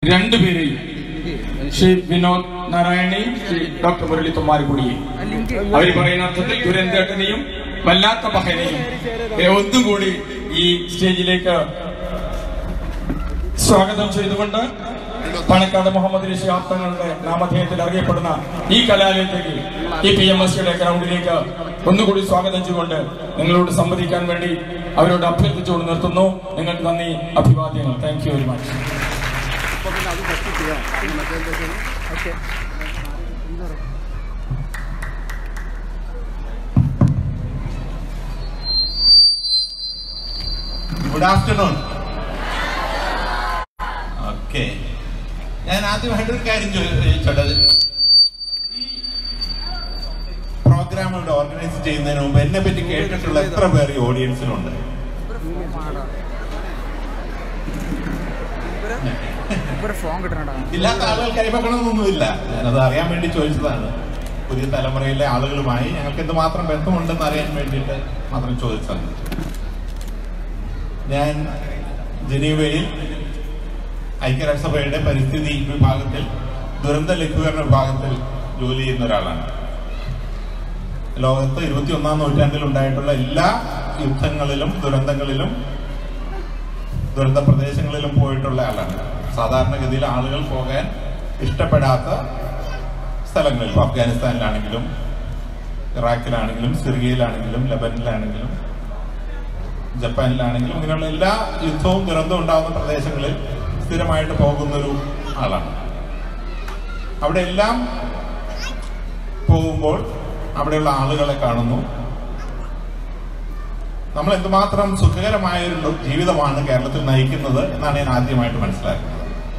രണ്ടുപേരെയും ശ്രീ വിനോദ് നാരായണയും ശ്രീ ഡോക്ടർ മുരളി തൊമ്മാരിക്കുടിയും അവർ പറയുന്ന അർത്ഥത്തിൽ ദുരന്തേട്ടനെയും വല്ലാത്ത പഹനെയും ഏ, ഒന്നും കൂടി ഈ സ്റ്റേജിലേക്ക് സ്വാഗതം ചെയ്തുകൊണ്ട് പണക്കാട് മുഹമ്മദ് അലി ശിഹാബ് തങ്ങളുടെ നാമധേയത്തിൽ അറിയപ്പെടുന്ന ഈ കലാലയത്തേക്ക് ഈ പി എം എസ് സിയുടെ ഗ്രൗണ്ടിലേക്ക് ഒന്നുകൂടി സ്വാഗതം ചെയ്തുകൊണ്ട് നിങ്ങളോട് സംവദിക്കാൻ വേണ്ടി അവരോട് അഭ്യർത്ഥിച്ചുകൊണ്ട് നിർത്തുന്നു നിങ്ങൾക്ക് നന്ദി അഭിവാദ്യങ്ങൾ thank you very much good afternoon okay ഞാൻ ആദ്യമായിട്ട് ഒരു കാര്യം ചോദിച്ചോട്ടെ ഈ പ്രോഗ്രാം ഇവിടെ ഓർഗനൈസ് ചെയ്യുന്നതിന് മുമ്പ് എന്നെ പറ്റി കേട്ടിട്ടുള്ള എത്ര പേർ ഈ ഓഡിയൻസിലുണ്ട് ഫോൺ കിട്ടണടാ ഇല്ലാത്ത ആളുകൾ കൈവക്കണമെന്നൊന്നുമില്ല ഞാനത് അറിയാൻ വേണ്ടി ചോദിച്ചതാണ് പുതിയ തലമുറയിലെ ആളുകളുമായി ഞങ്ങൾക്ക് എന്തുമാത്രം ബന്ധമുണ്ടെന്ന് അറിയാൻ വേണ്ടിയിട്ട് മാത്രം ചോദിച്ചതാണ് ഞാൻ ജനീവയിൽ ഐക്യരാഷ്ട്രസഭയുടെ പരിസ്ഥിതി വിഭാഗത്തിൽ ദുരന്ത ലഘൂകരണ വിഭാഗത്തിൽ ജോലി ചെയ്യുന്ന ഒരാളാണ് ലോകത്ത് ഇരുപത്തിയൊന്നാം നൂറ്റാണ്ടിൽ ഉണ്ടായിട്ടുള്ള എല്ലാ യുദ്ധങ്ങളിലും ദുരന്തങ്ങളിലും ദുരന്ത പ്രദേശങ്ങളിലും പോയിട്ടുള്ള ആളാണ് സാധാരണഗതിയിൽ ആളുകൾ പോകാൻ ഇഷ്ടപ്പെടാത്ത സ്ഥലങ്ങളിൽ ഇപ്പോൾ അഫ്ഗാനിസ്ഥാനിലാണെങ്കിലും ഇറാഖിലാണെങ്കിലും സിറിയയിലാണെങ്കിലും ലബനിലാണെങ്കിലും ജപ്പാനിലാണെങ്കിലും ഇങ്ങനെയുള്ള എല്ലാ യുദ്ധവും ദുരന്തവും ഉണ്ടാകുന്ന പ്രദേശങ്ങളിൽ സ്ഥിരമായിട്ട് പോകുന്നൊരു ആളാണ് അവിടെ എല്ലാം പോകുമ്പോൾ അവിടെയുള്ള ആളുകളെ കാണുന്നു നമ്മൾ എന്തുമാത്രം സുഖകരമായ ഒരു ജീവിതമാണ് കേരളത്തിൽ നയിക്കുന്നത് എന്നാണ് ഞാൻ ആദ്യമായിട്ട് മനസ്സിലാക്കുന്നത്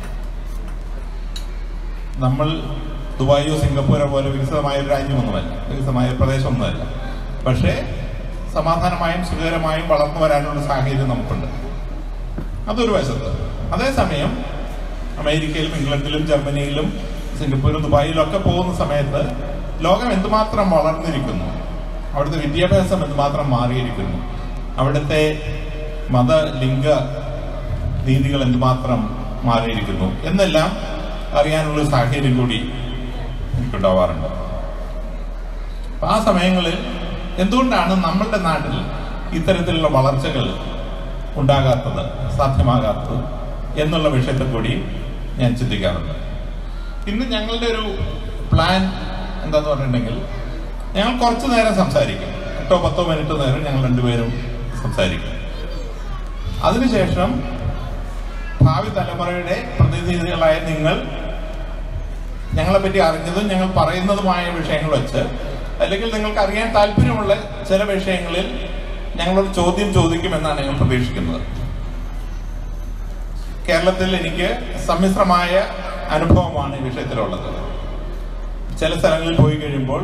നമ്മൾ ദുബായോ സിംഗപ്പൂരോ പോലെ വികസിതമായ ഒരു രാജ്യമൊന്നുമല്ല വികസിതമായ ഒരു പ്രദേശമൊന്നുമല്ല പക്ഷേ സമാധാനമായും സുഖകരമായും വളർന്നു വരാനുള്ള സാഹചര്യം നമുക്കുണ്ട് അതൊരു വശത്ത് അതേസമയം അമേരിക്കയിലും ഇംഗ്ലണ്ടിലും ജർമ്മനിയിലും സിംഗപ്പൂരും ദുബായിലും ഒക്കെ പോകുന്ന സമയത്ത് ലോകം എന്തുമാത്രം വളർന്നിരിക്കുന്നു അവിടുത്തെ വിദ്യാഭ്യാസം എന്തുമാത്രം മാറിയിരിക്കുന്നു അവിടുത്തെ മത ലിംഗ രീതികൾ എന്തുമാത്രം മാറിയിരിക്കുന്നു എന്നെല്ലാം അറിയാനുള്ള ഒരു സാഹചര്യം കൂടി എനിക്കുണ്ടാവാറുണ്ട് അപ്പൊ ആ സമയങ്ങളിൽ എന്തുകൊണ്ടാണ് നമ്മളുടെ നാട്ടിൽ ഇത്തരത്തിലുള്ള വളർച്ചകൾ ഉണ്ടാകാത്തത് സാധ്യമാകാത്തത് എന്നുള്ള വിഷയത്തെ കൂടി ഞാൻ ചിന്തിക്കാറുണ്ട് ഇന്ന് ഞങ്ങളുടെ ഒരു പ്ലാൻ എന്താന്ന് പറഞ്ഞിട്ടുണ്ടെങ്കിൽ ഞങ്ങൾ കുറച്ചു നേരം സംസാരിക്കും എട്ടോ പത്തോ മിനിറ്റ് നേരം ഞങ്ങൾ രണ്ടുപേരും സംസാരിക്കും അതിനുശേഷം ഭാവി തലമുറയുടെ പ്രതിനിധികളായ നിങ്ങൾ ഞങ്ങളെ പറ്റി അറിഞ്ഞതും ഞങ്ങൾ പറയുന്നതുമായ വിഷയങ്ങൾ വെച്ച് അല്ലെങ്കിൽ നിങ്ങൾക്ക് അറിയാൻ താല്പര്യമുള്ള ചില വിഷയങ്ങളിൽ ഞങ്ങളോട് ചോദ്യം ചോദിക്കുമെന്നാണ് ഞങ്ങൾ പ്രതീക്ഷിക്കുന്നത് കേരളത്തിൽ എനിക്ക് സമ്മിശ്രമായ അനുഭവമാണ് ഈ വിഷയത്തിലുള്ളത് ചില സ്ഥലങ്ങളിൽ പോയി കഴിയുമ്പോൾ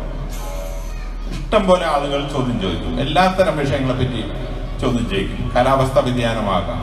ഇഷ്ടം പോലെ ആളുകൾ ചോദ്യം ചോദിക്കും എല്ലാത്തരം വിഷയങ്ങളെ പറ്റി ചോദ്യം ചെയ്യിക്കും കാലാവസ്ഥ വ്യതിയാനമാകാം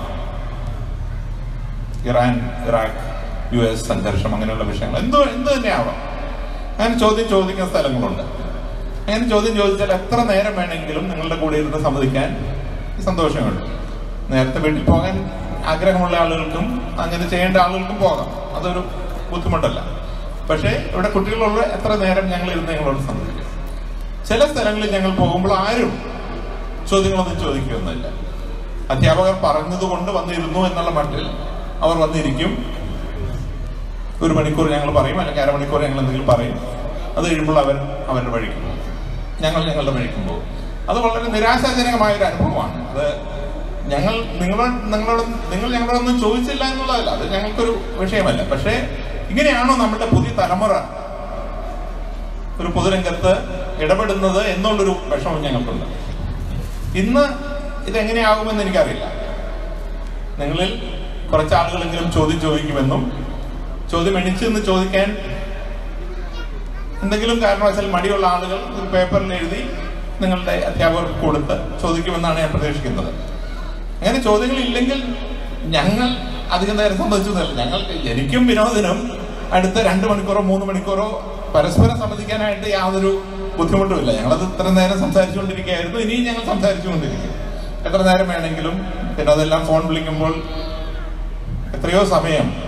ഇറാൻ ഇറാഖ് യു എസ് സംഘർഷം അങ്ങനെയുള്ള വിഷയങ്ങൾ എന്തോ എന്ത് തന്നെയാവാം അങ്ങനെ ചോദ്യം ചോദിക്കുന്ന സ്ഥലങ്ങളുണ്ട് അങ്ങനെ ചോദ്യം ചോദിച്ചാൽ എത്ര നേരം വേണമെങ്കിലും നിങ്ങളുടെ കൂടെ ഇരുന്ന് സമ്മതിക്കാൻ സന്തോഷമുണ്ട് നേരത്തെ വീട്ടിൽ പോകാൻ ആഗ്രഹമുള്ള ആളുകൾക്കും അങ്ങനെ ചെയ്യേണ്ട ആളുകൾക്കും പോകാം അതൊരു ബുദ്ധിമുട്ടല്ല പക്ഷേ ഇവിടെ കുട്ടികളുള്ള എത്ര നേരം ഞങ്ങൾ ഇരുന്ന് ഞങ്ങളോട് സമ്മതിക്കും ചില സ്ഥലങ്ങളിൽ ഞങ്ങൾ പോകുമ്പോൾ ആരും ചോദ്യങ്ങളൊന്നും ചോദിക്കുകയൊന്നുമില്ല അധ്യാപകർ പറഞ്ഞത് കൊണ്ട് വന്നിരുന്നു എന്നുള്ള മട്ടിൽ അവർ വന്നിരിക്കും ഒരു മണിക്കൂർ ഞങ്ങൾ പറയും അല്ലെങ്കിൽ അരമണിക്കൂർ ഞങ്ങൾ എന്തെങ്കിലും പറയും അത് കഴിയുമ്പോൾ അവർ അവരുടെ വഴിക്ക് പോകും ഞങ്ങൾ ഞങ്ങളുടെ വഴിക്കും പോകും അത് വളരെ നിരാശാജനകമായ ഒരു അനുഭവമാണ് അത് ഞങ്ങൾ നിങ്ങളോട് നിങ്ങളോട് നിങ്ങൾ ഞങ്ങളോടൊന്നും ചോദിച്ചില്ല എന്നുള്ളതല്ല അത് ഞങ്ങൾക്കൊരു വിഷയമല്ല പക്ഷേ ഇങ്ങനെയാണോ നമ്മുടെ പുതിയ തലമുറ ഒരു പൊതുരംഗത്ത് ഇടപെടുന്നത് എന്നുള്ളൊരു വിഷമം ഞങ്ങൾക്കുണ്ട് ഇന്ന് ഇതെങ്ങനെയാകുമെന്ന് എനിക്കറിയില്ല നിങ്ങളിൽ കുറച്ച് ആളുകളെങ്കിലും ചോദ്യം ചോദിക്കുമെന്നും ചോദ്യം എണിച്ചു നിന്ന് ചോദിക്കാൻ എന്തെങ്കിലും കാരണവശാൽ മടിയുള്ള ആളുകൾ ഒരു പേപ്പറിൽ എഴുതി നിങ്ങളുടെ അധ്യാപകർക്ക് കൊടുത്ത് ചോദിക്കുമെന്നാണ് ഞാൻ പ്രതീക്ഷിക്കുന്നത് അങ്ങനെ ചോദ്യങ്ങൾ ഇല്ലെങ്കിൽ ഞങ്ങൾ അധികം നേരം സംബന്ധിച്ചതല്ല ഞങ്ങൾ എനിക്കും വിനോദിനും അടുത്ത രണ്ട് മണിക്കൂറോ മൂന്ന് മണിക്കൂറോ പരസ്പരം സംബന്ധിക്കാനായിട്ട് യാതൊരു ബുദ്ധിമുട്ടുമില്ല ഞങ്ങളത് ഇത്ര നേരം സംസാരിച്ചുകൊണ്ടിരിക്കുകയായിരുന്നു ഇനിയും ഞങ്ങൾ സംസാരിച്ചുകൊണ്ടിരിക്കും എത്ര നേരം വേണമെങ്കിലും പിന്നെ അതെല്ലാം ഫോൺ വിളിക്കുമ്പോൾ എത്രയോ സമയം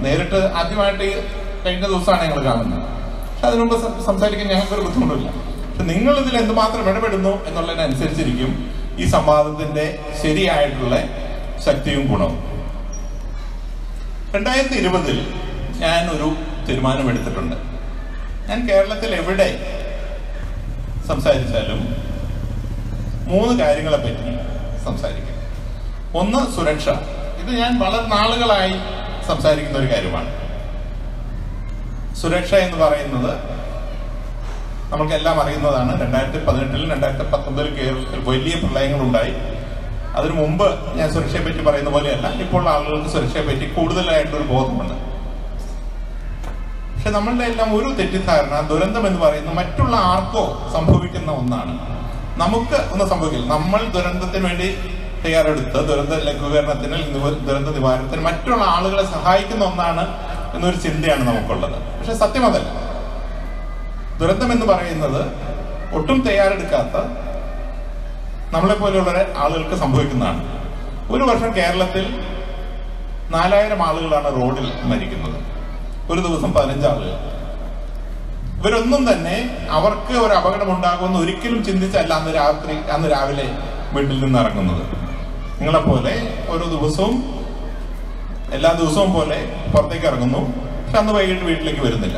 നേരിട്ട് ആദ്യമായിട്ട് കഴിഞ്ഞ ദിവസമാണ് ഞങ്ങൾ കാണുന്നത് പക്ഷെ അതിനു മുമ്പ് സം- സംസാരിക്കാൻ ഞങ്ങൾക്കൊരു ബുദ്ധിമുട്ടില്ല പക്ഷെ നിങ്ങൾ ഇതിൽ എന്തുമാത്രം ഇടപെടുന്നു എന്നുള്ളതിനനുസരിച്ചിരിക്കും ഈ സംവാദത്തിന്റെ ശരിയായിട്ടുള്ള ശക്തിയും ഗുണവും രണ്ടായിരത്തി ഇരുപതിൽ ഞാൻ ഒരു തീരുമാനമെടുത്തിട്ടുണ്ട് ഞാൻ കേരളത്തിൽ എവിടെ സംസാരിച്ചാലും മൂന്ന് കാര്യങ്ങളെ പറ്റി സംസാരിക്കും ഒന്ന് സുരക്ഷ ഇത് ഞാൻ വളരെ നാളുകളായി സംസാരിക്കുന്ന ഒരു കാര്യമാണ് സുരക്ഷ എന്ന് പറയുന്നത് നമുക്കെല്ലാം അറിയുന്നതാണ് രണ്ടായിരത്തി പതിനെട്ടിലും രണ്ടായിരത്തി പത്തൊമ്പതിൽ കേരളത്തിൽ വലിയ പ്രളയങ്ങളുണ്ടായി അതിനു മുമ്പ് ഞാൻ സുരക്ഷയെ പറ്റി പറയുന്ന പോലെയല്ല ഇപ്പോൾ ആളുകൾക്ക് സുരക്ഷയെ പറ്റി കൂടുതലായിട്ടൊരു ബോധമുണ്ട് പക്ഷെ നമ്മളുടെ എല്ലാം ഒരു തെറ്റിദ്ധാരണ ദുരന്തം എന്ന് പറയുന്നത് മറ്റുള്ള ആർക്കോ സംഭവിക്കുന്ന ഒന്നാണ് നമുക്ക് ഒന്നും സംഭവിക്കില്ല നമ്മൾ ദുരന്തത്തിന് വേണ്ടി തയ്യാറെടുത്ത് ദുരന്ത ലഘൂകരണത്തിന് നിവ- ദുരന്ത നിവാരണത്തിന് മറ്റുള്ള ആളുകളെ സഹായിക്കുന്ന ഒന്നാണ് എന്നൊരു ചിന്തയാണ് നമുക്കുള്ളത് പക്ഷെ സത്യം അതല്ല ദുരന്തം എന്ന് പറയുന്നത് ഒട്ടും തയ്യാറെടുക്കാത്ത നമ്മളെ പോലെയുള്ള ആളുകൾക്ക് സംഭവിക്കുന്നതാണ് ഒരു വർഷം കേരളത്തിൽ നാലായിരം ആളുകളാണ് റോഡിൽ മരിക്കുന്നത് ഒരു ദിവസം പതിനഞ്ച് ആളുകൾ ഇവരൊന്നും തന്നെ അവർക്ക് ഒരു അപകടം ഉണ്ടാകുമെന്ന് ഒരിക്കലും ചിന്തിച്ചല്ല അന്ന് രാത്രി അന്ന് രാവിലെ വീട്ടിൽ നിന്ന് ഇറങ്ങുന്നത് നിങ്ങളെപ്പോലെ ഓരോ ദിവസവും എല്ലാ ദിവസവും പോലെ പുറത്തേക്ക് ഇറങ്ങുന്നു പക്ഷെ അന്ന് വൈകിട്ട് വീട്ടിലേക്ക് വരുന്നില്ല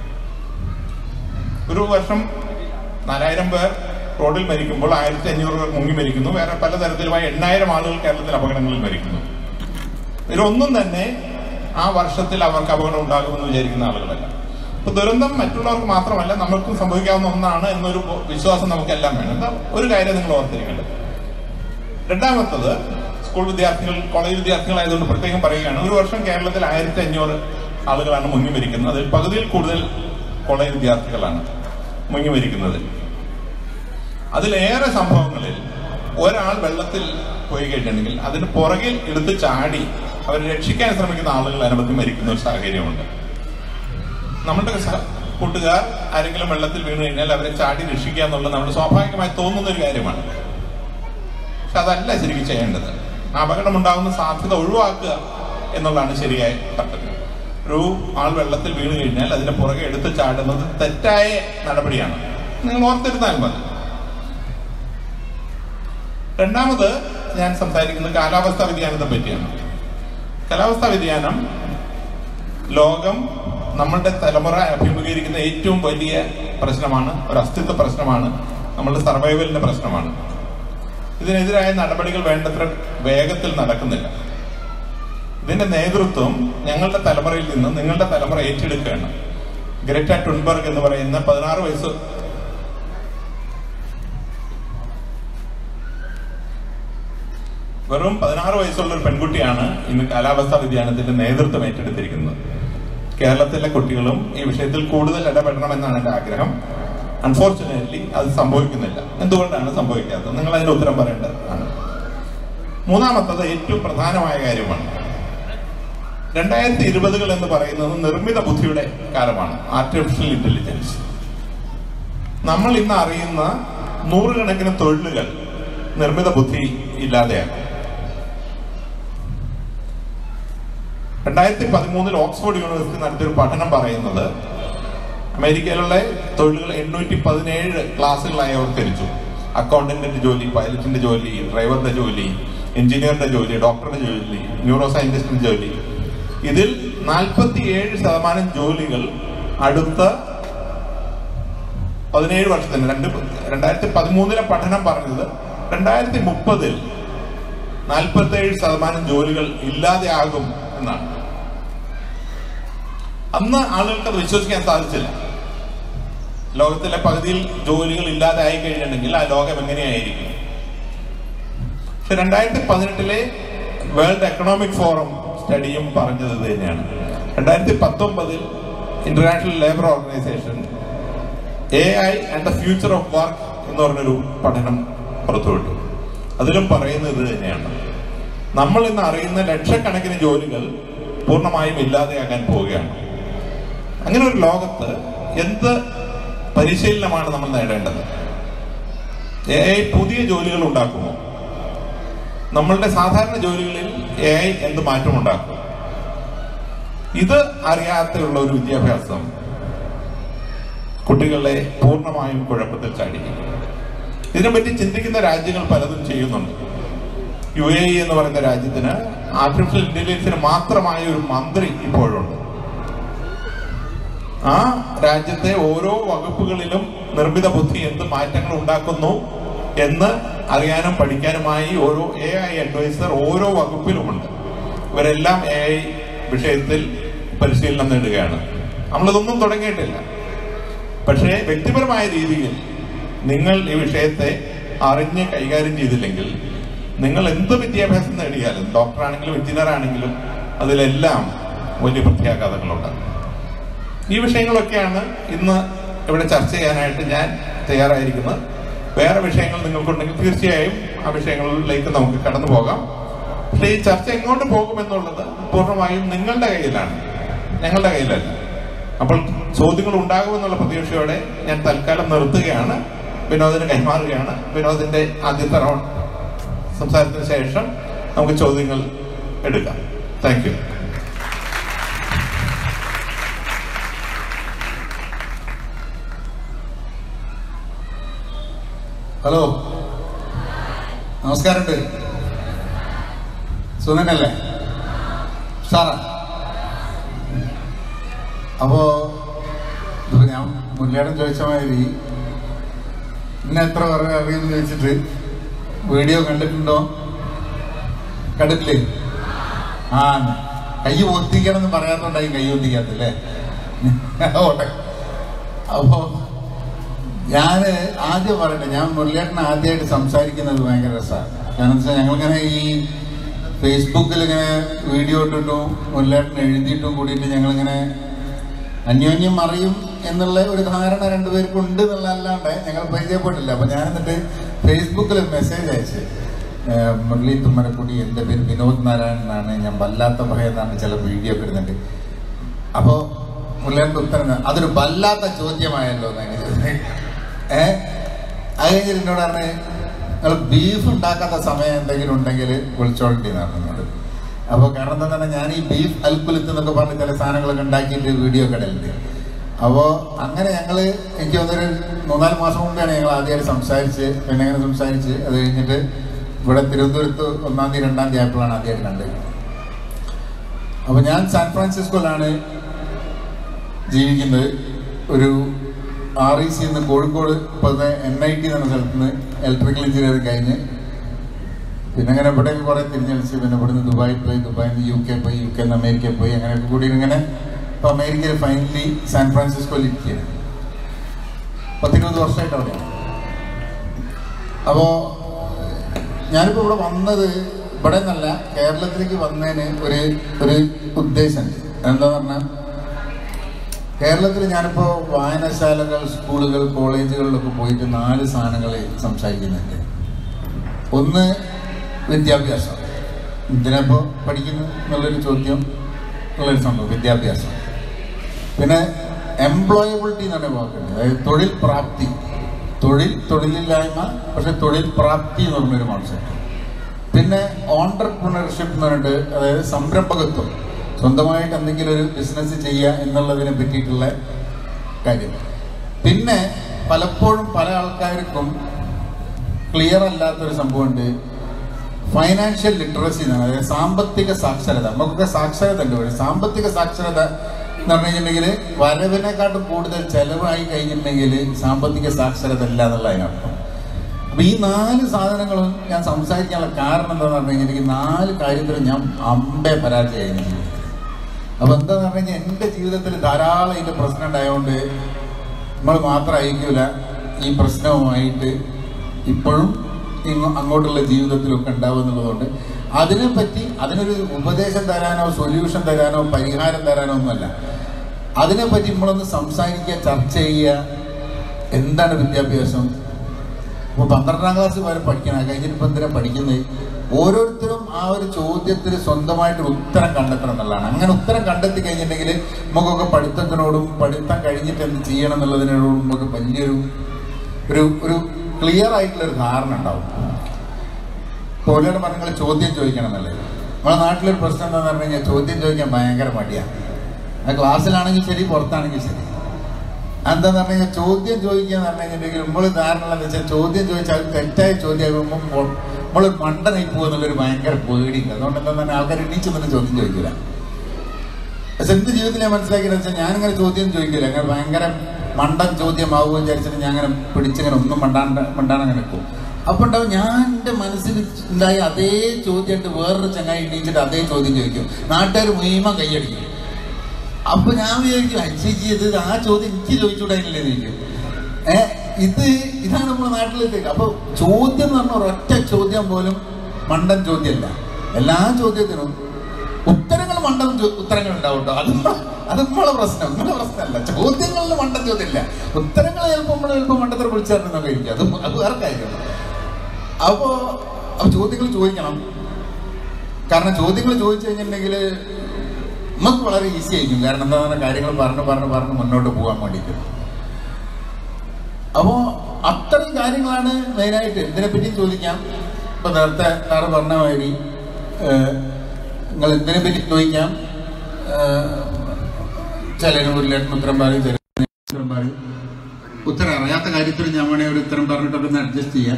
ഒരു വർഷം നാലായിരം പേർ റോഡിൽ മരിക്കുമ്പോൾ ആയിരത്തി അഞ്ഞൂറ് പേർ മുങ്ങി മരിക്കുന്നു വേറെ പലതരത്തിലുമായ എണ്ണായിരം ആളുകൾ കേരളത്തിൽ അപകടങ്ങളിൽ മരിക്കുന്നു ഇതിലൊന്നും തന്നെ ആ വർഷത്തിൽ അവർക്ക് അപകടം ഉണ്ടാകുമെന്ന് വിചാരിക്കുന്ന ആളുകളല്ല അപ്പൊ ദുരന്തം മറ്റുള്ളവർക്ക് മാത്രമല്ല നമ്മൾക്കും സംഭവിക്കാവുന്ന ഒന്നാണ് എന്നൊരു ബോ- വിശ്വാസം നമുക്കെല്ലാം വേണം എന്താ ഒരു കാര്യം നിങ്ങൾ ഓർത്തിരിക്കേണ്ടത് രണ്ടാമത്തത് സ്കൂൾ വിദ്യാർത്ഥികൾ കോളേജ് വിദ്യാർത്ഥികളായതുകൊണ്ട് പ്രത്യേകം പറയുകയാണ് ഒരു വർഷം കേരളത്തിൽ ആയിരത്തി അഞ്ഞൂറ് ആളുകളാണ് മുങ്ങി മരിക്കുന്നത് അതിൽ പകുതിയിൽ കൂടുതൽ കോളേജ് വിദ്യാർത്ഥികളാണ് മുങ്ങി മരിക്കുന്നത് അതിലേറെ സംഭവങ്ങളിൽ ഒരാൾ വെള്ളത്തിൽ പോയി കഴിഞ്ഞിട്ടുണ്ടെങ്കിൽ അതിന് പുറകിൽ എടുത്ത് ചാടി അവരെ രക്ഷിക്കാൻ ശ്രമിക്കുന്ന ആളുകൾ അനവധി മരിക്കുന്ന ഒരു സാഹചര്യമുണ്ട് നമ്മുടെ സ- കൂട്ടുകാർ ആരെങ്കിലും വെള്ളത്തിൽ വീണ് കഴിഞ്ഞാൽ അവരെ ചാടി രക്ഷിക്കുക എന്നുള്ളത് നമ്മുടെ സ്വാഭാവികമായി തോന്നുന്ന ഒരു കാര്യമാണ് പക്ഷെ അതല്ല ശരിക്കും ചെയ്യേണ്ടത് ആ അപകടം ഉണ്ടാകുന്ന സാധ്യത ഒഴിവാക്കുക എന്നുള്ളതാണ് ശരിയായ കർത്തവ്യം ഒരു ആൾ വെള്ളത്തിൽ വീണ് കഴിഞ്ഞാൽ അതിന്റെ പുറകെ എടുത്ത് ചാടുന്നത് തെറ്റായ നടപടിയാണ് നിങ്ങൾ ഓർത്തിരുന്നാൽ മതി രണ്ടാമത് ഞാൻ സംസാരിക്കുന്നത് കാലാവസ്ഥാ വ്യതിയാനത്തെ പറ്റിയാണ് കാലാവസ്ഥാ വ്യതിയാനം ലോകം നമ്മളുടെ തലമുറ അഭിമുഖീകരിക്കുന്ന ഏറ്റവും വലിയ പ്രശ്നമാണ് ഒരു അസ്തിത്വ പ്രശ്നമാണ് നമ്മളുടെ സർവൈവലിന്റെ പ്രശ്നമാണ് ഇതിനെതിരായ നടപടികൾ വേണ്ടത്ര വേഗത്തിൽ നടക്കുന്നില്ല ഇതിന്റെ നേതൃത്വം ഞങ്ങളുടെ തലമുറയിൽ നിന്ന് നിങ്ങളുടെ തലമുറ ഏറ്റെടുക്കുകയാണ് ഗ്രറ്റ ടുൺബർഗ് എന്ന് പറയുന്ന പതിനാറ് വയസ്സ് വെറും പതിനാറ് വയസ്സുള്ള ഒരു പെൺകുട്ടിയാണ് ഇന്ന് കാലാവസ്ഥാ വ്യതിയാനത്തിന്റെ നേതൃത്വം ഏറ്റെടുത്തിരിക്കുന്നത് കേരളത്തിലെ കുട്ടികളും ഈ വിഷയത്തിൽ കൂടുതൽ ഇടപെടണമെന്നാണ് എന്റെ ആഗ്രഹം അൺഫോർച്ചുനേറ്റ്ലി അത് സംഭവിക്കുന്നില്ല എന്തുകൊണ്ടാണ് സംഭവിക്കാത്തത് നിങ്ങൾ അതിന്റെ ഉത്തരം പറയേണ്ടതാണ് മൂന്നാമത്തത് ഏറ്റവും പ്രധാനമായ കാര്യമാണ് രണ്ടായിരത്തി ഇരുപതുകൾ എന്ന് പറയുന്നത് നിർമ്മിത ബുദ്ധിയുടെ കാലമാണ് ആർട്ടിഫിഷ്യൽ ഇന്റലിജൻസ് നമ്മൾ ഇന്ന് അറിയുന്ന നൂറുകണക്കിന് തൊഴിലുകൾ നിർമ്മിത ബുദ്ധി ഇല്ലാതെയാകും രണ്ടായിരത്തി പതിമൂന്നിൽ ഓക്സ്ഫോർഡ് യൂണിവേഴ്സിറ്റി നടത്തിയൊരു പഠനം പറയുന്നത് അമേരിക്കയിലുള്ള തൊഴിലുകൾ എണ്ണൂറ്റി പതിനേഴ് ക്ലാസ്സുകളായി അവർ തിരിച്ചു അക്കൗണ്ടന്റിന്റെ ജോലി പൈലറ്റിന്റെ ജോലി ഡ്രൈവറുടെ ജോലി എഞ്ചിനീയറുടെ ജോലി ഡോക്ടറുടെ ജോലി ന്യൂറോ സയന്റിസ്റ്റിന്റെ ജോലി ഇതിൽ നാൽപ്പത്തിയേഴ് ശതമാനം ജോലികൾ അടുത്ത പതിനേഴ് വർഷത്തിന് രണ്ട് രണ്ടായിരത്തി പതിമൂന്നിലെ പഠനം പറഞ്ഞത് രണ്ടായിരത്തി മുപ്പതിൽ നാൽപ്പത്തി ഏഴ് ശതമാനം ജോലികൾ ഇല്ലാതെയാകും എന്നാണ് അന്ന് ആളുകൾക്ക് അത് വിശ്വസിക്കാൻ സാധിച്ചില്ല ലോകത്തിലെ പകുതിയിൽ ജോലികൾ ഇല്ലാതെ ആയി കഴിഞ്ഞിട്ടുണ്ടെങ്കിൽ ആ ലോകം എങ്ങനെയായിരിക്കും പക്ഷെ രണ്ടായിരത്തി പതിനെട്ടിലെ വേൾഡ് എക്കണോമിക് ഫോറം സ്റ്റഡിയും പറഞ്ഞത് ഇത് തന്നെയാണ് രണ്ടായിരത്തി പത്തൊമ്പതിൽ International Labour Organization A I and the future of work എന്ന് പറഞ്ഞൊരു പഠനം പുറത്തുവിട്ടു അതിലും പറയുന്നത് ഇത് തന്നെയാണ് നമ്മൾ ഇന്ന് അറിയുന്ന ലക്ഷക്കണക്കിന് ജോലികൾ പൂർണ്ണമായും ഇല്ലാതെയാകാൻ പോവുകയാണ് അങ്ങനെ ഒരു ലോകത്ത് എന്ത് പരിശീലനമാണ് നമ്മൾ നേടേണ്ടത് എ ഐ പുതിയ ജോലികൾ ഉണ്ടാക്കുമോ നമ്മളുടെ സാധാരണ ജോലികളിൽ എ ഐ എന്ത് മാറ്റം ഉണ്ടാക്കും ഇത് അറിയാത്തുള്ള ഒരു വിദ്യാഭ്യാസം കുട്ടികളെ പൂർണ്ണമായും കുഴപ്പത്തിൽ ചാടിക്കും ഇതിനെപ്പറ്റി ചിന്തിക്കുന്ന രാജ്യങ്ങൾ പലതും ചെയ്യുന്നുണ്ട് യു എ ഇ എന്ന് പറയുന്ന രാജ്യത്തിന് ആർട്ടിഫിഷ്യൽ ഇന്റലിജൻസിന് മാത്രമായ ഒരു മന്ത്രി ഇപ്പോഴുണ്ട് ആ രാജ്യത്തെ ഓരോ വകുപ്പുകളിലും നിർമ്മിത ബുദ്ധി എന്ത് മാറ്റങ്ങൾ ഉണ്ടാക്കുന്നു എന്ന് അറിയാനും പഠിക്കാനുമായി ഓരോ എ ഐ അഡ്വൈസർ ഓരോ വകുപ്പിലുമുണ്ട് ഇവരെല്ലാം എ ഐ വിഷയത്തിൽ പരിശീലനം നേടുകയാണ് നമ്മളിതൊന്നും തുടങ്ങിയിട്ടില്ല പക്ഷേ വ്യക്തിപരമായ രീതിയിൽ നിങ്ങൾ ഈ വിഷയത്തെ അറിഞ്ഞ് കൈകാര്യം ചെയ്തില്ലെങ്കിൽ നിങ്ങൾ എന്ത് വിദ്യാഭ്യാസം നേടിയാലും ഡോക്ടറാണെങ്കിലും എഞ്ചിനീയർ ആണെങ്കിലും അതിലെല്ലാം വലിയ പ്രത്യാഘാതങ്ങളുണ്ടാകും ഈ വിഷയങ്ങളൊക്കെയാണ് ഇന്ന് ഇവിടെ ചർച്ച ചെയ്യാനായിട്ട് ഞാൻ തയ്യാറായിരിക്കുന്നത് വേറെ വിഷയങ്ങൾ നിങ്ങൾക്കുണ്ടെങ്കിൽ തീർച്ചയായും ആ വിഷയങ്ങളിലേക്ക് നമുക്ക് കടന്നു പോകാം പക്ഷേ ഈ ചർച്ച എങ്ങോട്ട് പോകുമെന്നുള്ളത് പൂർണ്ണമായും നിങ്ങളുടെ കയ്യിലാണ് ഞങ്ങളുടെ കയ്യിലല്ല അപ്പോൾ ചോദ്യങ്ങൾ ഉണ്ടാകുമെന്നുള്ള പ്രതീക്ഷയോടെ ഞാൻ തൽക്കാലം നിർത്തുകയാണ് വിനോദിന് കൈമാറുകയാണ് വിനോദിന്റെ ആദ്യത്തെ റൗണ്ട് സംസാരത്തിന് ശേഷം നമുക്ക് ചോദ്യങ്ങൾ എടുക്കാം താങ്ക് യു ഹലോ നമസ്കാരമുണ്ട് സുനനല്ലേ സാറാ അപ്പോ ഇപ്പൊ ഞാൻ മുല്ലേടൻ ചോദിച്ച മാതിരി ഇന്നെ എത്ര പേരെ അറിയുമെന്ന് ചോദിച്ചിട്ട് വീഡിയോ കണ്ടിട്ടുണ്ടോ കണ്ടിട്ടില്ലേ ആ കൈ ഒത്തിക്കണം എന്ന് പറയാത്തോണ്ടായി കൈ ഒത്തിക്കാത്തല്ലേ ഓട്ടെ അപ്പോ ഞാന് ആദ്യം പറയട്ടെ ഞാൻ മുരളിയേട്ടൻ ആദ്യമായിട്ട് സംസാരിക്കുന്നത് ഭയങ്കര രസമാണ് കാരണം വെച്ചാൽ ഞങ്ങളിങ്ങനെ ഈ ഫേസ്ബുക്കിൽ ഇങ്ങനെ വീഡിയോ ഇട്ടിട്ടും മുരളിയേട്ടൻ എഴുതിയിട്ടും കൂടിയിട്ട് ഞങ്ങളിങ്ങനെ അന്യോന്യം അറിയും എന്നുള്ള ഒരു ധാരണ രണ്ടുപേർക്കും ഉണ്ട് എന്നുള്ളതല്ലാണ്ട് ഞങ്ങൾ പരിചയപ്പെട്ടില്ല അപ്പൊ ഞാൻ എന്നിട്ട് ഫേസ്ബുക്കിൽ മെസ്സേജ് അയച്ച് ഏഹ് മുരളി തുമ്മരക്കുടി എൻ്റെ പേര് വിനോദ് നാരായണൻ എന്നാണ് ഞാൻ വല്ലാത്ത ഭയം എന്നാണ് ചില വീഡിയോ ഒക്കെ ഇടുന്നുണ്ട് അപ്പോ മുരളിയുടെ ഉത്തരം ഇതാ, അതൊരു വല്ലാത്ത ചോദ്യമായല്ലോ എന്നാണ് ചോദിച്ചത്. ഏ അത് കഴിഞ്ഞിട്ട് എന്നോട് പറഞ്ഞ് നിങ്ങൾ ബീഫ് ഉണ്ടാക്കാത്ത സമയം എന്തെങ്കിലും ഉണ്ടെങ്കിൽ വിളിച്ചോളണ്ടി എന്നാണ് എന്നോട് അപ്പോൾ കാരണം എന്താ പറഞ്ഞാൽ ഞാൻ ഈ ബീഫ് അൽക്കുലത്ത് എന്നൊക്കെ പറഞ്ഞ് ചില സാധനങ്ങളൊക്കെ ഉണ്ടാക്കിയിട്ട് വീഡിയോ ഒക്കെ ഇടലുണ്ട് അപ്പോൾ അങ്ങനെ ഞങ്ങൾ എനിക്ക് തോന്നുന്നൊരു മൂന്നാല് മാസം മുമ്പാണ് ഞങ്ങൾ ആദ്യമായിട്ട് സംസാരിച്ച് പിന്നെ അങ്ങനെ സംസാരിച്ച് അത് കഴിഞ്ഞിട്ട് ഇവിടെ തിരുവനന്തപുരത്ത് ഒന്നാം തീയതി രണ്ടാം തീയതി ആയപ്പോഴാണ് ആദ്യമായിട്ട് കണ്ടത് അപ്പോൾ ഞാൻ സാൻ ഫ്രാൻസിസ്കോയിലാണ് ജീവിക്കുന്നത് ഒരു ആർ ഇ സി എന്ന് കോഴിക്കോട് ഇപ്പോഴത്തെ എൻ ഐ ടി എന്ന സ്ഥലത്ത് നിന്ന് ഇലക്ട്രിക്കൽ എഞ്ചിനീയറിംഗ് കഴിഞ്ഞ് പിന്നെ അങ്ങനെ ഇവിടെയൊക്കെ കുറേ തിരിഞ്ഞളിച്ച് പിന്നെ ഇവിടുന്ന് ദുബായിൽ പോയി ദുബായിൽ നിന്ന് യു കെ പോയി യു കെ നിന്ന് അമേരിക്കയിൽ പോയി അങ്ങനെയൊക്കെ കൂടി ഇങ്ങനെ ഇപ്പൊ അമേരിക്കയിൽ ഫൈനലി സാൻ ഫ്രാൻസിസ്കോയിൽ ഇരിക്കുകയാണ് പത്തിരുപത് വർഷമായിട്ട് അവിടെയാണ് അപ്പോ ഞാനിപ്പോ ഇവിടെ വന്നത് ഇവിടെ നിന്നല്ല കേരളത്തിലേക്ക് വന്നതിന് ഒരു ഒരു ഉദ്ദേശമുണ്ട് എന്താന്ന് പറഞ്ഞാൽ കേരളത്തിൽ ഞാനിപ്പോ വായനശാലകൾ സ്കൂളുകൾ കോളേജുകളിലൊക്കെ പോയിട്ട് നാല് സാധനങ്ങൾ സംസാരിക്കുന്നുണ്ട് ഒന്ന് വിദ്യാഭ്യാസം എന്തിനാപ്പോ പഠിക്കുന്നു എന്നുള്ളൊരു ചോദ്യം ഉള്ളൊരു സംഭവം വിദ്യാഭ്യാസം പിന്നെ എംപ്ലോയബിലിറ്റി എന്ന് പറഞ്ഞ വാക്കുണ്ട് അതായത് തൊഴിൽ പ്രാപ്തി തൊഴിൽ തൊഴിലില്ലായ്മ പക്ഷെ തൊഴിൽ പ്രാപ്തി എന്ന് പറഞ്ഞൊരു കോൺസെപ്റ്റ് പിന്നെ ഓണ്ടർപ്രണർഷിപ്പ് എന്ന് പറഞ്ഞിട്ട് അതായത് സംരംഭകത്വം സ്വന്തമായിട്ട് എന്തെങ്കിലും ഒരു ബിസിനസ് ചെയ്യുക എന്നുള്ളതിനെ പറ്റിയിട്ടുള്ള കാര്യം പിന്നെ പലപ്പോഴും പല ആൾക്കാർക്കും ക്ലിയർ അല്ലാത്തൊരു സംഭവമുണ്ട് ഫൈനാൻഷ്യൽ ലിറ്ററസി എന്നാണ് അതായത് സാമ്പത്തിക സാക്ഷരത നമുക്കൊക്കെ സാക്ഷരത ഉണ്ട് ഇവിടെ സാമ്പത്തിക സാക്ഷരത എന്ന് പറഞ്ഞു കഴിഞ്ഞിട്ടുണ്ടെങ്കിൽ വരവിനെക്കാട്ടും കൂടുതൽ ചെലവായി കഴിഞ്ഞിട്ടുണ്ടെങ്കിൽ സാമ്പത്തിക സാക്ഷരത ഇല്ല എന്നുള്ള അതിനർത്ഥം അപ്പൊ ഈ നാല് സാധനങ്ങളും ഞാൻ സംസാരിക്കാനുള്ള കാരണം എന്താണെന്ന് പറഞ്ഞു കഴിഞ്ഞിട്ടുണ്ടെങ്കിൽ നാല് കാര്യത്തിലും ഞാൻ അമ്പേ പരാജയമായിരുന്നു അപ്പൊ എന്താന്ന് പറഞ്ഞു കഴിഞ്ഞാൽ എന്റെ ജീവിതത്തിൽ ധാരാളം ഇതിന്റെ പ്രശ്നം ഉണ്ടായതുകൊണ്ട് നമ്മൾ മാത്രം അയക്കൂല ഈ പ്രശ്നവുമായിട്ട് ഇപ്പോഴും ഇങ്ങ- അങ്ങോട്ടുള്ള ജീവിതത്തിലൊക്കെ ഉണ്ടാവും എന്നുള്ളതുകൊണ്ട് അതിനെപ്പറ്റി അതിനൊരു ഉപദേശം തരാനോ സൊല്യൂഷൻ തരാനോ പരിഹാരം തരാനോ ഒന്നുമല്ല അതിനെപ്പറ്റി നമ്മളൊന്ന് സംസാരിക്കുക ചർച്ച ചെയ്യുക എന്താണ് വിദ്യാഭ്യാസം ഇപ്പൊ പന്ത്രണ്ടാം ക്ലാസ് വരെ പഠിക്കണം കഴിഞ്ഞിട്ട് ഇപ്പൊ എന്തിനാ പഠിക്കുന്നത് ഓരോരുത്തരും ആ ഒരു ചോദ്യത്തിന് സ്വന്തമായിട്ട് ഉത്തരം കണ്ടെത്തണം എന്നുള്ളതാണ് അങ്ങനെ ഉത്തരം കണ്ടെത്തി കഴിഞ്ഞിട്ടുണ്ടെങ്കിൽ നമുക്കൊക്കെ പഠിത്തത്തിനോടും പഠിത്തം കഴിഞ്ഞിട്ട് എന്ത് ചെയ്യണം എന്നുള്ളതിനോടും നമുക്ക് വലിയൊരു ഒരു ഒരു ക്ലിയർ ആയിട്ടുള്ള ഒരു ധാരണ ഉണ്ടാവും പോലെയാണ് പറഞ്ഞ ചോദ്യം ചോദിക്കണം എന്നുള്ളത് നമ്മുടെ നാട്ടിലൊരു പ്രശ്നം എന്താണെന്ന് പറഞ്ഞു കഴിഞ്ഞാൽ ചോദ്യം ചോദിക്കാൻ ഭയങ്കര മടിയാണ് അത് ക്ലാസ്സിലാണെങ്കിൽ ശരി പുറത്താണെങ്കിൽ ശരി എന്താന്ന് പറഞ്ഞു കഴിഞ്ഞാൽ ചോദ്യം ചോദിക്കുക എന്ന് പറഞ്ഞു കഴിഞ്ഞിട്ടുണ്ടെങ്കിൽ നമ്മൾ ധാരണ എന്ന് വെച്ചാൽ ചോദ്യം ചോദിച്ചാൽ അത് തെറ്റായ ചോദ്യമാകുമ്പോൾ നമ്മൾ മണ്ടനായി പോകുന്നുള്ളൊരു ഭയങ്കര പേടിയുണ്ട് അതുകൊണ്ട് എന്താ പറഞ്ഞാൽ ആൾക്കാർ എണീച്ച് നിന്ന് ചോദ്യം ചോദിക്കില്ല പക്ഷെ എന്റെ ജീവിതത്തിൽ ഞാൻ മനസ്സിലാക്കിയെന്ന് വെച്ചാൽ ഞാനിങ്ങനെ ചോദ്യം ചോദിക്കില്ല അങ്ങനെ ഭയങ്കര മണ്ടൻ ചോദ്യമാവുകയും വിചാരിച്ചിട്ട് ഞാൻ അങ്ങനെ പിടിച്ചിങ്ങനെ ഒന്നും മണ്ടാണ്ട് മണ്ടാനങ്ങനെ നിൽക്കും അപ്പൊ ഉണ്ടാവും ഞാൻ എൻ്റെ മനസ്സിൽ ഉണ്ടായ അതേ ചോദ്യം ഉണ്ട് വേറൊരു ചങ്ങായി എണീച്ചിട്ട് അതേ ചോദ്യം ചോദിക്കും നാട്ടുകാർ മുഴുവൻ കൈയടിക്കും അപ്പൊ ഞാൻ വിചാരിക്കും അനുസരിച്ച് ഇത് ആ ചോദ്യം എനിക്ക് ചോദിച്ചുകൂടായില്ലേ ചോദിക്കും ഏ ഇത് ഇതാണ് നമ്മുടെ നാട്ടിലേക്ക് അപ്പൊ ചോദ്യം എന്ന് പറഞ്ഞ ഒരൊറ്റ ചോദ്യം പോലും മണ്ടൻ ചോദ്യമല്ല എല്ലാ ചോദ്യത്തിനും ഉത്തരങ്ങൾ മണ്ടൻ ചോ- ഉത്തരങ്ങൾ ഉണ്ടാവും കേട്ടോ അത് നമ്മ- അത് നമ്മളെ പ്രശ്നം നമ്മളെ പ്രശ്നമല്ല ചോദ്യങ്ങളിൽ മണ്ടൻ ചോദ്യമില്ല ഉത്തരങ്ങൾ ചിലപ്പോൾ നമ്മൾ ചിലപ്പോൾ മണ്ടത്തിൽ വിളിച്ചാൽ കഴിക്കും അത് അത് വേറെ കാര്യമാണ് അപ്പോ അപ്പൊ ചോദ്യങ്ങൾ ചോദിക്കണം കാരണം ചോദ്യങ്ങൾ ചോദിച്ചു കഴിഞ്ഞിട്ടുണ്ടെങ്കിൽ നമുക്ക് വളരെ ഈസി ആയിരിക്കും കാരണം എന്താ പറഞ്ഞാൽ കാര്യങ്ങൾ പറഞ്ഞു പറഞ്ഞു പറഞ്ഞ് മുന്നോട്ട് പോകാൻ വേണ്ടിയിട്ട് അപ്പോ അത്തരം കാര്യങ്ങളാണ് മെയിനായിട്ട് ഇതിനെ പറ്റിയും ചോദിക്കാം ഇപ്പൊ നേരത്തെ സാറ് പറഞ്ഞ മാതിരി ഏഹ്, നിങ്ങൾ എന്തിനെ പറ്റി ചോദിക്കാം ഏഹ്, ചിലര് ഒരു ലേഖനം ഉത്തരം പറയും ചിലർ ഉത്തരം പറയും ഉത്തരം അറിയാത്ത കാര്യത്തിൽ ഞാൻ വേണേ ഒരു ഉത്തരം പറഞ്ഞിട്ടൊക്കെ ഒന്ന് അഡ്ജസ്റ്റ് ചെയ്യാം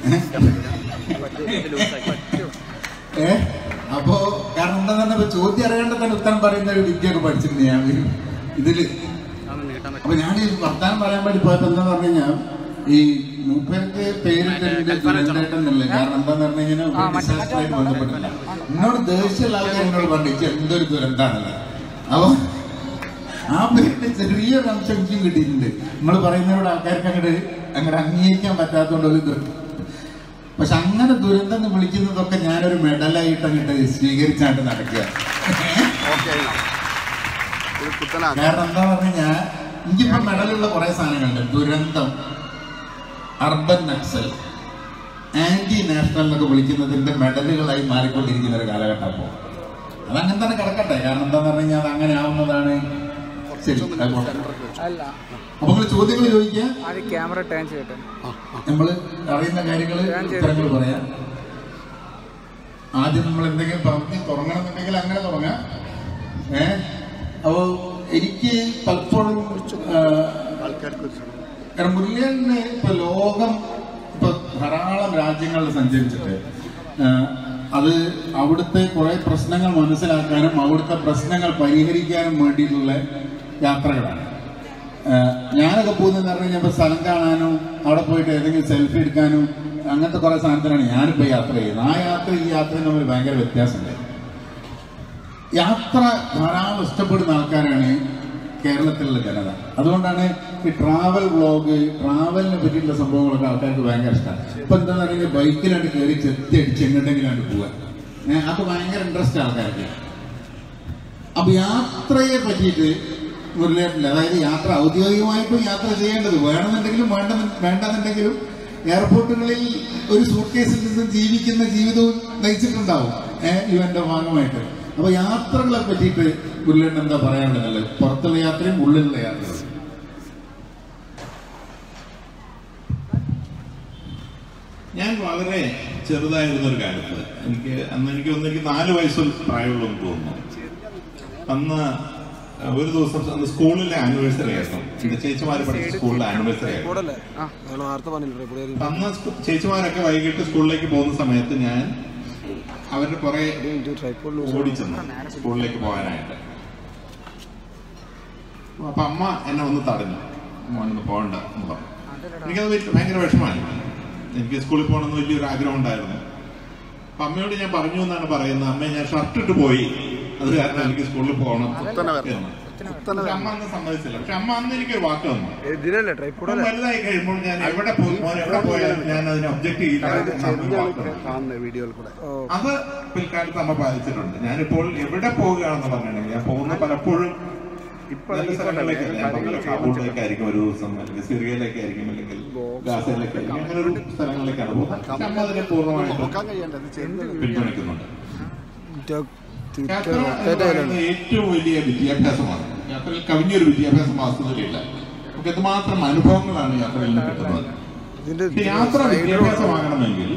ഏ അപ്പോ കാരണം എന്താന്ന് പറഞ്ഞാൽ ചോദ്യം അറിയാണ്ട് തന്നെ ഉത്തരം പറയുന്ന ഒരു വിദ്യയൊക്കെ പഠിച്ചിട്ടുണ്ട് ഞാൻ ഇതില് അപ്പൊ ഞാൻ ഈ വർത്താനം പറയാൻ വേണ്ടി പോയപ്പോ എന്താന്ന് പറഞ്ഞു കഴിഞ്ഞാൽ ഈ മൂപ്പർക്ക് പേരിട്ടുണ്ട് ദുരന്തേട്ടൻ എന്നുള്ളത് കാരണം എന്താന്ന് പറഞ്ഞു കഴിഞ്ഞാൽ ഡിസാസ്റ്ററുമായിട്ട് ബന്ധപ്പെട്ടില്ല എന്നോട് ദേഷ്യമുള്ള ആൾക്കാർ എന്നോട് പറഞ്ഞു "ഇജ്ജ് എന്തൊരു ദുരന്താണല്ലോ അപ്പൊ ആ പേരിന്റെ ചെറിയൊരു അംശം എനിക്കും കിട്ടിയിട്ടുണ്ട് നമ്മൾ പറയുന്നവരോട് ആൾക്കാർക്ക് അങ്ങോട്ട് അങ്ങോട്ട് അംഗീകരിക്കാൻ പറ്റാത്തതുകൊണ്ട് ഒരു ദുരന്തം പക്ഷെ അങ്ങനെ ദുരന്തം എന്ന് വിളിക്കുന്നതൊക്കെ ഞാനൊരു മെഡലായിട്ട് അങ്ങോട്ട് സ്വീകരിച്ചാണ്ട് നടക്കുക കാരണം എന്താ പറഞ്ഞാ എനിക്കിപ്പോ മെഡലുള്ള കുറെ സാധനങ്ങളുണ്ട് ദുരന്തം അർബൻ നക്സൽ ആന്റി നാഷണൽ എന്നൊക്കെ വിളിക്കുന്നതിന്റെ മെഡലുകളായി മാറിക്കൊണ്ടിരിക്കുന്ന ഒരു കാലഘട്ടം അപ്പോ അതങ്ങനെ തന്നെ കിടക്കട്ടെ കാരണം എന്താന്ന് പറഞ്ഞു കഴിഞ്ഞാൽ അത് അങ്ങനെ ആവുന്നതാണ് ശരി അത് പോട്ടെ. അല്ല അപ്പൊ നിങ്ങൾ ചോദ്യങ്ങൾ ചോദിക്കുക അത് ക്യാമറ ടേൺ ചെയ്യട്ടെ നമ്മൾ അറിയുന്ന കാര്യങ്ങൾ ഉത്തരങ്ങൾ പറയാം ആദ്യം നമ്മൾ എന്തെങ്കിലും പറഞ്ഞ് തുടങ്ങണമെന്നുണ്ടെങ്കിൽ അങ്ങനെ തുടങ്ങാം ഏ അപ്പോ എനിക്ക് പലപ്പോഴും ആ, കാരണം മുരളിയന് ഇപ്പൊ ലോകം ഇപ്പൊ ധാരാളം രാജ്യങ്ങളിൽ സഞ്ചരിച്ചിട്ട് ആ, അത് അവിടുത്തെ കുറെ പ്രശ്നങ്ങൾ മനസ്സിലാക്കാനും അവിടുത്തെ പ്രശ്നങ്ങൾ പരിഹരിക്കാനും വേണ്ടിയിട്ടുള്ള യാത്രകളാണ് ആ, ഞാനൊക്കെ പോകുന്നതെന്ന് പറഞ്ഞു കഴിഞ്ഞാൽ ഇപ്പൊ സ്ഥലം കാണാനും അവിടെ പോയിട്ട് ഏതെങ്കിലും സെൽഫി എടുക്കാനും അങ്ങനത്തെ കുറെ സാധനത്തിനാണ് ഞാനിപ്പോ യാത്ര ചെയ്യുന്നത് ആ യാത്ര ഈ യാത്രയും തമ്മിൽ ഭയങ്കര വ്യത്യാസമുണ്ട് യാത്ര ധാരാളം ഇഷ്ടപ്പെടുന്ന ആൾക്കാരാണ് കേരളത്തിലുള്ള ജനത അതുകൊണ്ടാണ് ഈ ട്രാവൽ വ്ളോഗ് ട്രാവലിനെ പറ്റിയിട്ടുള്ള സംഭവങ്ങളൊക്കെ ആൾക്കാർക്ക് ഭയങ്കര ഇഷ്ടമാണ് ഇപ്പൊ എന്താന്ന് പറയുക ബൈക്കിലാണ്ട് കയറി ചെത്തി അടിച്ച് എങ്ങോട്ടെങ്കിലാണ്ട് പോവുക ഏഹ് അത് ഭയങ്കര ഇൻട്രസ്റ്റ് ആൾക്കാർക്ക് അപ്പൊ യാത്രയെ പറ്റിയിട്ട് മുരളിയായിട്ടില്ല അതായത് യാത്ര ഔദ്യോഗികമായിട്ടും യാത്ര ചെയ്യേണ്ടത് വേണമെന്നുണ്ടെങ്കിലും വേണ്ട വേണ്ടെന്നുണ്ടെങ്കിലും എയർപോർട്ടുകളിൽ ഒരു സൂട്ട് കേസിൽ നിന്ന് ജീവിക്കുന്ന ജീവിതവും നയിച്ചിട്ടുണ്ടാവും ഏഹ് ഇവന്റെ ഭാഗമായിട്ട് അപ്പൊ യാത്രകളെ പറ്റിയിട്ട് മുരളിയേട്ടൻ എന്താ പറയാനുള്ളത് പുറത്തുള്ള യാത്രയും ഉള്ളിലുള്ള യാത്രയും ഞാൻ വളരെ ചെറുതായിരുന്ന ഒരു കാലത്ത് എനിക്ക് അന്ന് എനിക്ക് ഒന്ന് എനിക്ക് നാല് വയസ്സിൽ പ്രായമുള്ളൂ എന്ന് തോന്നുന്നു അന്ന് ഒരു ദിവസം അന്ന് സ്കൂളിലെ ആനിവേഴ്സറി ആയിരുന്നു എന്റെ ചേച്ചിമാര് പഠിച്ച സ്കൂളിലെ ആനിവേഴ്സറി ആയിരുന്നു കൂടല്ലേ ആ അന്ന് സ്കൂ- ചേച്ചിമാരൊക്കെ വൈകിട്ട് സ്കൂളിലേക്ക് പോകുന്ന സമയത്ത് ഞാൻ അവരുടെ കുറെ ഓടിച്ചെന്നു സ്കൂളിലേക്ക് പോകാനായിട്ട് അപ്പൊ അമ്മ എന്നെ ഒന്ന് തടഞ്ഞു മോനൊന്ന് പോകണ്ട എന്ന് പറഞ്ഞു എനിക്കത് വലിയ- ഭയങ്കര വിഷമമായി എനിക്ക് സ്കൂളിൽ പോകണമെന്ന് വലിയൊരു ആഗ്രഹം ഉണ്ടായിരുന്നു അപ്പൊ അമ്മയോട് ഞാൻ പറഞ്ഞു എന്നാണ് പറയുന്നത് അമ്മ ഞാൻ ഷർട്ട് ഇട്ട് പോയി അത് കാരണം എനിക്ക് സ്കൂളിൽ പോകണം എന്ന്. പക്ഷെ അമ്മ അന്ന് സമ്മതിച്ചില്ല പക്ഷെ അമ്മ അന്ന് എനിക്കൊരു വാക്ക് തന്നു ഇതിലല്ലേ ഇപ്പം ട്രൈപ്പോഡല്ലേ വലുതായി കഴിയുമ്പോൾ ഞാൻ എവിടെ പോയി മോൻ എവിടെ പോയാലും ഞാൻ അതിനെ ഒബ്ജക്ട് ചെയ്യില്ല എന്ന് അമ്മ വാക്ക് തന്നു. ഓ അത് പിൽക്കാലത്ത് അമ്മ പാലിച്ചിട്ടുണ്ട് ഞാനിപ്പോൾ എവിടെ പോവുകയാണെന്ന് പറഞ്ഞിട്ടുണ്ടെങ്കിൽ ഞാൻ പോകുന്ന പലപ്പോഴും നല്ല സ്ഥലങ്ങളിലേക്കല്ല ഞാൻ പറഞ്ഞ കാബൂളിലേക്കായിരിക്കും ഒരു ദിവസം അല്ലെങ്കിൽ സിറിയയിലേക്കായിരിക്കും അല്ലെങ്കിൽ ഗാസയിലേക്കായിരിക്കും അങ്ങനെ ഒരു സ്ഥലങ്ങളിലേക്കാണ് പോകുന്നത് പക്ഷെ അമ്മ അതിനെ പൂർണ്ണമായിട്ടും പിന്തുണയ്ക്കുന്നുണ്ട് യാത്ര എന്ന് പറയുന്നത് ഏറ്റവും വലിയ വിദ്യാഭ്യാസമാണ് യാത്രയിൽ കവിഞ്ഞൊരു വിദ്യാഭ്യാസം വാസ്തുതയില്ല നമുക്ക് എന്തുമാത്രം അനുഭവങ്ങളാണ് യാത്രയിൽ നിന്ന് കിട്ടുന്നത് ഇതിന്റെ പക്ഷെ യാത്ര വിദ്യാഭ്യാസമാകണമെങ്കിൽ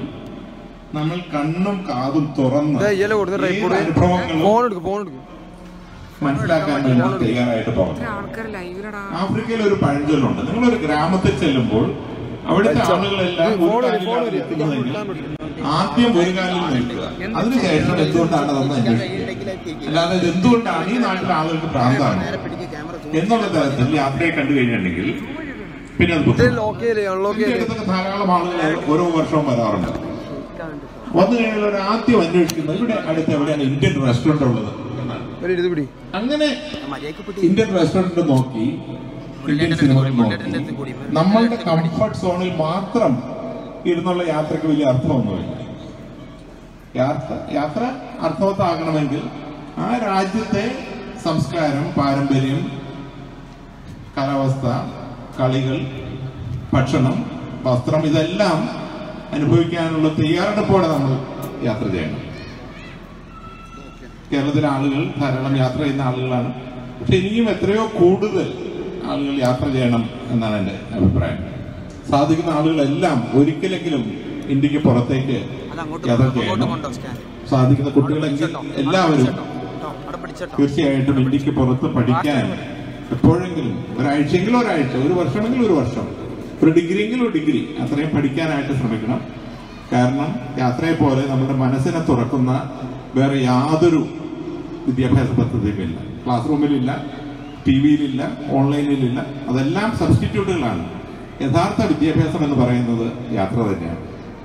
നമ്മൾ കണ്ണും കാതും തുറന്ന് ഇയ്യല കൊടുത്ത ഏത് ട്രൈപ്പോഡ് അനുഭവങ്ങളും ഫോൺ എടുക്കും ഫോൺ എടുക്കും മനസ്സിലാക്കാൻ വേണ്ടി തയ്യാറായിട്ട് പോകുന്നത് ആൾക്കാർ ലൈവിലടാ ആഫ്രിക്കയിൽ ഒരു പഴഞ്ചൊല്ലുണ്ട് നിങ്ങളൊരു ഗ്രാമത്തിൽ ചെല്ലുമ്പോൾ അവിടുത്തെ ആളുകളെല്ലാം ഒരു കാലിലാണ് നിൽക്കുന്നതെങ്കിൽ ആദ്യം ഒരു കാലിൽ നിൽക്കുക അതിനുശേഷം എന്തുകൊണ്ടാണ് അതൊന്ന് അന്വേഷിക്കുക അല്ലാതെ ഇത് എന്തുകൊണ്ടാണ് ഈ നാട്ടിലെ ആളുകൾക്ക് ഭ്രാന്താണ് എന്നുള്ള തരത്തിൽ യാത്രയെ കണ്ടു കഴിഞ്ഞിട്ടുണ്ടെങ്കിൽ പിന്നെ അത് ബുദ്ധിമുട്ടാണ്. ഇതിന്റെ അടുത്തൊക്കെ ധാരാളം ആളുകൾ ഓരോ വർഷവും വരാറുണ്ട് വന്നു കഴിഞ്ഞാൽ ഒരു ആദ്യം അന്വേഷിക്കുന്നത് ഇവിടെ അടുത്ത് എവിടെയാണ് ഇന്ത്യൻ റെസ്റ്റോറന്റ് ഉള്ളത് എന്നാണ് ഒരു ഇത് പിടി അങ്ങനെ ഇന്ത്യൻ റെസ്റ്റോറന്റ് നോക്കി ഇന്ത്യൻ സിനിമകൾ നോക്കി നമ്മളുടെ കംഫർട്ട് സോണിൽ മാത്രം ഇരുന്നുള്ള യാത്രയ്ക്ക് വലിയ അർത്ഥമൊന്നുമില്ല യാത്ര യാത്ര അർത്ഥവത്താകണമെങ്കിൽ ആ രാജ്യത്തെ സംസ്കാരം പാരമ്പര്യം കാലാവസ്ഥ കളികൾ ഭക്ഷണം വസ്ത്രം ഇതെല്ലാം അനുഭവിക്കാനുള്ള തയ്യാറെടുപ്പോടെ നമ്മൾ യാത്ര ചെയ്യണം കേരളത്തിലെ ആളുകൾ ധാരാളം യാത്ര ചെയ്യുന്ന ആളുകളാണ് പക്ഷെ ഇനിയും എത്രയോ കൂടുതൽ ആളുകൾ യാത്ര ചെയ്യണം എന്നാണ് എൻ്റെ അഭിപ്രായം സാധിക്കുന്ന ആളുകളെല്ലാം ഒരിക്കലെങ്കിലും ഇന്ത്യക്ക് പുറത്തേക്ക് യാത്ര ചെയ്യണം സാധിക്കുന്ന കുട്ടികളെങ്കിൽ എല്ലാവരും തീർച്ചയായിട്ടും ഇന്ത്യക്ക് പുറത്ത് പഠിക്കാൻ എപ്പോഴെങ്കിലും ഒരാഴ്ചയെങ്കിലും ഒരാഴ്ച ഒരു വർഷമെങ്കിൽ ഒരു വർഷം ഒരു ഡിഗ്രിയെങ്കിലും ഒരു ഡിഗ്രി അത്രയും പഠിക്കാനായിട്ട് ശ്രമിക്കണം കാരണം യാത്രയെ പോലെ നമ്മുടെ മനസ്സിനെ തുറക്കുന്ന വേറെ യാതൊരു വിദ്യാഭ്യാസ പദ്ധതിയുമില്ല ക്ലാസ് റൂമിലില്ല ടി വിയിലില്ല ഓൺലൈനിലില്ല അതെല്ലാം സബ്സ്റ്റിറ്റ്യൂട്ടുകളാണ് യഥാർത്ഥ വിദ്യാഭ്യാസം എന്ന് പറയുന്നത് യാത്ര തന്നെയാണ്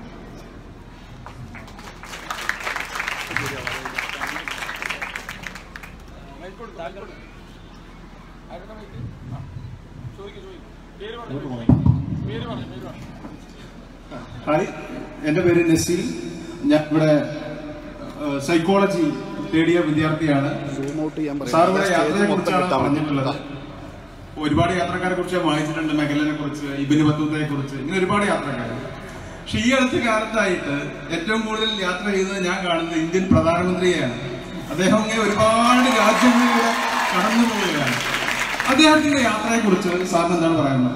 ഹായ് എൻ്റെ പേര് നസീൽ ഞാൻ ഇവിടെ സൈക്കോളജി തേടിയ വിദ്യാർത്ഥിയാണ് സാർ ഇവിടെ യാത്രയെ കുറിച്ചാണ് പറഞ്ഞിട്ടുള്ളത് ഒരുപാട് യാത്രക്കാരെ കുറിച്ച് ഞാൻ വായിച്ചിട്ടുണ്ട് മെഗലിനെ കുറിച്ച് ഇബിന് ബത്തൂത്തയെ കുറിച്ച് ഇങ്ങനെ ഒരുപാട് യാത്രക്കാർ പക്ഷെ ഈ അടുത്ത കാലത്തായിട്ട് ഏറ്റവും കൂടുതൽ യാത്ര ചെയ്യുന്നത് ഞാൻ കാണുന്നത് ഇന്ത്യൻ പ്രധാനമന്ത്രിയെയാണ് അദ്ദേഹം ഇങ്ങനെ ഒരുപാട് രാജ്യങ്ങളിലൂടെ കടന്നു പോവുകയാണ് അദ്ദേഹത്തിന്റെ യാത്രയെ കുറിച്ച് സാറിന് എന്താണ് പറയുന്നത്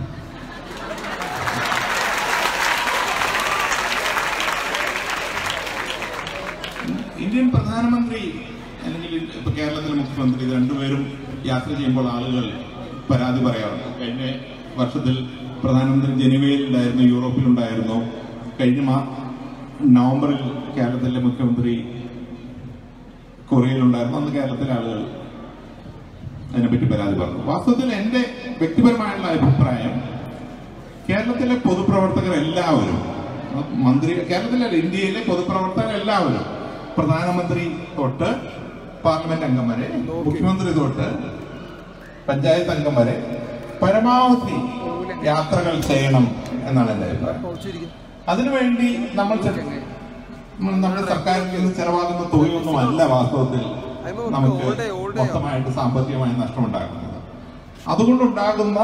ഇന്ത്യൻ പ്രധാനമന്ത്രി അല്ലെങ്കിൽ ഇപ്പൊ കേരളത്തിലെ മുഖ്യമന്ത്രി ഇത് രണ്ടുപേരും യാത്ര ചെയ്യുമ്പോൾ ആളുകൾ പരാതി പറയാറുണ്ട് കഴിഞ്ഞ വർഷത്തിൽ പ്രധാനമന്ത്രി ജനുവരിയിൽ ഉണ്ടായിരുന്നു യൂറോപ്പിലുണ്ടായിരുന്നു കഴിഞ്ഞ മാ നവംബറിൽ കേരളത്തിലെ മുഖ്യമന്ത്രി കൊറിയയിലുണ്ടായിരുന്നു അന്ന് കേരളത്തിലെ ആളുകൾ അതിനെപ്പറ്റി പരാതി പറഞ്ഞു വാസ്തവത്തിൽ എന്റെ വ്യക്തിപരമായുള്ള അഭിപ്രായം കേരളത്തിലെ പൊതുപ്രവർത്തകർ എല്ലാവരും മന്ത്രി കേരളത്തിലല്ല ഇന്ത്യയിലെ പൊതുപ്രവർത്തകർ എല്ലാവരും പ്രധാനമന്ത്രി തൊട്ട് പാർലമെന്റ് അംഗം വരെ മുഖ്യമന്ത്രി തൊട്ട് പഞ്ചായത്ത് അംഗം വരെ പരമാവധി യാത്രകൾ ചെയ്യണം എന്നാണ് എന്റെ അഭിപ്രായം അതിനുവേണ്ടി നമ്മൾ ചെ- നമ്മൾ നമ്മുടെ സർക്കാരിൽ നിന്ന് ചെലവാകുന്ന തുകയൊന്നും അല്ല വാസ്തവത്തിൽ നമുക്ക് മൊത്തമായിട്ട് സാമ്പത്തികമായി നഷ്ടമുണ്ടാകുന്നത് അതുകൊണ്ടുണ്ടാകുന്ന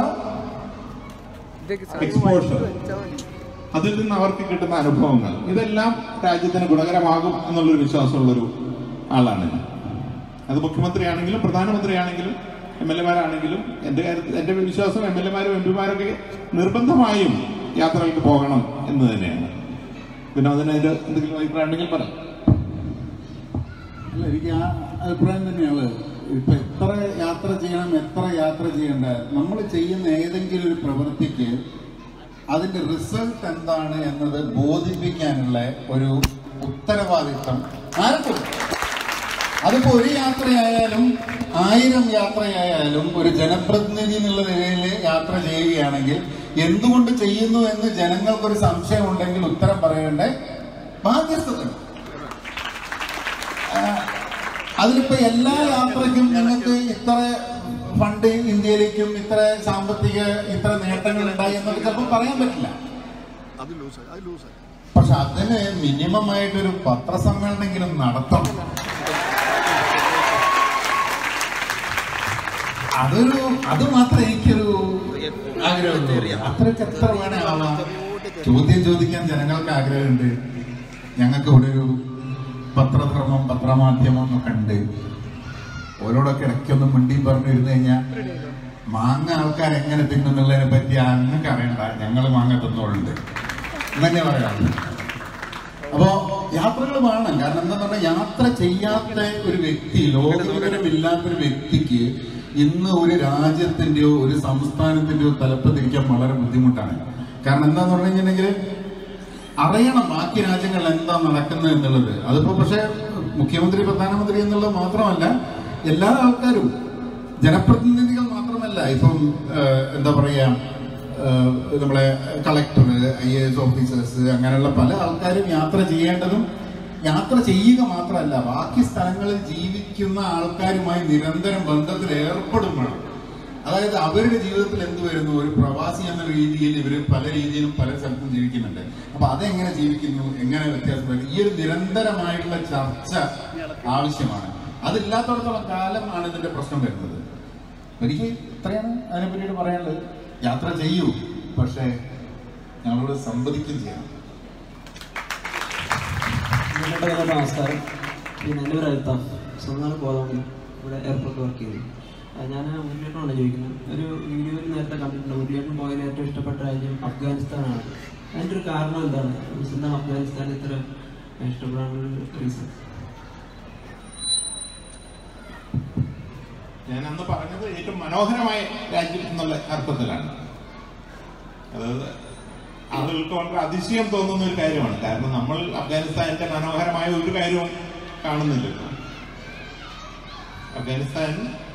എക്സ്പോഷർ അതിൽ നിന്ന് അവർക്ക് കിട്ടുന്ന അനുഭവങ്ങൾ ഇതെല്ലാം രാജ്യത്തിന് ഗുണകരമാകും എന്നുള്ളൊരു വിശ്വാസമുള്ളൊരു ആളാണ് ഞാൻ അത് മുഖ്യമന്ത്രിയാണെങ്കിലും പ്രധാനമന്ത്രിയാണെങ്കിലും എം എൽ എമാരാണെങ്കിലും എന്റെ കാര്യത്തിൽ എന്റെ വിശ്വാസം എം എൽ എമാരും എം പിമാരൊക്കെ നിർബന്ധമായും യാത്രകൾക്ക് പോകണം എന്ന് തന്നെയാണ് പിന്നെ അതിനൊരു എന്തെങ്കിലും അഭിപ്രായം ഉണ്ടെങ്കിൽ പറയാം അല്ല എനിക്ക് ആ അഭിപ്രായം തന്നെയാണ് ഇപ്പൊ എത്ര യാത്ര ചെയ്യണം എത്ര യാത്ര ചെയ്യണ്ട നമ്മൾ ചെയ്യുന്ന ഏതെങ്കിലും ഒരു പ്രവൃത്തിക്ക് അതിന്റെ റിസൾട്ട് എന്താണ് എന്നത് ബോധിപ്പിക്കാനുള്ള ഒരു ഉത്തരവാദിത്തം ആർക്കും അതിപ്പോ ഒരു യാത്രയായാലും ആയിരം യാത്രയായാലും ഒരു ജനപ്രതിനിധി എന്നുള്ള നിലയിൽ യാത്ര ചെയ്യുകയാണെങ്കിൽ എന്തുകൊണ്ട് ചെയ്യുന്നു എന്ന് ജനങ്ങൾക്കൊരു സംശയം ഉണ്ടെങ്കിൽ ഉത്തരം പറയേണ്ട ബാധ്യസ്ഥതയുണ്ട് അതിലിപ്പോ എല്ലാ യാത്രയ്ക്കും നിങ്ങൾക്ക് ഇത്ര ഫണ്ട് ഇന്ത്യയിലേക്കും ഇത്ര സാമ്പത്തിക ഇത്ര നേട്ടങ്ങൾ ഉണ്ടായി എന്നൊക്കെ ചിലപ്പോൾ പറയാൻ പറ്റില്ല പക്ഷെ അതിന് മിനിമം ആയിട്ടൊരു പത്രസമ്മേളനെങ്കിലും നടത്തണം അതൊരു അത് മാത്രമേ എനിക്കൊരു ആഗ്രഹമുള്ളൂ അത്രയ്ക്ക് എത്ര വേണേ ആവാം ചോദ്യം ചോദിക്കാൻ ജനങ്ങൾക്ക് ആഗ്രഹമുണ്ട് ഞങ്ങൾക്ക് ഇവിടെ ഒരു പത്രധർമ്മം പത്രമാധ്യമം എന്നൊക്കെ ഉണ്ട് ഓരോടൊക്കെ ഇടയ്ക്കൊന്നും മിണ്ടി പറഞ്ഞു ഇരുന്ന് കഴിഞ്ഞാൽ മാങ്ങ ആൾക്കാർ എങ്ങനെ തിന്നുന്നുള്ളതിനെ പറ്റി അങ്ങക്ക് അറിയണ്ട ഞങ്ങൾ മാങ്ങ തിന്നോളുണ്ട് എന്നെ പറയാം അപ്പോ യാത്രകൾ വേണം കാരണം എന്താന്ന് പറഞ്ഞാൽ യാത്ര ചെയ്യാത്ത ഒരു വ്യക്തി ലോകവിവരമില്ലാത്ത ഒരു വ്യക്തിക്ക് ഇന്ന് ഒരു രാജ്യത്തിന്റെയോ ഒരു സംസ്ഥാനത്തിന്റെയോ തലപ്പത്തിരിക്കാൻ വളരെ ബുദ്ധിമുട്ടാണ് കാരണം എന്താന്ന് പറഞ്ഞു കഴിഞ്ഞിട്ടുണ്ടെങ്കിൽ അറിയണം ബാക്കി രാജ്യങ്ങളിൽ എന്താ നടക്കുന്നത് എന്നുള്ളത് അതിപ്പോ പക്ഷെ മുഖ്യമന്ത്രി പ്രധാനമന്ത്രി എന്നുള്ളത് മാത്രമല്ല എല്ലാ ആൾക്കാരും ജനപ്രതിനിധികൾ മാത്രമല്ല ഇപ്പം ഏഹ്, എന്താ പറയാ ഏഹ്, നമ്മളെ collector I A S officers അങ്ങനെയുള്ള പല ആൾക്കാരും യാത്ര ചെയ്യേണ്ടതും യാത്ര ചെയ്യുക മാത്രമല്ല ബാക്കി സ്ഥലങ്ങളിൽ ജീവിക്കുന്ന ആൾക്കാരുമായി നിരന്തരം ബന്ധത്തിൽ ഏർപ്പെടും വേണം അതായത് അവരുടെ ജീവിതത്തിൽ എന്ത് വരുന്നു ഒരു പ്രവാസി എന്ന രീതിയിൽ ഇവർ പല രീതിയിലും പല സ്ഥലത്തും ജീവിക്കുന്നുണ്ട് അപ്പൊ അതെങ്ങനെ ജീവിക്കുന്നു എങ്ങനെ വ്യത്യാസം വരും ഈ ഒരു നിരന്തരമായിട്ടുള്ള ചർച്ച ആവശ്യമാണ് അതില്ലാത്തടത്തോളം കാലമാണ് ഇതിന്റെ പ്രശ്നം വരുന്നത് എനിക്ക് ഇത്രയാണ് അതിനെ പറ്റിയിട്ട് പറയാനുള്ളത് യാത്ര ചെയ്യൂ പക്ഷേ ഞങ്ങളോട് സംവദിക്കുകയും ചെയ്യണം നിങ്ങളുടെ എല്ലാവർക്കും നമസ്കാരം പിന്നെ എൻ്റെ പേര് അൽത്താഫ് സ്വന്തം കോതമംഗലം ഇവിടെ എയർപോർട്ട് വർക്ക് ചെയ്യുന്നു ആ, ഞാൻ മുരളിയേട്ടനാണ് ചോദിക്കുന്നത് ഒരു വീഡിയോയിൽ നേരത്തെ കണ്ടിട്ടുണ്ട് മുരളിയേട്ടൻ പോയതിൽ ഏറ്റവും ഇഷ്ടപ്പെട്ട രാജ്യം അഫ്ഗാനിസ്ഥാനാണ് അതിൻ്റെ ഒരു കാരണം എന്താണ് സ്വന്തം അഫ്ഗാനിസ്ഥാൻ ഇത്ര ഇഷ്ടപ്പെടാനുള്ള റീസൺ ഞാൻ അന്ന് പറഞ്ഞത് ഏറ്റവും മനോഹരമായ രാജ്യം എന്നുള്ള അർത്ഥത്തിലാണ് അതായത് ആളുകൾക്ക് വളരെ അതിശയം തോന്നുന്ന ഒരു കാര്യമാണ് കാരണം നമ്മൾ അഫ്ഗാനിസ്ഥാനിന്റെ മനോഹരമായ ഒരു കാര്യവും കാണുന്നില്ലല്ലോ അഫ്ഗാനിസ്ഥാൻ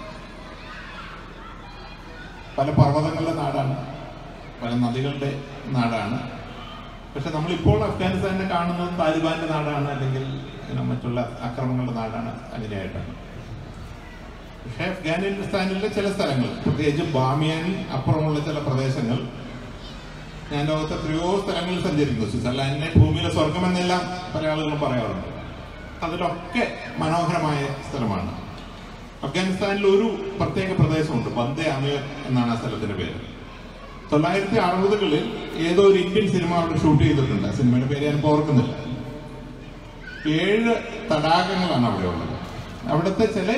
പല പർവ്വതങ്ങളുടെ നാടാണ് പല നദികളുടെ നാടാണ് പക്ഷെ നമ്മളിപ്പോൾ അഫ്ഗാനിസ്ഥാനെ കാണുന്നത് താലിബാന്റെ നാടാണ് അല്ലെങ്കിൽ ഇങ്ങനെ മറ്റുള്ള അക്രമങ്ങളുടെ നാടാണ് അങ്ങനെയായിട്ടാണ് പക്ഷേ അഫ്ഗാനിസ്ഥാനിലെ ചില സ്ഥലങ്ങൾ പ്രത്യേകിച്ച് ബാമിയാൻ അപ്പുറമുള്ള ചില പ്രദേശങ്ങൾ ഞാൻ ലോകത്തെ എത്രയോ സ്ഥലങ്ങളിൽ സഞ്ചരിക്കുന്നു സ്വിറ്റ്സർലാൻഡിനെ ഭൂമിയിലെ സ്വർഗം എന്നെല്ലാം പല ആളുകളും പറയാറുണ്ട് അതിലൊക്കെ മനോഹരമായ സ്ഥലമാണ് അഫ്ഗാനിസ്ഥാനിൽ ഒരു പ്രത്യേക പ്രദേശമുണ്ട് ബന്ദേ അമീർ എന്നാണ് ആ സ്ഥലത്തിന്റെ പേര് തൊള്ളായിരത്തി അറുപതുകളിൽ ഏതോ ഒരു ഇന്ത്യൻ സിനിമ അവിടെ ഷൂട്ട് ചെയ്തിട്ടുണ്ട് ആ സിനിമയുടെ പേര് ഞാൻ ഓർക്കുന്നില്ല ഏഴ് തടാകങ്ങളാണ് അവിടെ ഉള്ളത് അവിടുത്തെ ചില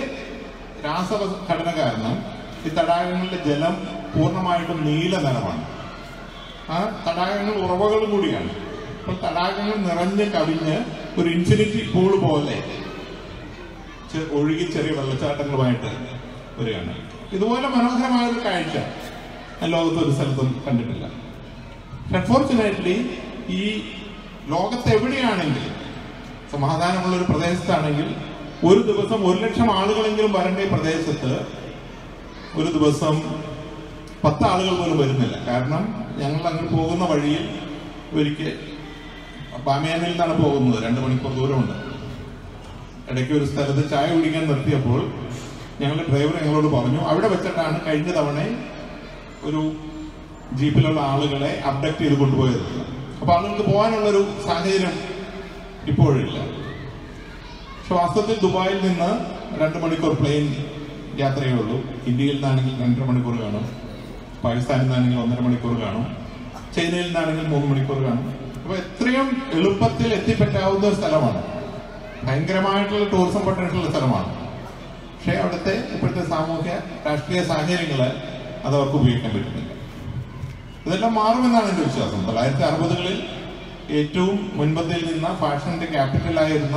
രാസഘടന കാരണം ഈ തടാകങ്ങളിലെ ജലം പൂർണ്ണമായിട്ടും നീല നിറമാണ് ആ തടാകങ്ങൾ ഉറവകളും കൂടിയാണ് അപ്പോൾ തടാകങ്ങൾ നിറഞ്ഞ് കവിഞ്ഞ് ഒരു ഇൻഫിനിറ്റി പൂൾ പോലെ ചെ- ഒഴുകി ചെറിയ വെള്ളച്ചാട്ടങ്ങളുമായിട്ട് വരികയാണ് ഇതുപോലെ മനോഹരമായ ഒരു കാഴ്ച ഞാൻ ലോകത്ത് ഒരു സ്ഥലത്തും കണ്ടിട്ടില്ല അൺഫോർച്ചുനേറ്റ്ലി ഈ ലോകത്ത് എവിടെയാണെങ്കിലും സമാധാനമുള്ള ഒരു പ്രദേശത്താണെങ്കിൽ ഒരു ദിവസം ഒരു ലക്ഷം ആളുകളെങ്കിലും വരേണ്ട ഈ പ്രദേശത്ത് ഒരു ദിവസം പത്ത് ആളുകൾ പോലും വരുന്നില്ല കാരണം ഞങ്ങൾ അങ്ങ് പോകുന്ന വഴിയിൽ ഒരിക്കൽ ബാമിയാനിൽ നിന്നാണ് പോകുന്നത് രണ്ട് മണിക്കൂർ ദൂരമുണ്ട് ഇടയ്ക്ക് ഒരു സ്ഥലത്ത് ചായ കുടിക്കാൻ നിർത്തിയപ്പോൾ ഞങ്ങളുടെ ഡ്രൈവർ ഞങ്ങളോട് പറഞ്ഞു അവിടെ വെച്ചിട്ടാണ് കഴിഞ്ഞ തവണ ഒരു ജീപ്പിലുള്ള ആളുകളെ അബ്ഡക്ട് ചെയ്ത് കൊണ്ടുപോയത് അപ്പൊ ആളുകൾക്ക് പോകാനുള്ളൊരു സാഹചര്യം ഇപ്പോഴില്ല പക്ഷെ വാസ്തവത്തിൽ ദുബായിൽ നിന്ന് രണ്ട് മണിക്കൂർ പ്ലെയിൻ യാത്രയേ ഉള്ളൂ ഇന്ത്യയിൽ നിന്നാണെങ്കിൽ രണ്ടര മണിക്കൂർ കാണും പാകിസ്ഥാനിൽ നിന്നാണെങ്കിൽ ഒന്നര മണിക്കൂർ കാണും ചൈനയിൽ നിന്നാണെങ്കിൽ മൂന്ന് മണിക്കൂർ കാണും അപ്പൊ എത്രയും എളുപ്പത്തിൽ എത്തിപ്പറ്റാവുന്ന ഒരു സ്ഥലമാണ് ഭയങ്കരമായിട്ടുള്ള ടൂറിസം പൊട്ടൻഷ്യൽ സ്ഥലമാണ് പക്ഷേ അവിടുത്തെ ഇപ്പോഴത്തെ സാമൂഹ്യ രാഷ്ട്രീയ സാഹചര്യങ്ങള് അത് അവർക്ക് ഉപയോഗിക്കാൻ പറ്റുന്നില്ല ഇതെല്ലാം മാറുമെന്നാണ് എന്റെ വിശ്വാസം തൊള്ളായിരത്തി അറുപതുകളിൽ ഏറ്റവും മുൻപന്തിയിൽ നിന്ന ഫാഷന്റെ ക്യാപിറ്റലായിരുന്ന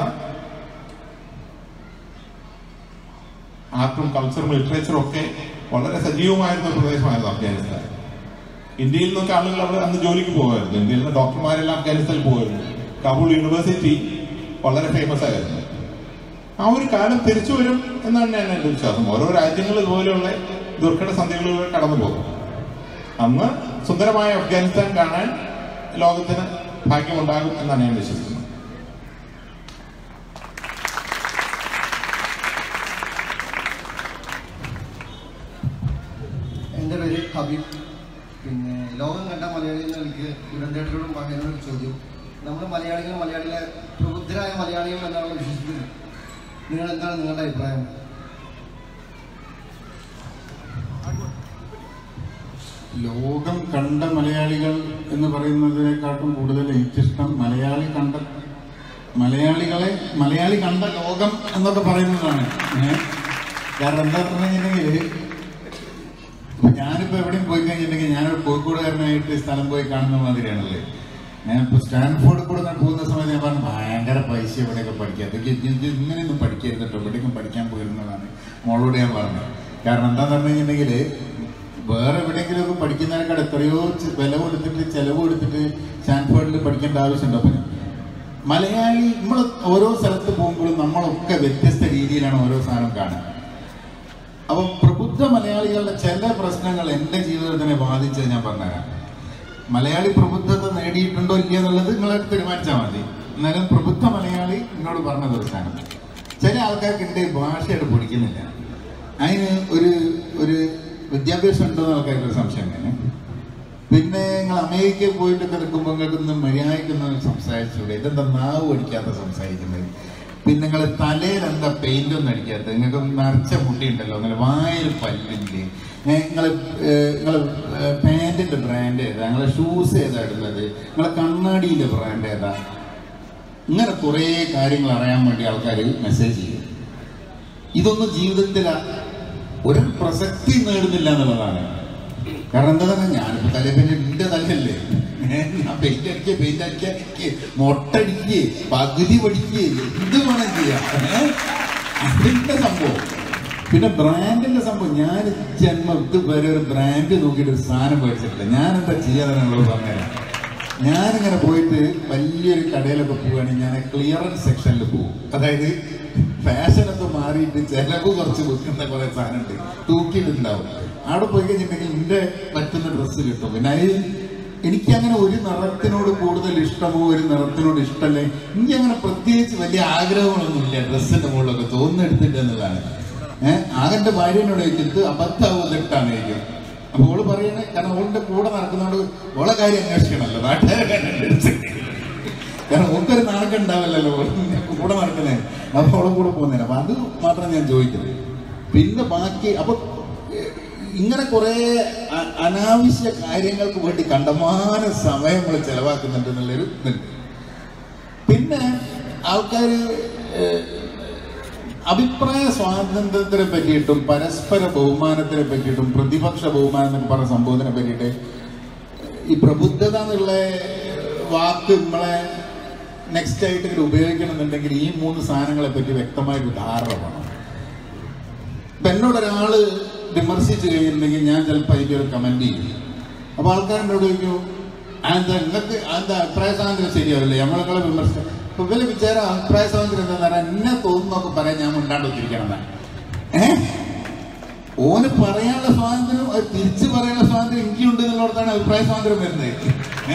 ആർട്ടും കൾച്ചറും ലിറ്ററേച്ചറും ഒക്കെ വളരെ സജീവമായിരുന്ന ഒരു പ്രദേശമായിരുന്നു അഫ്ഗാനിസ്ഥാൻ ഇന്ത്യയിൽ നിന്നൊക്കെ ആളുകൾ അവിടെ അന്ന് ജോലിക്ക് പോകുമായിരുന്നു ഇന്ത്യയിൽ നിന്ന് ഡോക്ടർമാരെല്ലാം അഫ്ഗാനിസ്ഥാനിൽ പോകുമായിരുന്നു കാബൂൾ യൂണിവേഴ്സിറ്റി വളരെ ഫേമസ് ആയിരുന്നു ആ ഒരു കാലം തിരിച്ചു വരും എന്നാണ് ഞാൻ എന്റെ വിശ്വാസം ഓരോ രാജ്യങ്ങൾ ഇതുപോലെയുള്ള ദുർഘട സന്ധികളിലൂടെ കടന്നു പോകും അന്ന് സുന്ദരമായ അഫ്ഗാനിസ്ഥാൻ കാണാൻ ലോകത്തിന് ഭാഗ്യമുണ്ടാകും എന്നാണ് ഞാൻ വിശ്വസിക്കുന്നത് എൻ്റെ പേര് ഹബീബ് പിന്നെ ലോകം കണ്ട മലയാളികൾക്ക് ദുരന്തേട്ടരോടും പറയുന്ന ഒരു ചോദ്യം നമ്മൾ മലയാളികൾ മലയാളികളെ പ്രബുദ്ധരായ മലയാളികൾ എന്നാണ് വിശ്വസിക്കുന്നത് നിങ്ങൾ എന്താണ് നിങ്ങളുടെ അഭിപ്രായം ലോകം കണ്ട മലയാളികൾ എന്ന് പറയുന്നതിനെക്കാട്ടും കൂടുതൽ എനിക്കിഷ്ടം മലയാളി കണ്ട മലയാളികളെ മലയാളി കണ്ട ലോകം എന്നൊക്കെ പറയുന്നതാണ് ഏ? കാരണം എന്താ പറഞ്ഞിട്ടുണ്ടെങ്കിൽ ഇപ്പൊ ഞാനിപ്പോ എവിടെയും പോയി കഴിഞ്ഞിട്ടുണ്ടെങ്കിൽ ഞാനൊരു കോഴിക്കോടുകാരനായിട്ട് സ്ഥലം പോയി കാണുന്ന മാതിരിയാണല്ലേ ഞാൻ ഇപ്പൊ സ്റ്റാൻഫോർഡിൽ കൂടെ ഞാൻ പോകുന്ന സമയത്ത് ഞാൻ പറഞ്ഞു ഭയങ്കര പൈസ ഇവിടെയൊക്കെ പഠിക്കുക അതൊക്കെ ഇത് ഇത് ഇങ്ങനെയൊന്നും പഠിക്കരുത് കേട്ടോ ഇവിടേക്കും പഠിക്കാൻ പോയിരുന്നതാണ് മോളോട് ഞാൻ പറഞ്ഞത് കാരണം എന്താന്ന് പറഞ്ഞു കഴിഞ്ഞിട്ടുണ്ടെങ്കിൽ വേറെ എവിടെയെങ്കിലുമൊക്കെ പഠിക്കുന്നതിനേക്കാൾ എത്രയോ ചെ- വില കൊടുത്തിട്ട് ചെലവ് കൊടുത്തിട്ട് സ്റ്റാൻഫോർഡിൽ പഠിക്കേണ്ട ആവശ്യമുണ്ടോ അപ്പം മലയാളി നമ്മൾ ഓരോ സ്ഥലത്ത് പോകുമ്പോഴും നമ്മളൊക്കെ വ്യത്യസ്ത രീതിയിലാണ് ഓരോ സാധനം കാണുക അപ്പം പ്രബുദ്ധ മലയാളികളുടെ ചില പ്രശ്നങ്ങൾ എൻ്റെ ജീവിതത്തിനെ ബാധിച്ചത് ഞാൻ പറഞ്ഞുതരാം മലയാളി പ്രബുദ്ധത നേടിയിട്ടുണ്ടോ ഇല്ല എന്നുള്ളത് നിങ്ങൾ തീരുമാനിച്ചാൽ മതി എന്നാലും പ്രബുദ്ധ മലയാളി എന്നോട് പറഞ്ഞത് ഒരു സാധനം ചില ആൾക്കാർക്ക് എൻ്റെ ഭാഷയായിട്ട് പിടിക്കുന്നില്ല അതിന് ഒരു ഒരു വിദ്യാഭ്യാസം ഉണ്ടോ എന്ന് ആൾക്കാർക്ക് ഒരു സംശയം തന്നെ പിന്നെ നിങ്ങൾ അമേരിക്കയിൽ പോയിട്ടൊക്കെ നിൽക്കുമ്പോൾ നിങ്ങൾക്കൊന്ന് മര്യാദയ്ക്കൊന്ന് സംസാരിച്ചൂടെ ഇതെന്താ നാവ് അടിക്കാത്ത സംസാരിക്കുന്നത് പിന്നെ നിങ്ങൾ തലയിൽ എന്താ പെയിന്റ് ഒന്നും അടിക്കാത്ത നിങ്ങൾക്ക് നിറച്ച മുടി ഉണ്ടല്ലോ നിങ്ങൾ വായിൽ പല്ലില്ലേ നിങ്ങൾ നിങ്ങൾ പാൻറ്റിന്റെ ബ്രാൻഡ് ഏതാ നിങ്ങളെ ഷൂസ് ഏതാ ഇടുന്നത് നിങ്ങളെ കണ്ണാടിയുടെ ബ്രാൻഡ് ഏതാ ഇങ്ങനെ കുറേ കാര്യങ്ങൾ അറിയാൻ വേണ്ടി ആൾക്കാർ മെസ്സേജ് ചെയ്യും ഇതൊന്നും ജീവിതത്തിൽ ഒരു പ്രസക്തി നേടുന്നില്ല എന്നുള്ളതാണ് കാരണം എന്താ പറഞ്ഞാൽ ഞാനിപ്പോ തലപ്പേന്റെ എന്റെ തലയല്ലേ ഏ, ഞാൻ പെയിന്റ് അടിക്കുക പെയിന്റ് അടിക്കുക അടിക്കുക മൊട്ടടിക്കുക പകുതി പഠിക്കുക എന്ത് വേണം ചെയ്യാം ഏ? അതിന്റെ സംഭവം പിന്നെ ബ്രാൻഡിന്റെ സംഭവം ഞാൻ ജന്മം ഇതുവരെ ഒരു ബ്രാൻഡ് നോക്കിയിട്ട് ഒരു സാധനം മേടിച്ചിട്ടില്ല ഞാൻ എന്താ ചെയ്യാന്നുള്ളത് പറഞ്ഞുതരാം ഞാനിങ്ങനെ പോയിട്ട് വലിയൊരു കടയിലൊക്കെ പോവുകയാണെങ്കിൽ ഞാൻ ക്ലിയറൻസ് സെക്ഷനിൽ പോകും അതായത് ഫാഷനൊക്കെ മാറിയിട്ട് ചെലവ് കുറച്ച് വെക്കുന്ന കുറെ സാധനമുണ്ട് തൂക്കിയിട്ടുണ്ടാവും അവിടെ പോയി കഴിഞ്ഞിട്ടുണ്ടെങ്കിൽ എന്റെ പറ്റുന്ന ഡ്രസ്സ് കിട്ടും പിന്നെ അതിൽ എനിക്കങ്ങനെ ഒരു നിറത്തിനോട് കൂടുതൽ ഇഷ്ടമോ ഒരു നിറത്തിനോട് ഇഷ്ടമല്ലേ എനിക്ക് അങ്ങനെ പ്രത്യേകിച്ച് വലിയ ആഗ്രഹങ്ങളൊന്നുമില്ല ഡ്രസ്സിന്റെ മുകളിലൊക്കെ തോന്നെടുത്തിട്ട് എന്നുള്ളതാണ് ഏഹ് ആകെന്റെ ഭാര്യനോട് ചോദിക്കുന്നത് അബദ്ധാവും ഇട്ടാണ് ചോദിക്കും അപ്പൊ ഓള് പറയണേ കാരണം ഓളിന്റെ കൂടെ നടക്കുന്നോണ്ട് ഓളെ കാര്യം അന്വേഷിക്കണമല്ലോ നാട്ടുകാരെ കാരണം ഓൾക്കൊരു നാണക്കം ഉണ്ടാവില്ലല്ലോ ഓളിന്റെ കൂടെ നടക്കുന്നേ അപ്പൊ ഓളെ കൂടെ പോകുന്നതിന് അപ്പൊ അത് മാത്രം ഞാൻ ചോദിക്കുന്നത് പിന്നെ ബാക്കി അപ്പൊ ഏഹ്, ഇങ്ങനെ കുറെ അ- അനാവശ്യ കാര്യങ്ങൾക്ക് വേണ്ടി കണ്ടമാന സമയം നമ്മൾ ചെലവാക്കുന്നുണ്ട് എന്നുള്ളൊരു ഇതുണ്ട് പിന്നെ ആൾക്കാർ അഭിപ്രായ സ്വാതന്ത്ര്യത്തിനെ പറ്റിയിട്ടും പരസ്പര ബഹുമാനത്തിനെ പറ്റിയിട്ടും പ്രതിപക്ഷ ബഹുമാനം എന്നൊക്കെ പറഞ്ഞ സംഭവത്തിനെ പറ്റിയിട്ട് ഈ പ്രബുദ്ധത എന്നുള്ള വാക്ക് നമ്മളെ നെക്സ്റ്റ് ആയിട്ട് ഇങ്ങനെ ഉപയോഗിക്കണമെന്നുണ്ടെങ്കിൽ ഈ മൂന്ന് സാധനങ്ങളെ പറ്റി വ്യക്തമായിട്ട് ധാരണ വേണം ഇപ്പൊ എന്നോട് ഒരാള് വിമർശിച്ചു കഴിഞ്ഞിട്ടുണ്ടെങ്കിൽ ഞാൻ ചിലപ്പോൾ അതിന്റെ ഒരു കമന്റ് ചെയ്യും അപ്പൊ ആൾക്കാരെന്നോട് ചോദിക്കും എന്താ നിങ്ങൾക്ക് എന്താ അഭിപ്രായ സ്വാതന്ത്ര്യം ശരിയാവില്ലേ നമ്മളെ വിമർശിച്ച ഇപ്പൊ ഇവര് വിചാരം അഭിപ്രായ സ്വാതന്ത്ര്യം എന്താ പറയാ എന്നെ തോന്നുന്നൊക്കെ പറയാൻ ഞാൻ മുണ്ടാണ്ട് വെച്ചിരിക്കണം എന്നാ. ഏ ഓന് പറയാനുള്ള സ്വാതന്ത്ര്യം അത് തിരിച്ചു പറയാനുള്ള സ്വാതന്ത്ര്യം എനിക്കുണ്ട് എന്നുള്ളടത്താണ് അഭിപ്രായ സ്വാതന്ത്ര്യം വരുന്നത്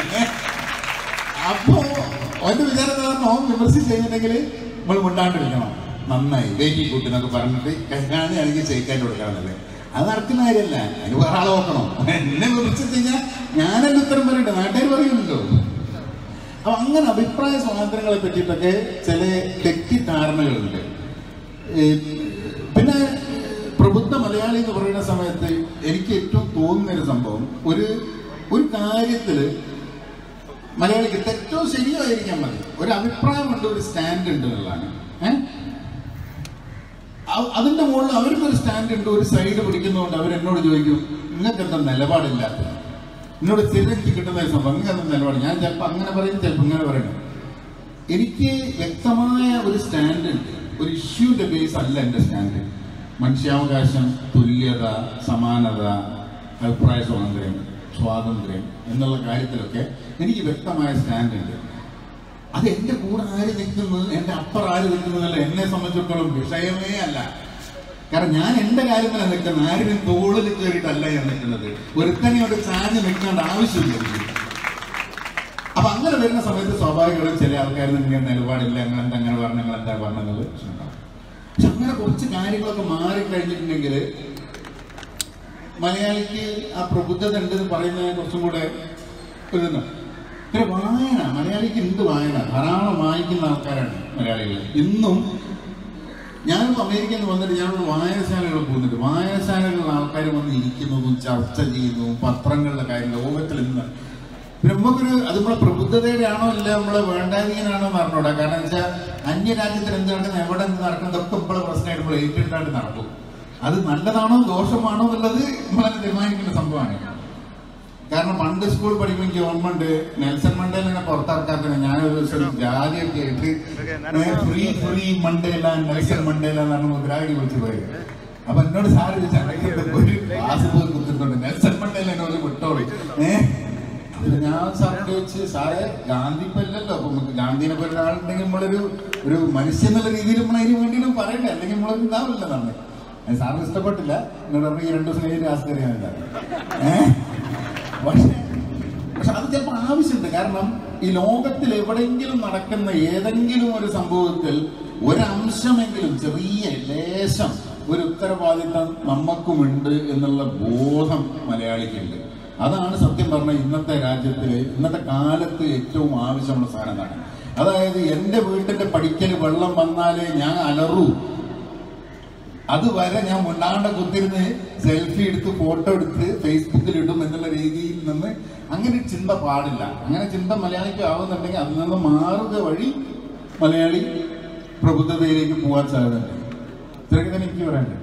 അപ്പോ ഓന്റെ വിചാരം എന്താ പറഞ്ഞാ, ഓൻ വിമർശിച്ച് കഴിഞ്ഞിട്ടുണ്ടെങ്കിൽ നമ്മൾ മുണ്ടാണ്ടിരിക്കണം നന്നായി വെയിറ്റി കൂട്ടി എന്നൊക്കെ പറഞ്ഞിട്ട് കല്യാണിയാണെങ്കിൽ ചെയ്യിക്കാൻ കൊടുക്കാന്നല്ലേ അത് നടക്കുന്ന കാര്യമല്ല അതിന് വേറെ ആളെ നോക്കണം എന്നെ വിമർശിച്ച് കഴിഞ്ഞാൽ ഞാനല്ല ഉത്തരം പറയട്ടെ നാട്ടുകാർ പറയുമല്ലോ അപ്പൊ അങ്ങനെ അഭിപ്രായ സ്വാതന്ത്ര്യങ്ങളെ പറ്റിയിട്ടൊക്കെ ചില തെറ്റിദ്ധാരണകളുണ്ട് ഈ പിന്നെ പ്രബുദ്ധ മലയാളി എന്ന് പറയുന്ന സമയത്ത് എനിക്ക് ഏറ്റവും തോന്നുന്ന ഒരു സംഭവം ഒരു ഒരു കാര്യത്തില് മലയാളിക്ക് തെറ്റോ ശരിയോ ആയിരിക്കാൻ മതി ഒരു അഭിപ്രായമുണ്ട് ഒരു സ്റ്റാൻഡ് ഉണ്ട് എന്നുള്ളതാണ് ഏഹ് അ- അതിന്റെ മുകളിൽ അവർക്കൊരു സ്റ്റാൻഡ് ഉണ്ട് ഒരു സൈഡ് പിടിക്കുന്നതുകൊണ്ട് അവർ എന്നോട് ചോദിക്കും നിങ്ങൾക്ക് എന്താ നിലപാടില്ലാത്തത് എന്നോട് സ്ഥിരക്ക് കിട്ടുന്ന ഒരു സംഭവം നിങ്ങൾക്ക് എന്താ നിലപാട് ഞാൻ ചിലപ്പോൾ അങ്ങനെ പറയും ചിലപ്പോൾ ഇങ്ങനെ പറയണം എനിക്ക് വ്യക്തമായ ഒരു സ്റ്റാൻഡ് ഉണ്ട് ഒരു ഇഷ്യൂന്റെ ബേസ് അല്ല എന്റെ സ്റ്റാൻഡ് മനുഷ്യാവകാശം തുല്യത സമാനത അഭിപ്രായ സ്വാതന്ത്ര്യം സ്വാതന്ത്ര്യം എന്നുള്ള കാര്യത്തിലൊക്കെ എനിക്ക് വ്യക്തമായ സ്റ്റാൻഡ് ഉണ്ട് അത് എന്റെ കൂടെ ആര് നിൽക്കുന്നത് എന്റെ അപ്പുറം ആര് നിൽക്കുന്നതല്ല എന്നെ സംബന്ധിച്ചിടത്തോളം വിഷയമേ അല്ല കാരണം ഞാൻ എന്റെ കാര്യം തന്നെ നിൽക്കുന്നത് ആരും തോളിൽ കയറിയിട്ടല്ല ഞാൻ നിൽക്കുന്നത് ഒരുത്തനെയോട് ചാഞ്ഞ് നിൽക്കേണ്ട ആവശ്യമില്ല എനിക്ക്. അപ്പൊ അങ്ങനെ വരുന്ന സമയത്ത് സ്വാഭാവികമായും ചില ആൾക്കാർ നിങ്ങൾ നിലപാടില്ല നിങ്ങൾ എന്താ അങ്ങനെ പറഞ്ഞു നിങ്ങൾ എന്താ പറഞ്ഞത് പ്രശ്നമുണ്ടാവും പക്ഷെ അങ്ങനെ കുറച്ച് കാര്യങ്ങളൊക്കെ മാറിക്കഴിഞ്ഞിട്ടുണ്ടെങ്കിൽ മലയാളിക്ക് ആ പ്രബുദ്ധത ഉണ്ടെന്ന് പറയുന്നതിനെ കുറച്ചും കൂടെ ഒരു ഇതുണ്ട്. പിന്നെ വായന മലയാളിക്ക് എന്ത് വായന ധാരാളം വായിക്കുന്ന ആൾക്കാരാണ് മലയാളികൾ ഇന്നും ഞാനിപ്പോൾ അമേരിക്കയിൽ നിന്ന് വന്നിട്ട് ഞാനൊരു വായനശാലകളിൽ പോകുന്നുണ്ട് വായനശാലകളിൽ ആൾക്കാർ വന്ന് ഇരിക്കുന്നതും ചർച്ച ചെയ്യുന്നതും പത്രങ്ങളുടെ കാര്യം ലോകത്തിൽ ഇന്ന് പിന്നെ നമുക്കൊരു അത് നമ്മളെ പ്രബുദ്ധതയുടെ ആണോ അല്ല നമ്മളെ വേണ്ടാതീനാണോ എന്ന് അറിഞ്ഞൂടാ കാരണം വെച്ചാൽ അന്യരാജ്യത്തിൽ എന്ത് നടക്കുന്നത് എവിടെ നിന്ന് നടക്കുന്നതൊക്കെ നമ്മളെ പ്രശ്നമായിട്ട് നമ്മൾ ഏറ്റെടുത്താണ്ട് നടക്കും അത് നല്ലതാണോ ദോഷമാണോ എന്നുള്ളത് നമ്മളെ തീരുമാനിക്കേണ്ട സംഭവമാണ് കാരണം കാരണം പണ്ട് സ്കൂൾ പഠിക്കുമ്പോൾ എനിക്ക് ഓർമ്മയുണ്ട് നെൽസൺ മണ്ടേലിനെ പുറത്തിറക്കാത്ത ഞാനൊരു ദിവസം ജാതിയൊക്കെ ആയിട്ട് free free Mandela Nelson Mandela എന്നാണ് മുദ്രാഗി വിളിച്ചു പോയത് അപ്പൊ എന്നോട് സാറ് ചോദിച്ചാൽ ഒരു ക്ലാസ് പോയി കുത്തിട്ടുണ്ട് നെൽസൺ മണ്ടേല എന്നോട് വിട്ടോളി ഏഹ് അതിൽ ഞാൻ സാറിന്റെ വെച്ച് സാറേ ഗാന്ധി ഇപ്പൊ ഇല്ലല്ലോ അപ്പൊ നമുക്ക് ഗാന്ധിനെ പോലെ ഒരാളുണ്ടെങ്കിൽ നമ്മളൊരു ഒരു മനുഷ്യൻ എന്നുള്ള രീതിയിൽ നമ്മൾ അതിന് വേണ്ടിയിട്ട് പറയണ്ടേ അല്ലെങ്കിൽ നമ്മളൊരു ഇതാവില്ല നമ്മൾ സാറിന് ഇഷ്ടപ്പെട്ടില്ല എന്നോട് പറഞ്ഞു ഈ രണ്ടു ദിവസം കഴിഞ്ഞ് രാഷ്ട്രീയ അറിയാനില്ല ഏഹ് പക്ഷേ പക്ഷെ അത് ചിലപ്പോൾ ആവശ്യമുണ്ട് കാരണം ഈ ലോകത്തിൽ എവിടെയെങ്കിലും നടക്കുന്ന ഏതെങ്കിലും ഒരു സംഭവത്തിൽ ഒരംശമെങ്കിലും ചെറിയ ലേശം ഒരു ഉത്തരവാദിത്തം നമുക്കുമുണ്ട് എന്നുള്ള ബോധം മലയാളിക്കുണ്ട് അതാണ് സത്യം പറഞ്ഞ ഇന്നത്തെ രാജ്യത്തില് ഇന്നത്തെ കാലത്ത് ഏറ്റവും ആവശ്യമുള്ള സാധനമാണ് അതായത് എന്റെ വീട്ടിന്റെ പഠിക്കൽ വെള്ളം വന്നാലേ ഞാൻ അലറൂ അതുവരെ ഞാൻ മുണ്ടാണ്ട കുത്തിരുന്ന് സെൽഫി എടുത്ത് ഫോട്ടോ എടുത്ത് ഫേസ്ബുക്കിൽ ഇടും എന്നുള്ള രീതിയിൽ നിന്ന് അങ്ങനെ ഒരു ചിന്ത പാടില്ല അങ്ങനെ ചിന്ത മലയാളിക്ക് ആവുന്നുണ്ടെങ്കിൽ അതിൽ നിന്ന് മാറുക വഴി മലയാളി പ്രബുദ്ധതയിലേക്ക് പോകാൻ സാധ്യതയുണ്ട് ഇത്രയൊക്കെ തന്നെ എനിക്ക് പറയാനുണ്ട്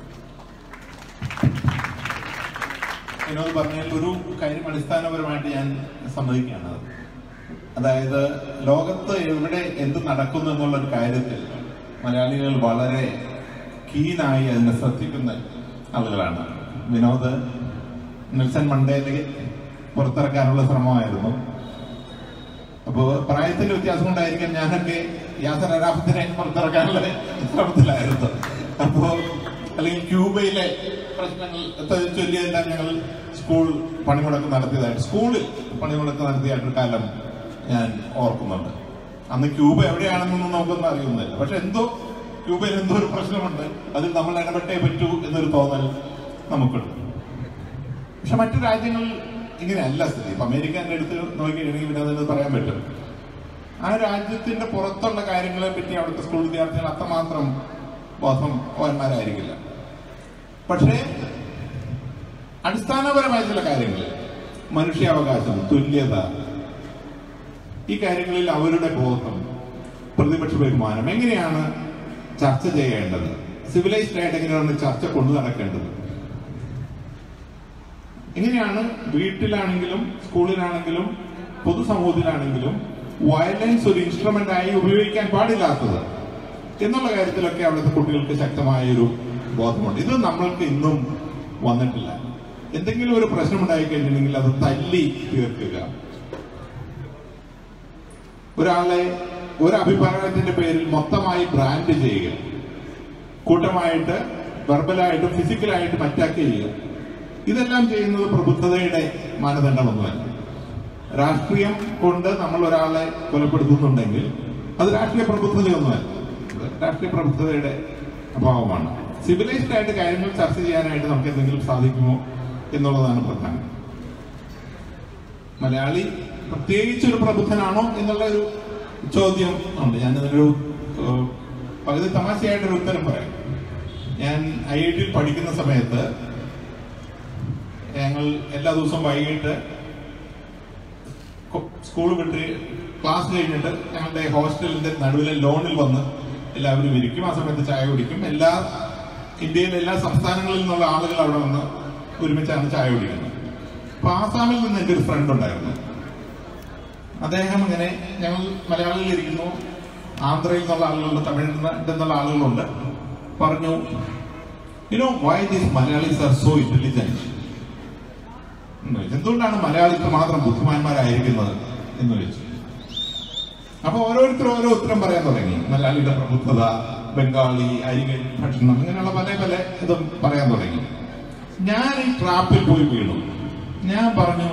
വിനോദ് പറഞ്ഞാൽ ഒരു കാര്യം അടിസ്ഥാനപരമായിട്ട് ഞാൻ സമ്മതിക്കുകയാണ് അതായത് ലോകത്ത് എവിടെ എന്ത് നടക്കുന്നു എന്നുള്ള ഒരു കാര്യത്തിൽ മലയാളികൾ വളരെ കീനായി അതിനെ ശ്രദ്ധിക്കുന്ന ആളുകളാണ് വിനോദ് നെൽസൺ മണ്ടേലെ പുറത്തിറക്കാനുള്ള ശ്രമമായിരുന്നു അപ്പോൾ പ്രായത്തിന്റെ വ്യത്യാസം കൊണ്ടായിരിക്കും ഞാനൊക്കെ യാസർ അറാഫത്തിനെ പുറത്തിറക്കാനുള്ള ശ്രമത്തിലായിരുന്നു അപ്പോ അല്ലെങ്കിൽ ക്യൂബയിലെ പ്രശ്നങ്ങൾ ചൊല്ലിയതെല്ലാം ഞങ്ങൾ സ്കൂൾ പണിമുടക്ക് നടത്തിയതായിട്ട് സ്കൂളിൽ പണിമുടക്ക് നടത്തിയായിട്ടൊരു കാലം ഞാൻ ഓർക്കുന്നുണ്ട് അന്ന് ക്യൂബ എവിടെയാണെന്നൊന്നും നമുക്കൊന്നും അറിയുന്നില്ല പക്ഷെ എന്തോ ക്യൂബയിൽ എന്തോ ഒരു പ്രശ്നമുണ്ട് അതിൽ നമ്മൾ ഇടപെട്ടേ പറ്റൂ എന്നൊരു തോന്നൽ നമുക്കുണ്ട് പക്ഷെ മറ്റു രാജ്യങ്ങൾ ഇങ്ങനെയല്ല സ്ഥിതി ഇപ്പൊ അമേരിക്കന്റെ അടുത്ത് നോക്കിക്കഴിഞ്ഞെങ്കിൽ പിന്നെ അതിന് പറയാൻ പറ്റും ആ രാജ്യത്തിന്റെ പുറത്തുള്ള കാര്യങ്ങളെ പറ്റി അവിടുത്തെ സ്കൂൾ വിദ്യാർത്ഥികൾ അത്രമാത്രം ബോധവാന്മാരായിരിക്കില്ല പക്ഷേ അടിസ്ഥാനപരമായ ചില കാര്യങ്ങൾ മനുഷ്യാവകാശം തുല്യത ഈ കാര്യങ്ങളിൽ അവരുടെ ബോധം പ്രതിപക്ഷ ബഹുമാനം എങ്ങനെയാണ് ചർച്ച ചെയ്യേണ്ടത് സിവിലൈസ്ഡ് ആയിട്ട് എങ്ങനെയാണ് ചർച്ച കൊണ്ടു നടക്കേണ്ടത് എങ്ങനെയാണ് വീട്ടിലാണെങ്കിലും സ്കൂളിലാണെങ്കിലും പൊതുസമൂഹത്തിലാണെങ്കിലും വയലൻസ് ഒരു ഇൻസ്ട്രുമെന്റ് ആയി ഉപയോഗിക്കാൻ പാടില്ലാത്തത് എന്നുള്ള കാര്യത്തിലൊക്കെ അവിടുത്തെ കുട്ടികൾക്ക് ശക്തമായ ഒരു ബോധമുണ്ട് ഇത് നമ്മൾക്ക് ഇന്നും വന്നിട്ടില്ല എന്തെങ്കിലും ഒരു പ്രശ്നം ഉണ്ടായി കഴിഞ്ഞിട്ടുണ്ടെങ്കിൽ അത് തല്ലി തീർക്കുക ഒരാളെ ഒരു അഭിപ്രായത്തിന്റെ പേരിൽ മൊത്തമായി ബ്രാൻഡ് ചെയ്യുക കൂട്ടമായിട്ട് വെർബലായിട്ടും ഫിസിക്കലായിട്ടും അറ്റാക്ക് ചെയ്യുക ഇതെല്ലാം ചെയ്യുന്നത് പ്രബുദ്ധതയുടെ മാനദണ്ഡമൊന്നുമല്ല രാഷ്ട്രീയം കൊണ്ട് നമ്മൾ ഒരാളെ കൊലപ്പെടുത്തുന്നുണ്ടെങ്കിൽ അത് രാഷ്ട്രീയ പ്രബുദ്ധതയൊന്നുമല്ല രാഷ്ട്രീയ പ്രബുദ്ധതയുടെ അഭാവമാണ് സിവിലൈസ്ഡ് ആയിട്ട് കാര്യങ്ങൾ ചർച്ച ചെയ്യാനായിട്ട് നമുക്ക് എന്തെങ്കിലും സാധിക്കുമോ എന്നുള്ളതാണ് പ്രധാനം മലയാളി പ്രത്യേകിച്ച് ഒരു പ്രബുദ്ധനാണോ എന്നുള്ള ഒരു ചോദ്യം ഉണ്ട് ഞാൻ അതിനൊരു ഏഹ്, പകുതി തമാശയായിട്ടൊരു ഉത്തരം പറയാം ഞാൻ ഐ ഐ ടിയിൽ പഠിക്കുന്ന സമയത്ത് ഞങ്ങൾ എല്ലാ ദിവസവും വൈകിട്ട് സ്കൂൾ വിട്ട് ക്ലാസ് കഴിഞ്ഞിട്ട് ഞങ്ങളുടെ ഹോസ്റ്റലിന്റെ നടുവിലെ ലോണിൽ വന്ന് എല്ലാവരും ഇരിക്കും ആ സമയത്ത് ചായ കുടിക്കും എല്ലാ ഇന്ത്യയിലെ എല്ലാ സംസ്ഥാനങ്ങളിൽ നിന്നുള്ള ആളുകൾ അവിടെ വന്ന് ഒരുമിച്ചാണ് ചായ കുടിക്കുന്നത് അപ്പൊ ആസാമിൽ നിന്ന് എൻ്റെ ഒരു ഫ്രണ്ട് ഉണ്ടായിരുന്നു അദ്ദേഹം ഇങ്ങനെ ഞങ്ങൾ മലയാളിയിൽ ഇരിക്കുന്നു ആന്ധ്രയിൽ നിന്നുള്ള ആളുകളുണ്ട് തമിഴിൽ നിന്നുള്ള ആളുകളുണ്ട് പറഞ്ഞു you know why these Malayalis are so intelligent എന്തുകൊണ്ടാണ് മലയാളിക്ക് മാത്രം ബുദ്ധിമാന്മാരായിരിക്കുന്നത് എന്ന് ചോദിച്ചു അപ്പൊ ഓരോരുത്തരും ഓരോ ഉത്തരം പറയാൻ തുടങ്ങി മലയാളിയുടെ പ്രബുദ്ധത ബംഗാളി അരികൻ ഭക്ഷണം ഇങ്ങനെയുള്ള പല പല ഇതും പറയാൻ തുടങ്ങി ഞാൻ ഈ ട്രാപ്പിൽ പോയി വീണു ഞാൻ പറഞ്ഞു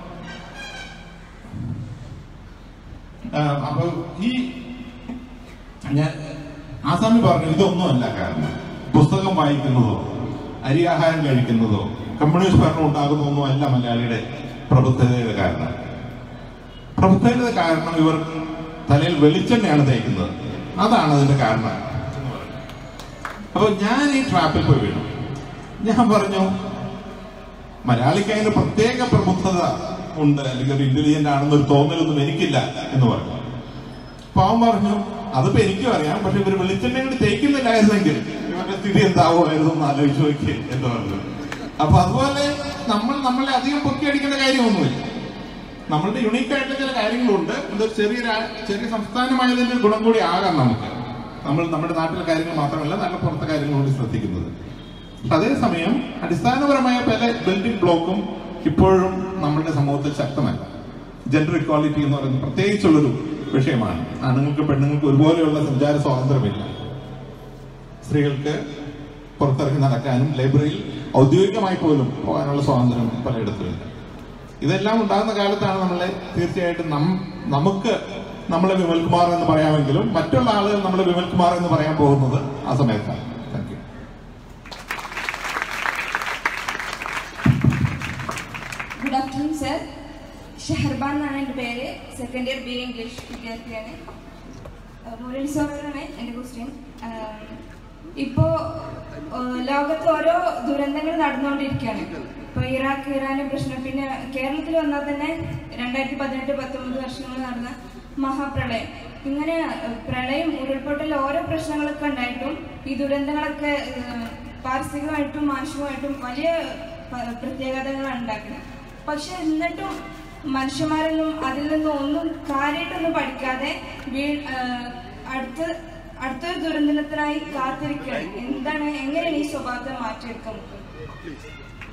ആ, അപ്പൊ ഈ ഞാൻ ആസാമി പറഞ്ഞു ഇതൊന്നുമല്ല കാരണം പുസ്തകം വായിക്കുന്നതോ അരി ആഹാരം കഴിക്കുന്നതോ കമ്മ്യൂണിസ്റ്റ് ഭരണം ഉണ്ടാകുന്നതൊന്നും അല്ല മലയാളിയുടെ പ്രബുദ്ധതയുടെ കാരണം പ്രബുദ്ധതയുടെ കാരണം ഇവർ തലയിൽ വെളിച്ചെണ്ണയാണ് തേക്കുന്നത് അതാണ് അതിന്റെ കാരണം എന്ന് പറഞ്ഞു. അപ്പൊ ഞാൻ ഈ ട്രാപ്പിൽ പോയി വീണു ഞാൻ പറഞ്ഞു മലയാളിക്ക് അതിന് പ്രത്യേക പ്രബുദ്ധത ഉണ്ട് അല്ലെങ്കിൽ ഒരു ഇന്റലിജന്റ് ആണെന്നൊരു തോന്നലൊന്നും എനിക്കില്ല എന്ന് പറഞ്ഞു അപ്പൊ അവൻ പറഞ്ഞു അതിപ്പോ എനിക്കും അറിയാം പക്ഷെ ഇവർ വെളിച്ചെണ്ണ കൊണ്ട് തേക്കുന്നില്ലായിരുന്നെങ്കിൽ ഇവരുടെ സ്ഥിതി എന്താവുമായിരുന്നു എന്ന് ആലോചിച്ച് നോക്കി എന്ന് പറഞ്ഞു അപ്പൊ അതുപോലെ നമ്മൾ നമ്മളെ അധികം പൊക്കി അടിക്കേണ്ട കാര്യമൊന്നുമില്ല നമ്മളുടെ യുണീക്ക് ആയിട്ടുള്ള ചില കാര്യങ്ങളുണ്ട് ഇതൊരു ചെറിയ രാ- ചെറിയ സംസ്ഥാനമായതിന്റെ ഗുണം കൂടി ആകാം നമുക്ക് നമ്മൾ നമ്മുടെ നാട്ടിലെ കാര്യങ്ങൾ മാത്രമല്ല നല്ല പുറത്തെ കാര്യങ്ങൾ കൂടി ശ്രദ്ധിക്കുന്നത് പക്ഷെ അതേസമയം അടിസ്ഥാനപരമായ പല ബിൽഡിംഗ് ബ്ലോക്കും ഇപ്പോഴും നമ്മുടെ സമൂഹത്തിൽ ശക്തമല്ല ജെൻഡർ ഇക്വാലിറ്റി എന്ന് പറയുന്നത് പ്രത്യേകിച്ചുള്ളൊരു വിഷയമാണ് ആണുങ്ങൾക്ക് പെണ്ണുങ്ങൾക്ക് ഒരുപോലെയുള്ള സഞ്ചാര സ്വാതന്ത്ര്യമില്ല സ്ത്രീകൾക്ക് പുറത്തിറങ്ങി നടക്കാനും ലൈബ്രറിയിൽ ഔദ്യോഗികമായി പോലും പോകാനുള്ള സ്വാതന്ത്ര്യം പലയിടത്തുമില്ല ഇതെല്ലാം ഉണ്ടാകുന്ന കാലത്താണ് നമ്മളെ തീർച്ചയായിട്ടും നം നമുക്ക് നമ്മളെ വിമൽകുമാർ എന്ന് പറയാമെങ്കിലും മറ്റുള്ള ആളുകൾ നമ്മളെ വിമൽകുമാർ എന്ന് പറയാൻ പോകുന്നത് ആ സമയത്താണ് thank you good afternoon sir Sheharban എന്നാണ് എൻ്റെ പേര് second year B A English വിദ്യാർത്ഥിയാണ് അഹ് മുരളി സാറാണ് എൻ്റെ ക്വസ്റ്റ്യൻ ഇപ്പോൾ ലോകത്ത് ഓരോ ദുരന്തങ്ങൾ നടന്നുകൊണ്ടിരിക്കുകയാണ് ഇപ്പോൾ ഇറാഖ് ഇറാൻ്റെ പ്രശ്നം പിന്നെ കേരളത്തിൽ വന്നാൽ തന്നെ രണ്ടായിരത്തി പതിനെട്ട് പത്തൊമ്പത് വർഷങ്ങൾ നടന്ന മഹാപ്രളയം ഇങ്ങനെ അഹ് പ്രളയം ഉരുൾപൊട്ടൽ ഓരോ പ്രശ്നങ്ങളൊക്കെ ഉണ്ടായിട്ടും ഈ ദുരന്തങ്ങളൊക്കെ ഏഹ്, പാരിസ്ഥിതികമായിട്ടും മാനസികമായിട്ടും വലിയ പ- പ്രത്യാഘാതങ്ങളാണ് ഉണ്ടാക്കുന്നത് പക്ഷെ എന്നിട്ടും മനുഷ്യന്മാരൊന്നും അതിൽ നിന്നും ഒന്നും കാര്യമായിട്ടൊന്നും പഠിക്കാതെ വീ ആഹ് അടുത്ത അടുത്തൊരു ദുരന്തത്തിനായി കാത്തിരിക്കുകയാണ് എന്താണ് എങ്ങനെയാണ് ഈ സ്വഭാവത്തെ മാറ്റിയെടുക്കാൻ നമുക്ക്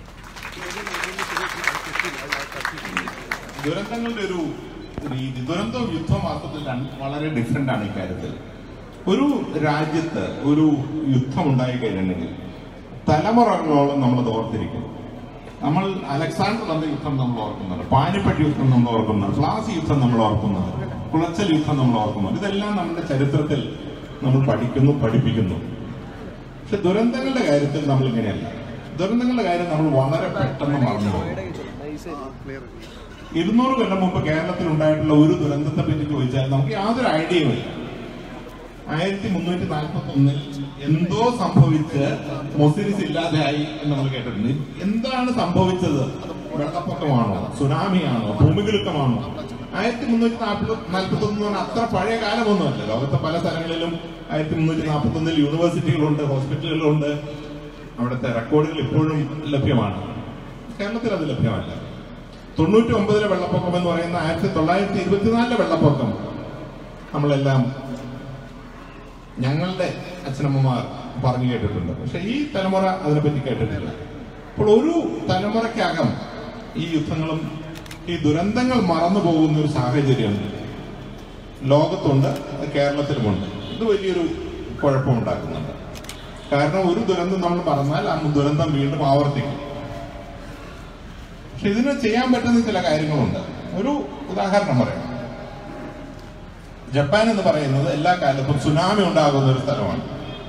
ദുരന്തങ്ങളുടെ ഒരു രീതി ദുരന്തവും യുദ്ധവും വാസ്തവത്തിൽ രണ്ട് വളരെ ഡിഫറെന്റ് ആണ് ഇക്കാര്യത്തിൽ ഒരു രാജ്യത്ത് ഒരു യുദ്ധം ഉണ്ടായി കഴിഞ്ഞിട്ടുണ്ടെങ്കിൽ തലമുറകളോളം നമ്മൾ അത് ഓർത്തിരിക്കും നമ്മൾ അലക്സാണ്ടർ തന്ന യുദ്ധം നമ്മൾ ഓർക്കുന്നുണ്ട് പാനിപ്പട്ട് യുദ്ധം നമ്മൾ ഓർക്കുന്നുണ്ട് പ്ലാസി യുദ്ധം നമ്മൾ ഓർക്കുന്നുണ്ട് കുളച്ചൽ യുദ്ധം നമ്മൾ ഓർക്കുന്നുണ്ട് ഇതെല്ലാം നമ്മുടെ ചരിത്രത്തിൽ നമ്മൾ പഠിക്കുന്നു പഠിപ്പിക്കുന്നു പക്ഷെ ദുരന്തങ്ങളുടെ കാര്യത്തിൽ നമ്മൾ ഇങ്ങനെയല്ല ദുരന്തങ്ങളുടെ കാര്യം നമ്മൾ വളരെ പെട്ടെന്ന് മറന്നു പോകും ഇരുന്നൂറ് കൊല്ലം മുമ്പ് കേരളത്തിൽ ഉണ്ടായിട്ടുള്ള ഒരു ദുരന്തത്തെ പറ്റി ചോദിച്ചാൽ നമുക്ക് യാതൊരു ഐഡിയയും ഇല്ല ആയിരത്തി മുന്നൂറ്റി നാൽപ്പത്തി ഒന്നിൽ എന്തോ സംഭവിച്ച് മൊസിരിസ് ഇല്ലാതെയായി എന്ന് നമ്മൾ കേട്ടിട്ടുണ്ട് എന്താണ് സംഭവിച്ചത് വെള്ളപ്പൊക്കമാണോ സുനാമിയാണോ ഭൂമികുലുക്കമാണോ ആയിരത്തി മുന്നൂറ്റി നാൽപ്പത്തി നാൽപ്പത്തി ഒന്ന് പറഞ്ഞാൽ അത്ര പഴയ കാലമൊന്നുമല്ല ലോകത്തെ പല സ്ഥലങ്ങളിലും ആയിരത്തി മുന്നൂറ്റി നാൽപ്പത്തി ഒന്നിൽ യൂണിവേഴ്സിറ്റികളുണ്ട് ഹോസ്പിറ്റലുകളുണ്ട് അവിടുത്തെ റെക്കോർഡുകൾ ഇപ്പോഴും ലഭ്യമാണ് കേരളത്തിൽ അത് ലഭ്യമല്ല തൊണ്ണൂറ്റി ഒമ്പതിലെ വെള്ളപ്പൊക്കം എന്ന് പറയുന്ന ആയിരത്തി തൊള്ളായിരത്തി ഇരുപത്തിനാലിലെ വെള്ളപ്പൊക്കം നമ്മളെല്ലാം ഞങ്ങളുടെ അച്ഛനമ്മമാർ പറഞ്ഞു കേട്ടിട്ടുണ്ട് പക്ഷെ ഈ തലമുറ അതിനെപ്പറ്റി കേട്ടിട്ടില്ല അപ്പോൾ ഒരു തലമുറയ്ക്കകം ഈ യുദ്ധങ്ങളും ഈ ദുരന്തങ്ങൾ മറന്നു പോകുന്ന ഒരു സാഹചര്യം ലോകത്തുണ്ട് അത് കേരളത്തിലുമുണ്ട് ഇത് വലിയൊരു കുഴപ്പമുണ്ടാക്കുന്നുണ്ട് കാരണം ഒരു ദുരന്തം നമ്മൾ പറഞ്ഞാൽ ആ ദുരന്തം വീണ്ടും ആവർത്തിക്കും പക്ഷെ ഇതിന് ചെയ്യാൻ പറ്റുന്ന ചില കാര്യങ്ങളുണ്ട് ഒരു ഉദാഹരണം പറയാം ജപ്പാൻ എന്ന് പറയുന്നത് എല്ലാ കാലത്തും സുനാമി ഉണ്ടാകുന്ന ഒരു സ്ഥലമാണ്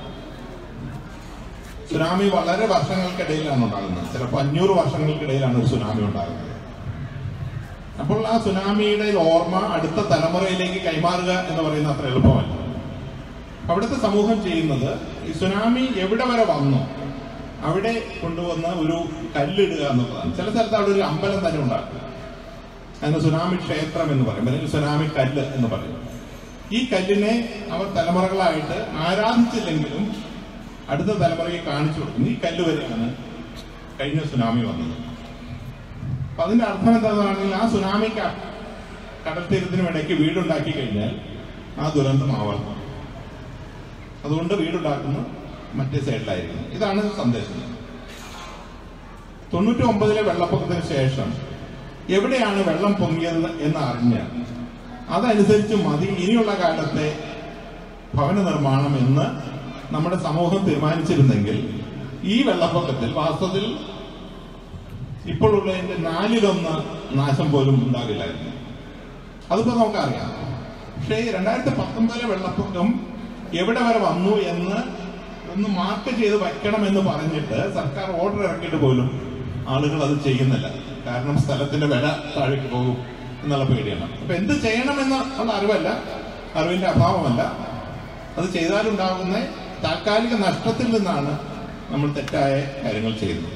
സുനാമി വളരെ വർഷങ്ങൾക്കിടയിലാണ് ഉണ്ടാകുന്നത് ചിലപ്പോൾ അഞ്ഞൂറ് വർഷങ്ങൾക്കിടയിലാണ് ഒരു സുനാമി ഉണ്ടാകുന്നത് അപ്പോൾ ആ സുനാമിയുടെ ഓർമ്മ അടുത്ത തലമുറയിലേക്ക് കൈമാറുക എന്ന് പറയുന്നത് അത്ര എളുപ്പമല്ല അവിടുത്തെ സമൂഹം ചെയ്യുന്നത് ഈ സുനാമി എവിടെ വരെ വന്നു അവിടെ കൊണ്ടുവന്ന് ഒരു കല്ലിടുക എന്നുള്ളതാണ് ചില സ്ഥലത്ത് അവിടെ ഒരു അമ്പലം തന്നെ ഉണ്ടാക്കും അതിന് സുനാമി ക്ഷേത്രം എന്ന് പറയും അല്ലെങ്കിൽ സുനാമി കല്ല് എന്ന് പറയും ഈ കല്ലിനെ അവർ തലമുറകളായിട്ട് ആരാധിച്ചില്ലെങ്കിലും അടുത്ത തലമുറയ്ക്ക് കാണിച്ചു കൊടുക്കുന്നു ഈ കല്ല് വരെയാണ് കഴിഞ്ഞ സുനാമി വന്നത് അപ്പൊ അതിന്റെ അർത്ഥം എന്താണെന്നാണെങ്കിൽ ആ സുനാമിക്ക് കടൽ തീരത്തിനും ഇടയ്ക്ക് വീടുണ്ടാക്കി കഴിഞ്ഞാൽ ആ ദുരന്തം ആവർത്തം അതുകൊണ്ട് വീടുണ്ടാക്കുന്നു മറ്റേ സൈഡിലായിരിക്കും ഇതാണ് സന്ദേശം തൊണ്ണൂറ്റി ഒമ്പതിലെ വെള്ളപ്പൊക്കത്തിന് ശേഷം എവിടെയാണ് വെള്ളം പൊങ്ങിയത് എന്ന് അറിഞ്ഞ് അതനുസരിച്ച് മതി ഇനിയുള്ള കാലത്തെ ഭവന നിർമ്മാണം എന്ന് നമ്മുടെ സമൂഹം തീരുമാനിച്ചിരുന്നെങ്കിൽ ഈ വെള്ളപ്പൊക്കത്തിൽ വാസ്തവത്തിൽ ഇപ്പോഴുള്ളതിന്റെ നാലിലൊന്ന് നാശം പോലും ഉണ്ടാകില്ലായിരുന്നു അതിപ്പോ നമുക്കറിയാം പക്ഷേ ഈ രണ്ടായിരത്തി പത്തൊമ്പതിലെ വെള്ളപ്പൊക്കം എവിടെ വരെ വന്നു എന്ന് ഒന്ന് മാർക്ക് ചെയ്ത് വയ്ക്കണം എന്ന് പറഞ്ഞിട്ട് സർക്കാർ ഓർഡർ ഇറക്കിയിട്ട് പോലും ആളുകൾ അത് ചെയ്യുന്നില്ല കാരണം സ്ഥലത്തിന്റെ വില താഴേക്ക് പോകും എന്നുള്ള പേടിയാണ് അപ്പൊ എന്ത് ചെയ്യണമെന്ന് ഉള്ള അറിവല്ല അറിവിന്റെ അഭാവമല്ല അത് ചെയ്താലുണ്ടാകുന്ന താൽക്കാലിക നഷ്ടത്തിൽ നിന്നാണ് നമ്മൾ തെറ്റായ കാര്യങ്ങൾ ചെയ്യുന്നത്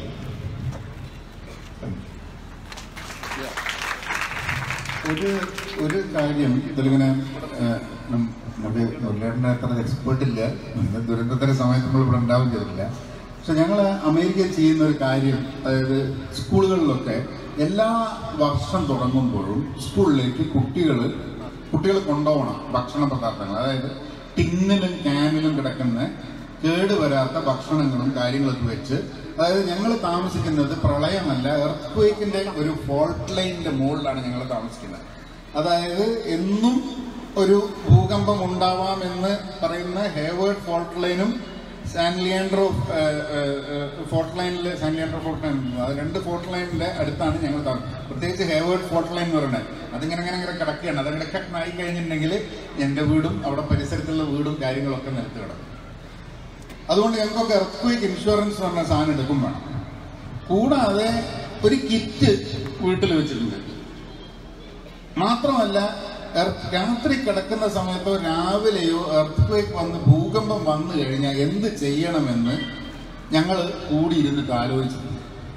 ഒരു ഒരു കാര്യം ഇതിലിങ്ങനെ ഏഹ്, നം- നമ്മുടെ മുരളീധരൻ്റെ അത്ര എക്സ്പേർട്ട് ഇല്ല ഇന്ന് ദുരന്തത്തിന്റെ സമയത്ത് നമ്മൾ ഇവിടെ ഉണ്ടാവും ചെയ്തിട്ടില്ല പക്ഷെ ഞങ്ങൾ അമേരിക്കയിൽ ചെയ്യുന്ന ഒരു കാര്യം അതായത് സ്കൂളുകളിലൊക്കെ എല്ലാ വർഷം തുടങ്ങുമ്പോഴും സ്കൂളിലേക്ക് കുട്ടികൾ കുട്ടികൾ കൊണ്ടുപോകണം ഭക്ഷണ പദാർത്ഥങ്ങൾ അതായത് ടിന്നിലും ക്യാനിലും കിടക്കുന്ന കേടുവരാത്ത ഭക്ഷണങ്ങളും കാര്യങ്ങളൊക്കെ വെച്ച് അതായത് ഞങ്ങൾ താമസിക്കുന്നത് പ്രളയമല്ല എർത്ത് ഒരു ഫോൾട്ട് ലൈനിന്റെ മുകളിലാണ് ഞങ്ങൾ താമസിക്കുന്നത് അതായത് എന്നും ഒരു ഭൂകമ്പം ഉണ്ടാവാമെന്ന് പറയുന്ന ഹേവേർഡ് ഫോൾട്ട് ലൈനും സാൻ ലിയാൻഡ്രോ ഫോർട്ട് ലൈനിൽ സാൻ ലിയാൻഡ്രോ ഫോർട്ട് ലൈൻ അത് രണ്ട് ഫോർട്ട് ലൈനിന്റെ അടുത്താണ് ഞങ്ങൾ താമസം പ്രത്യേകിച്ച് ഹേവേർഡ് ഫോർട്ട് ലൈൻ എന്ന് പറയുന്നത് അതിങ്ങനെ അങ്ങനെ അങ്ങനെ കിടക്കുകയാണ് അതങ്ങനെ കട്ടായി കഴിഞ്ഞിട്ടുണ്ടെങ്കിൽ എൻ്റെ വീടും അവിടെ പരിസരത്തുള്ള വീടും കാര്യങ്ങളൊക്കെ നിലത്ത് കിടക്കും അതുകൊണ്ട് ഞങ്ങൾക്കൊക്കെ എർത്ത് ഇൻഷുറൻസ് പറഞ്ഞ സാധനം എടുക്കും വേണം കൂടാതെ ഒരു കിറ്റ് വീട്ടിൽ വെച്ചിട്ടുണ്ട് മാത്രമല്ല എർത്ത് രാത്രി കിടക്കുന്ന സമയത്തോ രാവിലെയോ എർത്ത് ക്വേക്ക് വന്ന് ഭൂകമ്പം വന്നു കഴിഞ്ഞാൽ എന്ത് ചെയ്യണമെന്ന് ഞങ്ങൾ കൂടിയിരുന്നിട്ട് ആലോചിച്ചു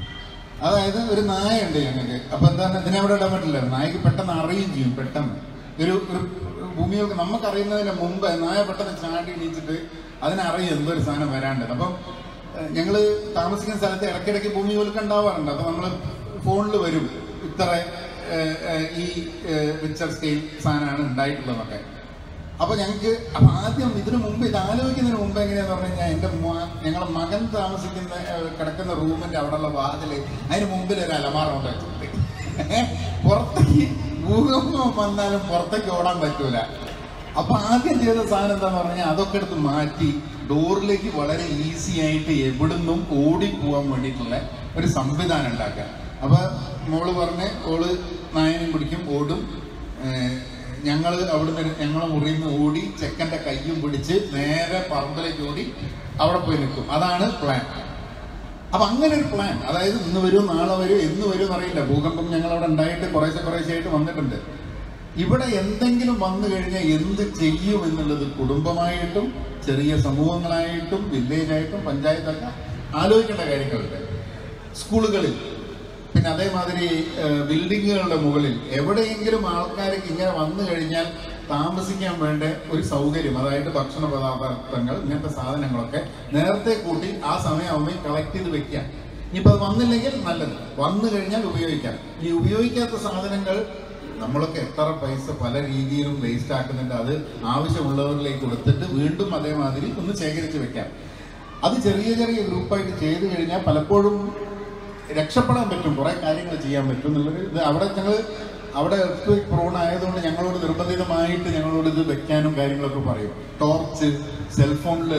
അതായത് ഒരു നായുണ്ട് ഞങ്ങൾക്ക് അപ്പൊ എന്താണ് ഇതിനവിടെ ഇടാൻ പറ്റില്ല നായക്ക് പെട്ടെന്ന് അറിയുകയും ചെയ്യും പെട്ടെന്ന് ഒരു ഒരു ഭൂമിയൊക്കെ നമുക്കറിയുന്നതിന് മുമ്പ് നായ പെട്ടെന്ന് ചാടി എണീച്ചിട്ട് അതിനറിയും എന്തൊരു സാധനം വരാണ്ടത് അപ്പം ഏഹ്, ഞങ്ങള് താമസിക്കുന്ന സ്ഥലത്ത് ഇടയ്ക്കിടയ്ക്ക് ഭൂമി കുലുക്കം ഉണ്ടാവാറുണ്ട് അപ്പൊ നമ്മള് ഫോണിൽ വരും ഇത്ര ഏഹ്, ഏഹ്, ഈ റിച്ചർ സ്കെയിൽ സാധനമാണ് ഉണ്ടായിട്ടുള്ളതൊക്കെ അപ്പൊ ഞങ്ങൾക്ക് അപ്പൊ ആദ്യം ഇതിനു മുമ്പ് ഇത് ആലോചിക്കുന്നതിന് മുമ്പ് എങ്ങനെയാന്ന് പറഞ്ഞു കഴിഞ്ഞാൽ എന്റെ മ- ഞങ്ങളെ മകൻ താമസിക്കുന്ന ഏഹ്, കിടക്കുന്ന റൂമിന്റെ അവിടെയുള്ള വാതില് അതിന് മുമ്പിൽ ഒരു അലമാറ കൊണ്ട് വെച്ചിട്ടുണ്ട് പുറത്തേക്ക് ഭൂകമ്പം വന്നാലും പുറത്തേക്ക് ഓടാൻ പറ്റൂല അപ്പൊ ആദ്യം ചെയ്ത സാധനം എന്താന്ന് പറഞ്ഞാൽ അതൊക്കെ എടുത്ത് മാറ്റി ഡോറിലേക്ക് വളരെ ഈസി ആയിട്ട് എവിടുന്നും ഓടി പോവാൻ വേണ്ടിയിട്ടുള്ള ഒരു സംവിധാനം ഉണ്ടാക്കുക അപ്പൊ മോള് പറഞ്ഞ് ഓള് നായനും പിടിക്കും ഓടും ഏഹ് ഞങ്ങള് അവിടുന്ന് ഞങ്ങളെ മുറിയിൽ നിന്ന് ഓടി ചെക്കന്റെ കയ്യും പിടിച്ച് നേരെ പറമ്പിലേക്ക് ഓടി അവിടെ പോയി നിൽക്കും അതാണ് പ്ലാൻ അപ്പൊ അങ്ങനെ ഒരു പ്ലാൻ അതായത് ഇന്ന് വരും നാളെ വരും എന്ന് വരും എന്നറിയില്ല ഭൂകമ്പം ഞങ്ങൾ അവിടെ ഉണ്ടായിട്ട് കുറേശ്ശെ കുറേശ്ശെ ആയിട്ട് വന്നിട്ടുണ്ട് ഇവിടെ എന്തെങ്കിലും വന്നു കഴിഞ്ഞാൽ എന്ത് ചെയ്യും എന്നുള്ളത് കുടുംബമായിട്ടും ചെറിയ സമൂഹങ്ങളായിട്ടും വില്ലേജായിട്ടും പഞ്ചായത്തൊക്കെ ആലോചിക്കേണ്ട കാര്യങ്ങളുണ്ട് സ്കൂളുകളിൽ പിന്നെ അതേമാതിരി ഏഹ്, ബിൽഡിങ്ങുകളുടെ മുകളിൽ എവിടെയെങ്കിലും ആൾക്കാർക്ക് ഇങ്ങനെ വന്നു കഴിഞ്ഞാൽ താമസിക്കാൻ വേണ്ട ഒരു സൗകര്യം അതായത് ഭക്ഷണ പദാർത്ഥങ്ങൾ ഇങ്ങനത്തെ സാധനങ്ങളൊക്കെ നേരത്തെ കൂട്ടി ആ സമയമാകുമ്പോൾ കളക്ട് ചെയ്ത് വെക്കാം ഇനിയിപ്പോൾ അത് വന്നില്ലെങ്കിൽ നല്ലത് വന്നു കഴിഞ്ഞാൽ ഉപയോഗിക്കാം ഈ ഉപയോഗിക്കാത്ത സാധനങ്ങൾ നമ്മളൊക്കെ എത്ര പൈസ പല രീതിയിലും വേസ്റ്റ് ആക്കുന്നുണ്ട് അത് ആവശ്യമുള്ളവരിലേക്ക് കൊടുത്തിട്ട് വീണ്ടും അതേമാതിരി ഒന്ന് ശേഖരിച്ച് വെക്കാം അത് ചെറിയ ചെറിയ ഗ്രൂപ്പായിട്ട് ചെയ്തു കഴിഞ്ഞാൽ പലപ്പോഴും രക്ഷപ്പെടാൻ പറ്റും കുറെ കാര്യങ്ങൾ ചെയ്യാൻ പറ്റും എന്നുള്ളത് ഇത് അവിടെ ഞങ്ങൾ അവിടെ എർത്ത് പ്രോൺ ആയതുകൊണ്ട് ഞങ്ങളോട് നിർബന്ധിതമായിട്ട് ഞങ്ങളോട് ഇത് വെക്കാനും കാര്യങ്ങളൊക്കെ പറയും ടോർച്ച് സെൽഫോണിൽ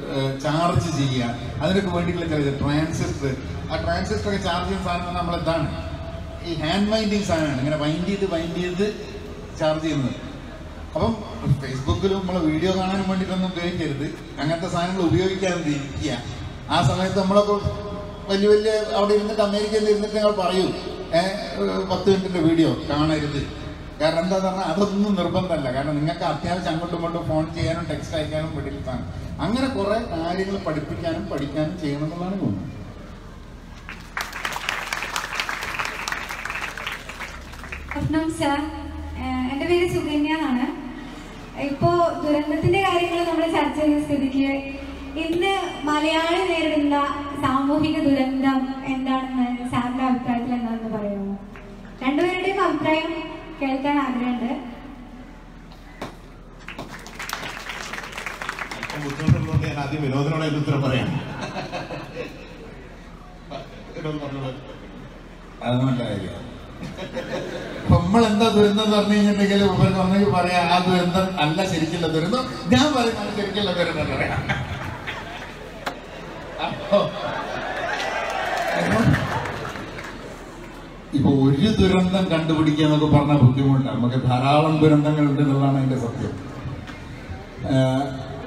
ചാർജ് ചെയ്യുക അതിനൊക്കെ വേണ്ടിയിട്ടുള്ള ചില ട്രാൻസിസ്റ്റർ ആ ട്രാൻസിസ്റ്റർ ഒക്കെ ചാർജ് ചെയ്യുന്ന സാധനം നമ്മൾ എന്താണ് ഈ ഹാൻഡ് വൈൻഡിങ് സാധനമാണ് ഇങ്ങനെ വൈൻഡ് ചെയ്ത് വൈൻഡ് ചെയ്ത് ചാർജ് ചെയ്യുന്നത് അപ്പം ഫേസ്ബുക്കിൽ നമ്മൾ വീഡിയോ കാണാൻ വേണ്ടിയിട്ടൊന്നും ഉപയോഗിക്കരുത് അങ്ങനത്തെ സാധനങ്ങൾ ഉപയോഗിക്കാതിരിക്കുക ആ സമയത്ത് നമ്മളൊക്കെ വലിയ വലിയ അവിടെ ഇരുന്നിട്ട് അമേരിക്കയിൽ ഇരുന്നിട്ട് ഞങ്ങൾ പറയും ഏഹ് പത്ത് മിനിറ്റിന്റെ വീഡിയോ കാണരുത് കാരണം എന്താന്ന് പറഞ്ഞാൽ അതൊന്നും നിർബന്ധമല്ല കാരണം നിങ്ങൾക്ക് അത്യാവശ്യം അങ്ങോട്ടും ഇങ്ങോട്ടും ഫോൺ ചെയ്യാനും ടെക്സ്റ്റ് അയക്കാനും വേണ്ടിയിട്ടാണ് അങ്ങനെ കുറെ കാര്യങ്ങൾ പഠിപ്പിക്കാനും പഠിക്കാനും ചെയ്യണം എന്നുള്ളതാണ് തോന്നുന്നത് അഫ്നാൻ സാർ ഏഹ് എൻ്റെ പേര് സുകന്യ എന്നാണ് ഇപ്പോൾ ദുരന്തത്തിന്റെ കാര്യങ്ങൾ നമ്മൾ ചർച്ച ചെയ്ത സ്ഥിതിക്ക് ഇന്ന് മലയാളി നേരിടുന്ന സാമൂഹിക ദുരന്തം എന്താണെന്ന് സാറിന്റെ അഭിപ്രായത്തിൽ എന്താണെന്ന് പറയുമോ രണ്ടുപേരുടെയും അഭിപ്രായം കേൾക്കാൻ ആഗ്രഹമുണ്ട് അല്പം ബുദ്ധിമുട്ടുള്ളതുകൊണ്ട് ഞാൻ ആദ്യം വിനോദനോട് അതിന്റെ ഉത്തരം പറയാം വിനോദ് പറഞ്ഞോളൂ. അത് നല്ല കാര്യം നമ്മൾ എന്താ ദുരന്തം എന്ന് പറഞ്ഞു കഴിഞ്ഞിട്ടുണ്ടെങ്കിൽ ഇവർക്ക് ഒന്നെങ്കിൽ പറയാം ആ ദുരന്തം അല്ല ശരിക്കുള്ള ദുരന്തം ഞാൻ പറയുന്നത് ശരിക്കുള്ള ദുരന്തം എന്ന് പറയാം അപ്പോ ഇപ്പൊ ഒരു ദുരന്തം കണ്ടുപിടിക്കുക എന്നൊക്കെ പറഞ്ഞാൽ ബുദ്ധിമുട്ടാണ് നമുക്ക് ധാരാളം ദുരന്തങ്ങൾ ഉണ്ട് എന്നുള്ളതാണ് അതിന്റെ സത്യം ഏഹ്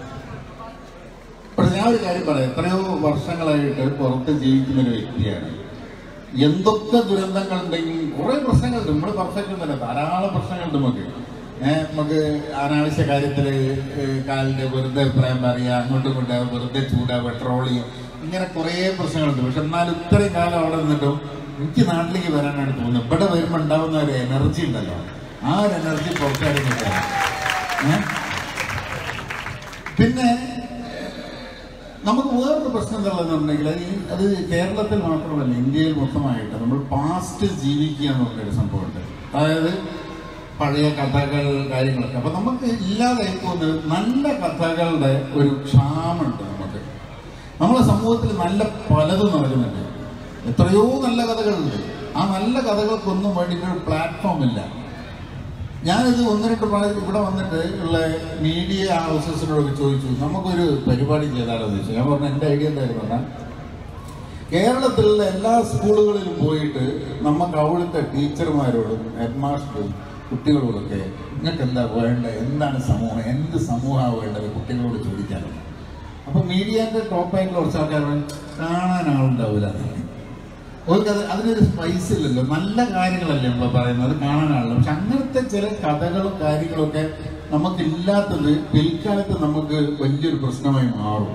പക്ഷെ ഞാൻ ഒരു കാര്യം പറയാം എത്രയോ വർഷങ്ങളായിട്ട് പുറത്ത് ജീവിക്കുന്ന ഒരു വ്യക്തിയാണ് എന്തൊക്കെ ദുരന്തങ്ങൾ ഉണ്ടെങ്കിൽ കുറെ പ്രശ്നങ്ങളുണ്ട് നമ്മൾ പെർഫെക്റ്റ് ഒന്നുമല്ല ധാരാളം പ്രശ്നങ്ങളുണ്ട് നമുക്ക് ഏഹ് നമുക്ക് അനാവശ്യ കാര്യത്തില് ഏഹ് കാലിന്റെ വെറുതെ അഭിപ്രായം പറയുക അങ്ങോട്ടും ഇങ്ങോട്ടും വെറുതെ ചൂടാ പെട്രോൾ ഇങ്ങനെ കുറേ പ്രശ്നങ്ങളുണ്ട് പക്ഷെ എന്നാലും ഇത്രയും കാലം അവിടെ നിന്നിട്ടും എനിക്ക് നാട്ടിലേക്ക് വരാനാണ് തോന്നുന്നത് ഇവിടെ വരുമ്പോൾ ഉണ്ടാവുന്ന ഒരു എനർജി ഉണ്ടല്ലോ ആ ഒരു എനർജി പുറത്തേക്ക് നിൽക്കണം ഏഹ് പിന്നെ നമുക്ക് വേറൊരു പ്രശ്നം എന്താണെന്നുണ്ടെങ്കിൽ അത് ഈ- അത് കേരളത്തിൽ മാത്രമല്ല ഇന്ത്യയിൽ മൊത്തമായിട്ട് നമ്മൾ പാസ്റ്റ് ജീവിക്കുക എന്ന് പറഞ്ഞൊരു സംഭവമുണ്ട് അതായത് പഴയ കഥകൾ കാര്യങ്ങളൊക്കെ അപ്പൊ നമുക്ക് ഇല്ലാതായി പോകുന്നത് നല്ല കഥകളുടെ ഒരു ക്ഷാമുണ്ട് നമുക്ക് നമ്മുടെ സമൂഹത്തിൽ നല്ല പലതും നടക്കുന്നുണ്ട് എത്രയോ നല്ല കഥകളുണ്ട് ആ നല്ല കഥകൾക്കൊന്നും വേണ്ടിയിട്ട് ഒരു പ്ലാറ്റ്ഫോം ഇല്ല ഞാനിത് ഒന്ന് രണ്ട് പ്രാവശ്യം ഇവിടെ വന്നിട്ട് ഉള്ള മീഡിയ ഹൗസസിനോടൊക്കെ ചോദിച്ചു നമുക്കൊരു പരിപാടി ചെയ്താലോ എന്ന് ചോദിച്ചു ഞാൻ പറഞ്ഞു എൻ്റെ ഐഡിയ എന്തായിരുന്നു പറഞ്ഞാൽ കേരളത്തിലുള്ള എല്ലാ സ്കൂളുകളിലും പോയിട്ട് നമുക്ക് അവിടുത്തെ ടീച്ചർമാരോടും ഹെഡ് മാസ്റ്ററും കുട്ടികളോടൊക്കെ നിങ്ങൾക്ക് എന്താ വേണ്ടത് എന്താണ് സമൂഹം എന്ത് സമൂഹമാണ് വേണ്ടത് കുട്ടികളോട് ചോദിക്കാനുള്ളത് അപ്പൊ മീഡിയന്റെ ടോപ്പായിട്ടുള്ള കുറച്ച് ആൾക്കാർ പറയും, കാണാൻ ആളുണ്ടാവില്ല അവർക്ക് അത് അതിനൊരു സ്പൈസ് ഇല്ലല്ലോ നല്ല കാര്യങ്ങളല്ലേ നമ്മൾ പറയുന്നത് അത് കാണാനാണല്ലോ പക്ഷെ അങ്ങനത്തെ ചില കഥകളും കാര്യങ്ങളൊക്കെ നമുക്കില്ലാത്തത് പിൽക്കാലത്ത് നമുക്ക് വലിയൊരു പ്രശ്നമായി മാറും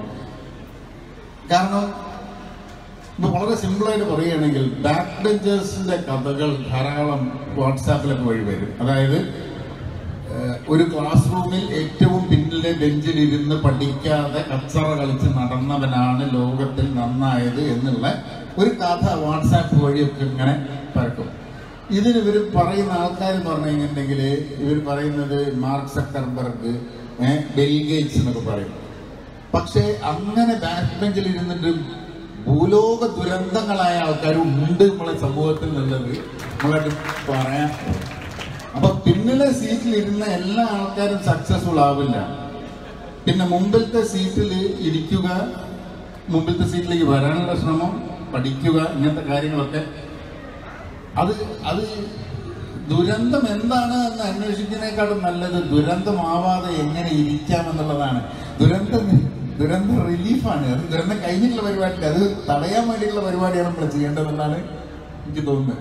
കാരണം ഇപ്പൊ വളരെ സിമ്പിളായിട്ട് പറയുകയാണെങ്കിൽ ബാക്ക് ബെഞ്ചേഴ്സിന്റെ കഥകൾ ധാരാളം വാട്സാപ്പിലൊക്കെ വഴി വരും അതായത് ഏഹ്, ഒരു ക്ലാസ് റൂമിൽ ഏറ്റവും പിന്നിലെ ബെഞ്ചിൽ ഇരുന്ന് പഠിക്കാതെ കച്ചറ കളിച്ച് നടന്നവനാണ് ലോകത്തിൽ നന്നായത് എന്നുള്ള ഒരു കഥ വാട്സാപ്പ് വഴിയൊക്കെ ഇങ്ങനെ പരക്കും ഇതിന് ഇവർ പറയുന്ന ആൾക്കാർ പറഞ്ഞു കഴിഞ്ഞിട്ടുണ്ടെങ്കിൽ ഇവർ പറയുന്നത് മാർക്ക് സക്കർബർഗ് ഏഹ്, ബിൽ ഗേറ്റ്സ് എന്നൊക്കെ പറയും പക്ഷേ അങ്ങനെ ബാക്ക് ബെഞ്ചിൽ ഇരുന്നിട്ട് ഭൂലോക ദുരന്തങ്ങളായ ആൾക്കാരും ഉണ്ട് നമ്മളെ സമൂഹത്തിൽ എന്നുള്ളത് നമ്മളായിട്ട് പറയാൻ അപ്പൊ പിന്നിലെ സീറ്റിൽ ഇരുന്ന എല്ലാ ആൾക്കാരും സക്സസ്ഫുൾ ആവില്ല പിന്നെ മുമ്പിലത്തെ സീറ്റിൽ ഇരിക്കുക മുമ്പിലത്തെ സീറ്റിലേക്ക് വരാനുള്ള ശ്രമം പഠിക്കുക ഇങ്ങനത്തെ കാര്യങ്ങളൊക്കെ അത് അത് ദുരന്തം എന്താണ് എന്ന് അന്വേഷിക്കുന്നതിനേക്കാളും നല്ലത് ദുരന്തമാവാതെ എങ്ങനെ ഇരിക്കാമെന്നുള്ളതാണ് ദുരന്തം ദുരന്ത റിലീഫാണ് അത് ദുരന്തം കഴിഞ്ഞിട്ടുള്ള പരിപാടി അത് തടയാൻ വേണ്ടിയിട്ടുള്ള പരിപാടിയാണ് നമ്മൾ ചെയ്യേണ്ടതെന്നാണ് എനിക്ക് തോന്നുന്നത്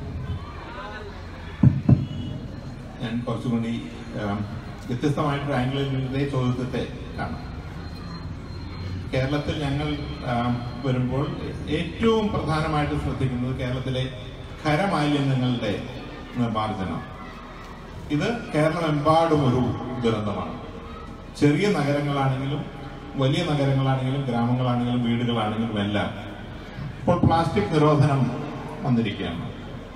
ഞാൻ കുറച്ചുകൂടി ആം, വ്യത്യസ്തമായിട്ടൊരു ആംഗിളിൽ നിന്ന് ഇതേ ചോദ്യത്തെ കാണാം കേരളത്തിൽ ഞങ്ങൾ ആം, വരുമ്പോൾ ഏറ്റവും പ്രധാനമായിട്ട് ശ്രദ്ധിക്കുന്നത് കേരളത്തിലെ ഖരമാലിന്യങ്ങളുടെ നിർമ്മാർജ്ജനം ഇത് കേരളമെമ്പാടും ഒരു ദുരന്തമാണ് ചെറിയ നഗരങ്ങളാണെങ്കിലും വലിയ നഗരങ്ങളാണെങ്കിലും ഗ്രാമങ്ങളാണെങ്കിലും വീടുകളാണെങ്കിലും എല്ലാം ഇപ്പോൾ പ്ലാസ്റ്റിക് നിരോധനം വന്നിരിക്കുകയാണ്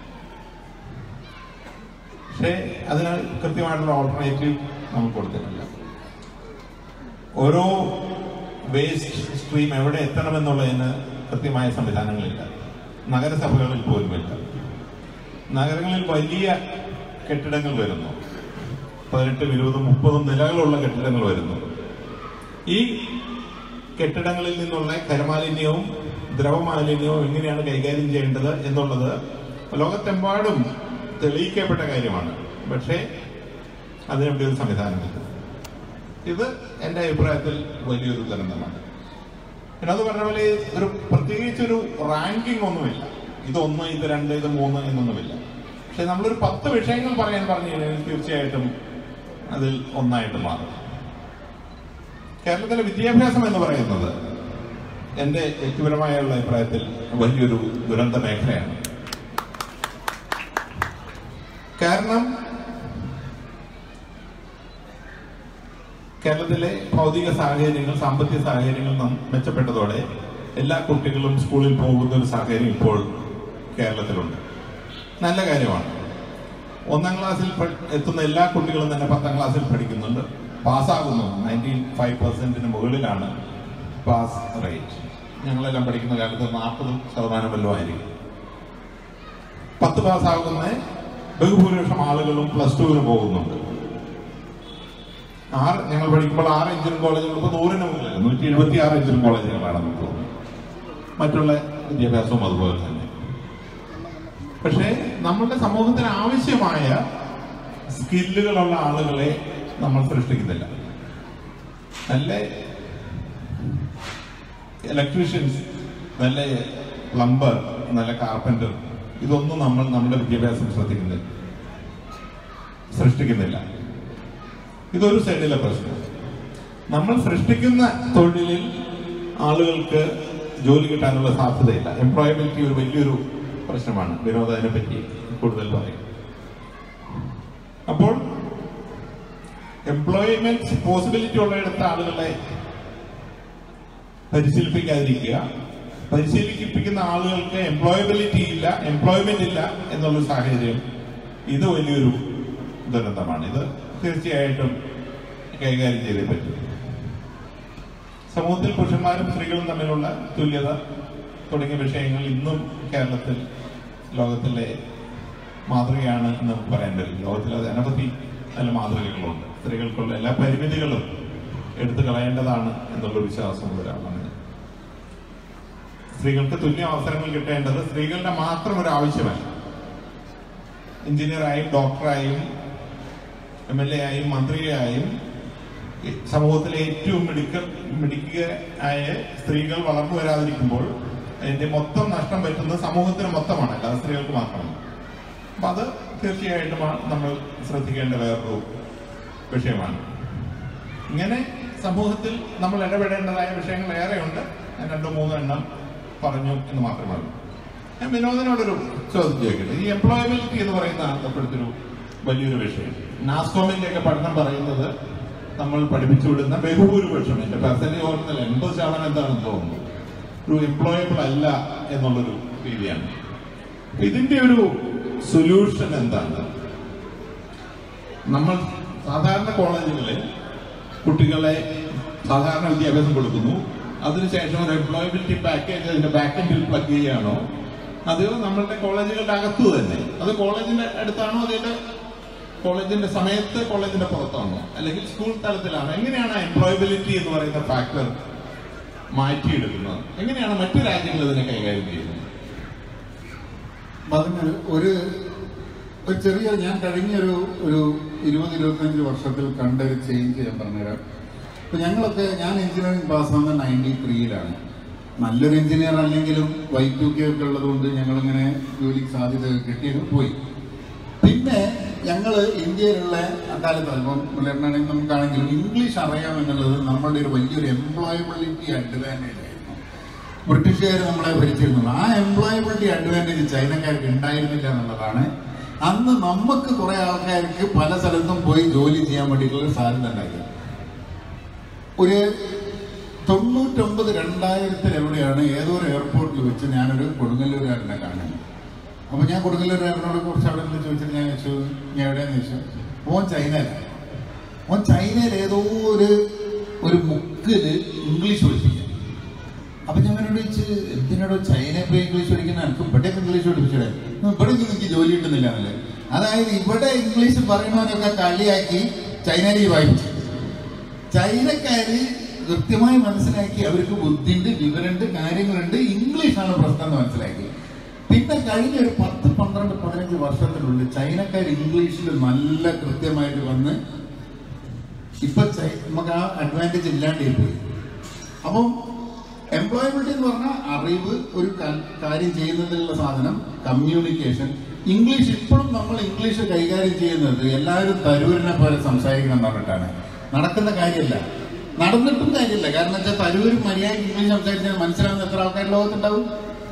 പക്ഷേ അതിന് കൃത്യമായിട്ടുള്ള ഓൾട്ടർനേറ്റീവ് നമുക്ക് കൊടുത്തിട്ടില്ല ഓരോ വേസ്റ്റ് സ്ട്രീം എവിടെ എത്തണമെന്നുള്ളതിന് കൃത്യമായ സംവിധാനങ്ങളില്ല നഗരസഭകളിൽ പോലുമില്ല നഗരങ്ങളിൽ വലിയ കെട്ടിടങ്ങൾ വരുന്നു പതിനെട്ടും ഇരുപതും മുപ്പതും നിലകളുള്ള കെട്ടിടങ്ങൾ വരുന്നു ഈ കെട്ടിടങ്ങളിൽ നിന്നുള്ള ഖരമാലിന്യവും ദ്രവമാലിന്യവും എങ്ങനെയാണ് കൈകാര്യം ചെയ്യേണ്ടത് എന്നുള്ളത് ലോകത്തെമ്പാടും തെളിയിക്കപ്പെട്ട കാര്യമാണ് പക്ഷേ അതിനെവിടെ ഒരു സംവിധാനമില്ല ഇത് എൻ്റെ അഭിപ്രായത്തിൽ വലിയൊരു ദുരന്തമാണ് പിന്നെ അത് പറഞ്ഞ പോലെ ഒരു പ്രത്യേകിച്ച് ഒരു റാങ്കിങ് ഒന്നുമില്ല ഇതൊന്ന് ഇത് രണ്ട് ഇത് മൂന്ന് എന്നൊന്നുമില്ല പക്ഷെ നമ്മളൊരു പത്ത് വിഷയങ്ങൾ പറയാൻ പറഞ്ഞു കഴിഞ്ഞാൽ തീർച്ചയായിട്ടും അതിൽ ഒന്നായിട്ട് മാറും കേരളത്തിലെ വിദ്യാഭ്യാസം എന്ന് പറയുന്നത് എൻ്റെ വ്യക്തിപരമായുള്ള അഭിപ്രായത്തിൽ വലിയൊരു ദുരന്ത മേഖലയാണ് കാരണം കേരളത്തിലെ ഭൗതിക സാഹചര്യങ്ങൾ സാമ്പത്തിക സാഹചര്യങ്ങൾ നം- മെച്ചപ്പെട്ടതോടെ എല്ലാ കുട്ടികളും സ്കൂളിൽ പോകുന്ന ഒരു സാഹചര്യം ഇപ്പോൾ കേരളത്തിലുണ്ട് നല്ല കാര്യമാണ് ഒന്നാം ക്ലാസ്സിൽ പ- എത്തുന്ന എല്ലാ കുട്ടികളും തന്നെ പത്താം ക്ലാസ്സിൽ പഠിക്കുന്നുണ്ട് പാസ്സാകുന്നു നയൻറ്റി ഫൈവ് പെർസെന്റിന് മുകളിലാണ് പാസ് റേറ്റ് ഞങ്ങളെല്ലാം പഠിക്കുന്ന കാലത്ത് നാൽപ്പത് ശതമാനം വല്ലതും ആയിരിക്കും പത്ത് പാസ്സാകുന്ന ബഹുഭൂരിപക്ഷം ആളുകളും പ്ലസ് ടുവിന് പോകുന്നുണ്ട് ആറ് ഞങ്ങൾ പഠിക്കുമ്പോൾ ആറ് എഞ്ചിനീയറിംഗ് കോളേജുകൾ ഇപ്പോൾ നൂറിന് മുകളിൽ നൂറ്റി എഴുപത്തി ആറ് എഞ്ചിനീയറിംഗ് കോളേജുകളാണ് നമുക്ക് തോന്നുന്നത് മറ്റുള്ള വിദ്യാഭ്യാസവും അതുപോലെ തന്നെ പക്ഷേ നമ്മുടെ സമൂഹത്തിന് ആവശ്യമായ സ്കില്ലുകളുള്ള ആളുകളെ നമ്മൾ സൃഷ്ടിക്കുന്നില്ല നല്ല ഇലക്ട്രീഷ്യൻസ് നല്ല പ്ലംബർ നല്ല കാർപ്പൻറ്റർ ഇതൊന്നും നമ്മൾ നമ്മുടെ വിദ്യാഭ്യാസം ശ്രദ്ധിക്കുന്നില്ല സൃഷ്ടിക്കുന്നില്ല ഇതൊരു സൈഡിലെ പ്രശ്നം നമ്മൾ സൃഷ്ടിക്കുന്ന തൊഴിലിൽ ആളുകൾക്ക് ജോലി കിട്ടാനുള്ള സാധ്യതയില്ല എംപ്ലോയബിലിറ്റി ഒരു വലിയൊരു പ്രശ്നമാണ് വിനോദ അതിനെ പറ്റി കൂടുതൽ പറയും അപ്പോൾ എംപ്ലോയ്മെന്റ് പോസിബിലിറ്റി ഉള്ളിടത്ത് ആളുകളെ പരിശീലിപ്പിക്കാതിരിക്കുക പരിശീലിപ്പിക്കുന്ന ആളുകൾക്ക് എംപ്ലോയബിലിറ്റി ഇല്ല എംപ്ലോയ്മെന്റ് ഇല്ല എന്നുള്ള സാഹചര്യം ഇത് വലിയൊരു ദുരന്തമാണ് ഇത് തീർച്ചയായിട്ടും കൈകാര്യം ചെയ്തേ പറ്റും സമൂഹത്തിൽ പുരുഷന്മാരും സ്ത്രീകളും തമ്മിലുള്ള തുല്യത തുടങ്ങിയ വിഷയങ്ങൾ ഇന്നും കേരളത്തിൽ ലോകത്തിലെ മാതൃകയാണ് എന്ന് നമുക്ക് പറയാൻ പറ്റില്ല ലോകത്തിൽ അത് അനവധി നല്ല മാതൃകകളുണ്ട് സ്ത്രീകൾക്കുള്ള എല്ലാ പരിമിതികളും എടുത്തു കളയേണ്ടതാണ് എന്നുള്ള വിശ്വാസമുള്ള ഒരാളാണ് ഞാൻ. സ്ത്രീകൾക്ക് തുല്യ അവസരങ്ങൾ കിട്ടേണ്ടത് സ്ത്രീകളുടെ മാത്രം ഒരു ആവശ്യമല്ല എഞ്ചിനീയറായും ഡോക്ടറായും എം എൽ എ ആയും മന്ത്രിയായും ഈ സമൂഹത്തിലെ ഏറ്റവും മിടുക്ക മിടുക്കുക ആയ സ്ത്രീകൾ വളർന്നു വരാതിരിക്കുമ്പോൾ അതിന്റെ മൊത്തം നഷ്ടം പറ്റുന്നത് സമൂഹത്തിന് മൊത്തമാണ് അല്ലാതെ സ്ത്രീകൾക്ക് മാത്രമല്ല അപ്പൊ അത് തീർച്ചയായിട്ടും ആ- നമ്മൾ ശ്രദ്ധിക്കേണ്ട വേറൊരു വിഷയമാണ് ഇങ്ങനെ സമൂഹത്തിൽ നമ്മൾ ഇടപെടേണ്ടതായ വിഷയങ്ങൾ ഏറെയുണ്ട് ഞാൻ രണ്ടോ മൂന്നോ എണ്ണം പറഞ്ഞു എന്ന് മാത്രമേ ഞാൻ വിനോദിനോടൊരു ചോദ്യം ചോദിക്കട്ടെ ഈ എംപ്ലോയബിലിറ്റി എന്ന് പറയുന്നതാണ് ഇപ്പോഴത്തെ ഒരു വലിയൊരു വിഷയം നാസ്കോമിന്റെ ഒക്കെ പഠനം പറയുന്നത് നമ്മൾ പഠിപ്പിച്ചു വിടുന്ന ബഹുഭൂരിപക്ഷം എന്റെ പെർസെന്റേജ് ഓർക്കുന്നില്ല എൺപത് ശതമാനം എന്താണെന്ന് തോന്നുന്നു ഒരു എംപ്ലോയബിൾ അല്ല എന്നുള്ളൊരു രീതിയാണ് അപ്പൊ ഇതിന്റെ ഒരു സൊല്യൂഷൻ എന്താണ് നമ്മൾ സാധാരണ കോളേജുകളിൽ കുട്ടികളെ സാധാരണ വിദ്യാഭ്യാസം കൊടുക്കുന്നു അതിനുശേഷം ഒരു എംപ്ലോയബിലിറ്റി പാക്കേജ് അതിന്റെ ബാക്ക് എൻഡിൽ പ്ലഗ് ചെയ്യുകയാണോ അതെയോ നമ്മളുടെ കോളേജുകളുടെ അകത്ത് തന്നെ അത് കോളേജിന്റെ അടുത്താണോ അതിന്റെ കോളേജിന്റെ സമയത്ത് കോളേജിന്റെ പുറത്താണോ അല്ലെങ്കിൽ സ്കൂൾ തലത്തിലാണോ എങ്ങനെയാണ് എംപ്ലോയബിലിറ്റി എന്ന് പറയുന്ന ഫാക്ടർ മാറ്റിയെടുക്കുന്നത് എങ്ങനെയാണ് മറ്റു രാജ്യങ്ങൾ ഇതിനെ കൈകാര്യം ചെയ്യുന്നത് അതിന് ഒരു ഒരു ചെറിയ ഞാൻ കഴിഞ്ഞ ഒരു ഒരു ഇരുപത് ഇരുപത്തഞ്ച് വർഷത്തിൽ കണ്ട ഒരു ചേഞ്ച് ഞാൻ പറഞ്ഞുതരാം ഇപ്പൊ ഞങ്ങളൊക്കെ ഞാൻ എഞ്ചിനീയറിംഗ് പാസ്സാവുന്ന നയൻറ്റി ത്രീയിലാണ് നല്ലൊരു എഞ്ചിനീയർ അല്ലെങ്കിലും വൈ ടു കെ ഒക്കെ ഉള്ളതുകൊണ്ട് ഞങ്ങളിങ്ങനെ ജോലിക്ക് സാധ്യത കിട്ടിയത് പോയി പിന്നെ ഞങ്ങൾ ഇന്ത്യയിലുള്ള അക്കാലത്ത് ഇപ്പം മുല്ലണ്ണാണെങ്കിൽ നമുക്കാണെങ്കിലും ഇംഗ്ലീഷ് അറിയാമെന്നുള്ളത് നമ്മളുടെ ഒരു വലിയൊരു എംപ്ലോയബിലിറ്റി അഡ്വാൻറ്റേജ് ആയിരുന്നു ബ്രിട്ടീഷുകാർ നമ്മളെ ഭരിച്ചിരുന്നു ആ എംപ്ലോയബിലിറ്റി അഡ്വാൻറ്റേജ് ചൈനക്കാർക്ക് ഉണ്ടായിരുന്നില്ല എന്നുള്ളതാണ് അന്ന് നമുക്ക് കുറെ ആൾക്കാർക്ക് പല സ്ഥലത്തും പോയി ജോലി ചെയ്യാൻ വേണ്ടിയിട്ടുള്ള സാധ്യത ഉണ്ടാക്കി ഒരു തൊണ്ണൂറ്റൊമ്പത് രണ്ടായിരത്തിൽ എവിടെയാണ് ഏതോ ഒരു എയർപോർട്ടിൽ വെച്ച് ഞാനൊരു കൊടുങ്ങല്ലൂരുകാരനെ കാണുന്നത് അപ്പൊ ഞാൻ കൊടുങ്ങല്ലൂരുകാരനോട് കുറച്ച് അവിടെ നിന്ന് ചോദിച്ചിട്ട് ഞാൻ ചോദിച്ചു ഞാൻ എവിടെയാന്ന് ചോദിച്ചു ഓൻ ചൈനയിലാണ് ഓൻ ചൈനയിൽ ഏതോ ഒരു ഒരു മുക്കില് ഇംഗ്ലീഷ് പഠിപ്പിക്കുക അപ്പൊ ഞാൻ അവനോട് ചോദിച്ചു എന്തിനാടോ ചൈനയിൽ പോയി ഇംഗ്ലീഷ് പഠിക്കുന്ന എനിക്ക് ഇവിടെയൊക്കെ ഇംഗ്ലീഷ് പഠിപ്പിച്ചൂടെ ഉം, ഇവിടെ ഒന്നും എനിക്ക് ജോലി കിട്ടുന്നില്ല എന്നല്ലേ അതായത് ഇവിടെ ഇംഗ്ലീഷ് പറയുന്നവനൊക്കെ കളിയാക്കി ചൈനയിൽ വായിച്ചു ചൈനക്കാര് കൃത്യമായി മനസ്സിലാക്കി അവർക്ക് ബുദ്ധിയുണ്ട് വിവരമുണ്ട് കാര്യങ്ങളുണ്ട് ഇംഗ്ലീഷാണ് പ്രശ്നം എന്ന് മനസ്സിലാക്കി പിന്നെ കഴിഞ്ഞ ഒരു പത്ത് പന്ത്രണ്ട് പതിനഞ്ച് വർഷത്തിനുള്ളിൽ ചൈനക്കാർ ഇംഗ്ലീഷിൽ നല്ല കൃത്യമായിട്ട് വന്ന് ഇപ്പൊ ചൈ- നമുക്ക് ആ അഡ്വാൻറ്റേജ് ഇല്ലാണ്ടേ പോയി അപ്പം എംപ്ലോയബിലിറ്റി എന്ന് പറഞ്ഞാൽ അറിവ് ഒരു ക- കാര്യം ചെയ്യുന്നതിനുള്ള സാധനം കമ്മ്യൂണിക്കേഷൻ ഇംഗ്ലീഷ് ഇപ്പോഴും നമ്മൾ ഇംഗ്ലീഷ് കൈകാര്യം ചെയ്യുന്നത് എല്ലാവരും തരൂരിനെ പോലെ സംസാരിക്കണം എന്ന് പറഞ്ഞിട്ടാണ് നടക്കുന്ന കാര്യമല്ല നടന്നിട്ടും കാര്യമില്ല കാരണം വെച്ചാൽ തരൂർ മര്യാദ ഇംഗ്ലീഷ് സംസാരിച്ചാൽ മനസ്സിലാവുന്ന എത്ര ആൾക്കാർ ലോകത്തുണ്ടാവും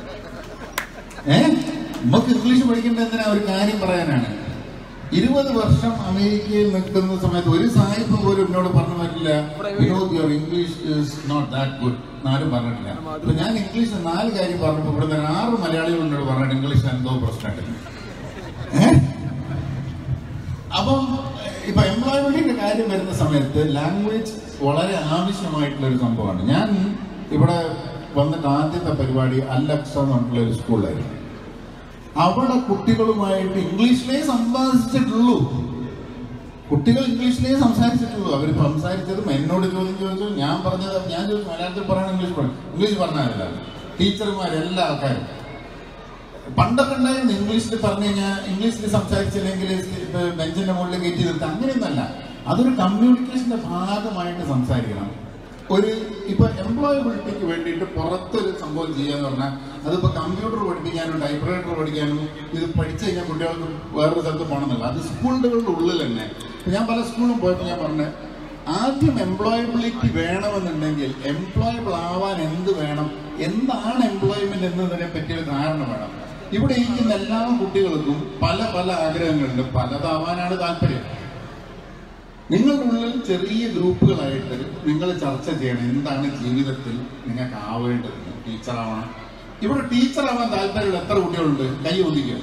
ഏ നമുക്ക് ഇംഗ്ലീഷ് പഠിക്കേണ്ട എന്തിനാ ഒരു കാര്യം പറയാനാണ് ഇരുപത് വർഷം അമേരിക്കയിൽ നിൽക്കുന്ന സമയത്ത് ഒരു സാഹിബ് പോലും എന്നോട് പറഞ്ഞു പറ്റില്ല Vinod your English is not that good ആരും പറഞ്ഞിട്ടില്ല അപ്പൊ ഞാൻ ഇംഗ്ലീഷ് നാല് കാര്യം പറഞ്ഞപ്പോൾ ഇവിടെ നിന്ന് ആറ് മലയാളികൾ എന്നോട് പറഞ്ഞിട്ട് ഇംഗ്ലീഷ് എന്തോ പ്രശ്നമുണ്ട് ഏ? അപ്പം ഇപ്പൊ എംപ്ലോയ്മെന്റിന്റെ കാര്യം വരുന്ന സമയത്ത് ലാംഗ്വേജ് വളരെ ആവശ്യമായിട്ടുള്ള ഒരു സംഭവമാണ് ഞാൻ ഇവിടെ വന്നിട്ട് ആദ്യത്തെ പരിപാടി അല്ലക്സ എന്ന് പറഞ്ഞിട്ടുള്ള ഒരു സ്കൂളിലായിരുന്നു അവിടെ കുട്ടികളുമായിട്ട് ഇംഗ്ലീഷിലേ സംസാരിച്ചിട്ടുള്ളൂ കുട്ടികൾ ഇംഗ്ലീഷിലേ സംസാരിച്ചിട്ടുള്ളൂ അവർ സംസാരിച്ചതും എന്നോട് ചോദ്യം ചോദിച്ചു ഞാൻ പറഞ്ഞത് ഞാൻ ചോദിച്ചു മലയാളത്തിൽ പറയണം ഇംഗ്ലീഷ് പറയണം ഇംഗ്ലീഷ് പറഞ്ഞാലല്ല ടീച്ചർമാർ എല്ലാ ആൾക്കാരും പണ്ടൊക്കെ ഉണ്ടായിരുന്നു ഇംഗ്ലീഷിൽ പറഞ്ഞു കഴിഞ്ഞാൽ ഇംഗ്ലീഷിൽ സംസാരിച്ചില്ലെങ്കിൽ ഇപ്പൊ ബെഞ്ചിന്റെ മുകളിൽ കയറ്റി നിർത്താം അങ്ങനെയൊന്നല്ല അതൊരു കമ്മ്യൂണിക്കേഷന്റെ ഭാഗമായിട്ട് സംസാരിക്കണം ഒരു ഇപ്പൊ എംപ്ലോയബിലിറ്റിക്ക് വേണ്ടിയിട്ട് പുറത്തൊരു സംഭവം ചെയ്യാന്ന് പറഞ്ഞാൽ അതിപ്പോ കമ്പ്യൂട്ടർ പഠിപ്പിക്കാനും ടൈപ്പ്റൈറ്റർ പഠിക്കാനും ഇത് പഠിച്ചു കഴിഞ്ഞാൽ കുട്ടികൾക്ക് വേറൊരു സ്ഥലത്ത് പോകണമെന്നില്ല അത് സ്കൂളുകളുടെ ഉള്ളിൽ തന്നെ ഇപ്പൊ ഞാൻ പല സ്കൂളിലും പോയപ്പോൾ ഞാൻ പറഞ്ഞത് ആദ്യം എംപ്ലോയബിലിറ്റി വേണമെന്നുണ്ടെങ്കിൽ എംപ്ലോയബിൾ ആവാൻ എന്ത് വേണം എന്താണ് എംപ്ലോയ്മെന്റ് എന്നതിനെ പറ്റി ഒരു ധാരണ വേണം ഇവിടെ ഇരിക്കുന്ന എല്ലാ കുട്ടികൾക്കും പല പല ആഗ്രഹങ്ങളുണ്ട് പലതാവാനാണ് താല്പര്യം നിങ്ങളുടെ ഉള്ളിൽ ചെറിയ ഗ്രൂപ്പുകളായിട്ട് നിങ്ങൾ ചർച്ച ചെയ്യണം എന്താണ് ജീവിതത്തിൽ നിങ്ങൾക്ക് ആവേണ്ടത് ടീച്ചറാവണം ഇവിടെ ടീച്ചറാവാൻ താല്പര്യമുള്ള എത്ര കുട്ടികളുണ്ട് കൈ ഒന്നിക്കുക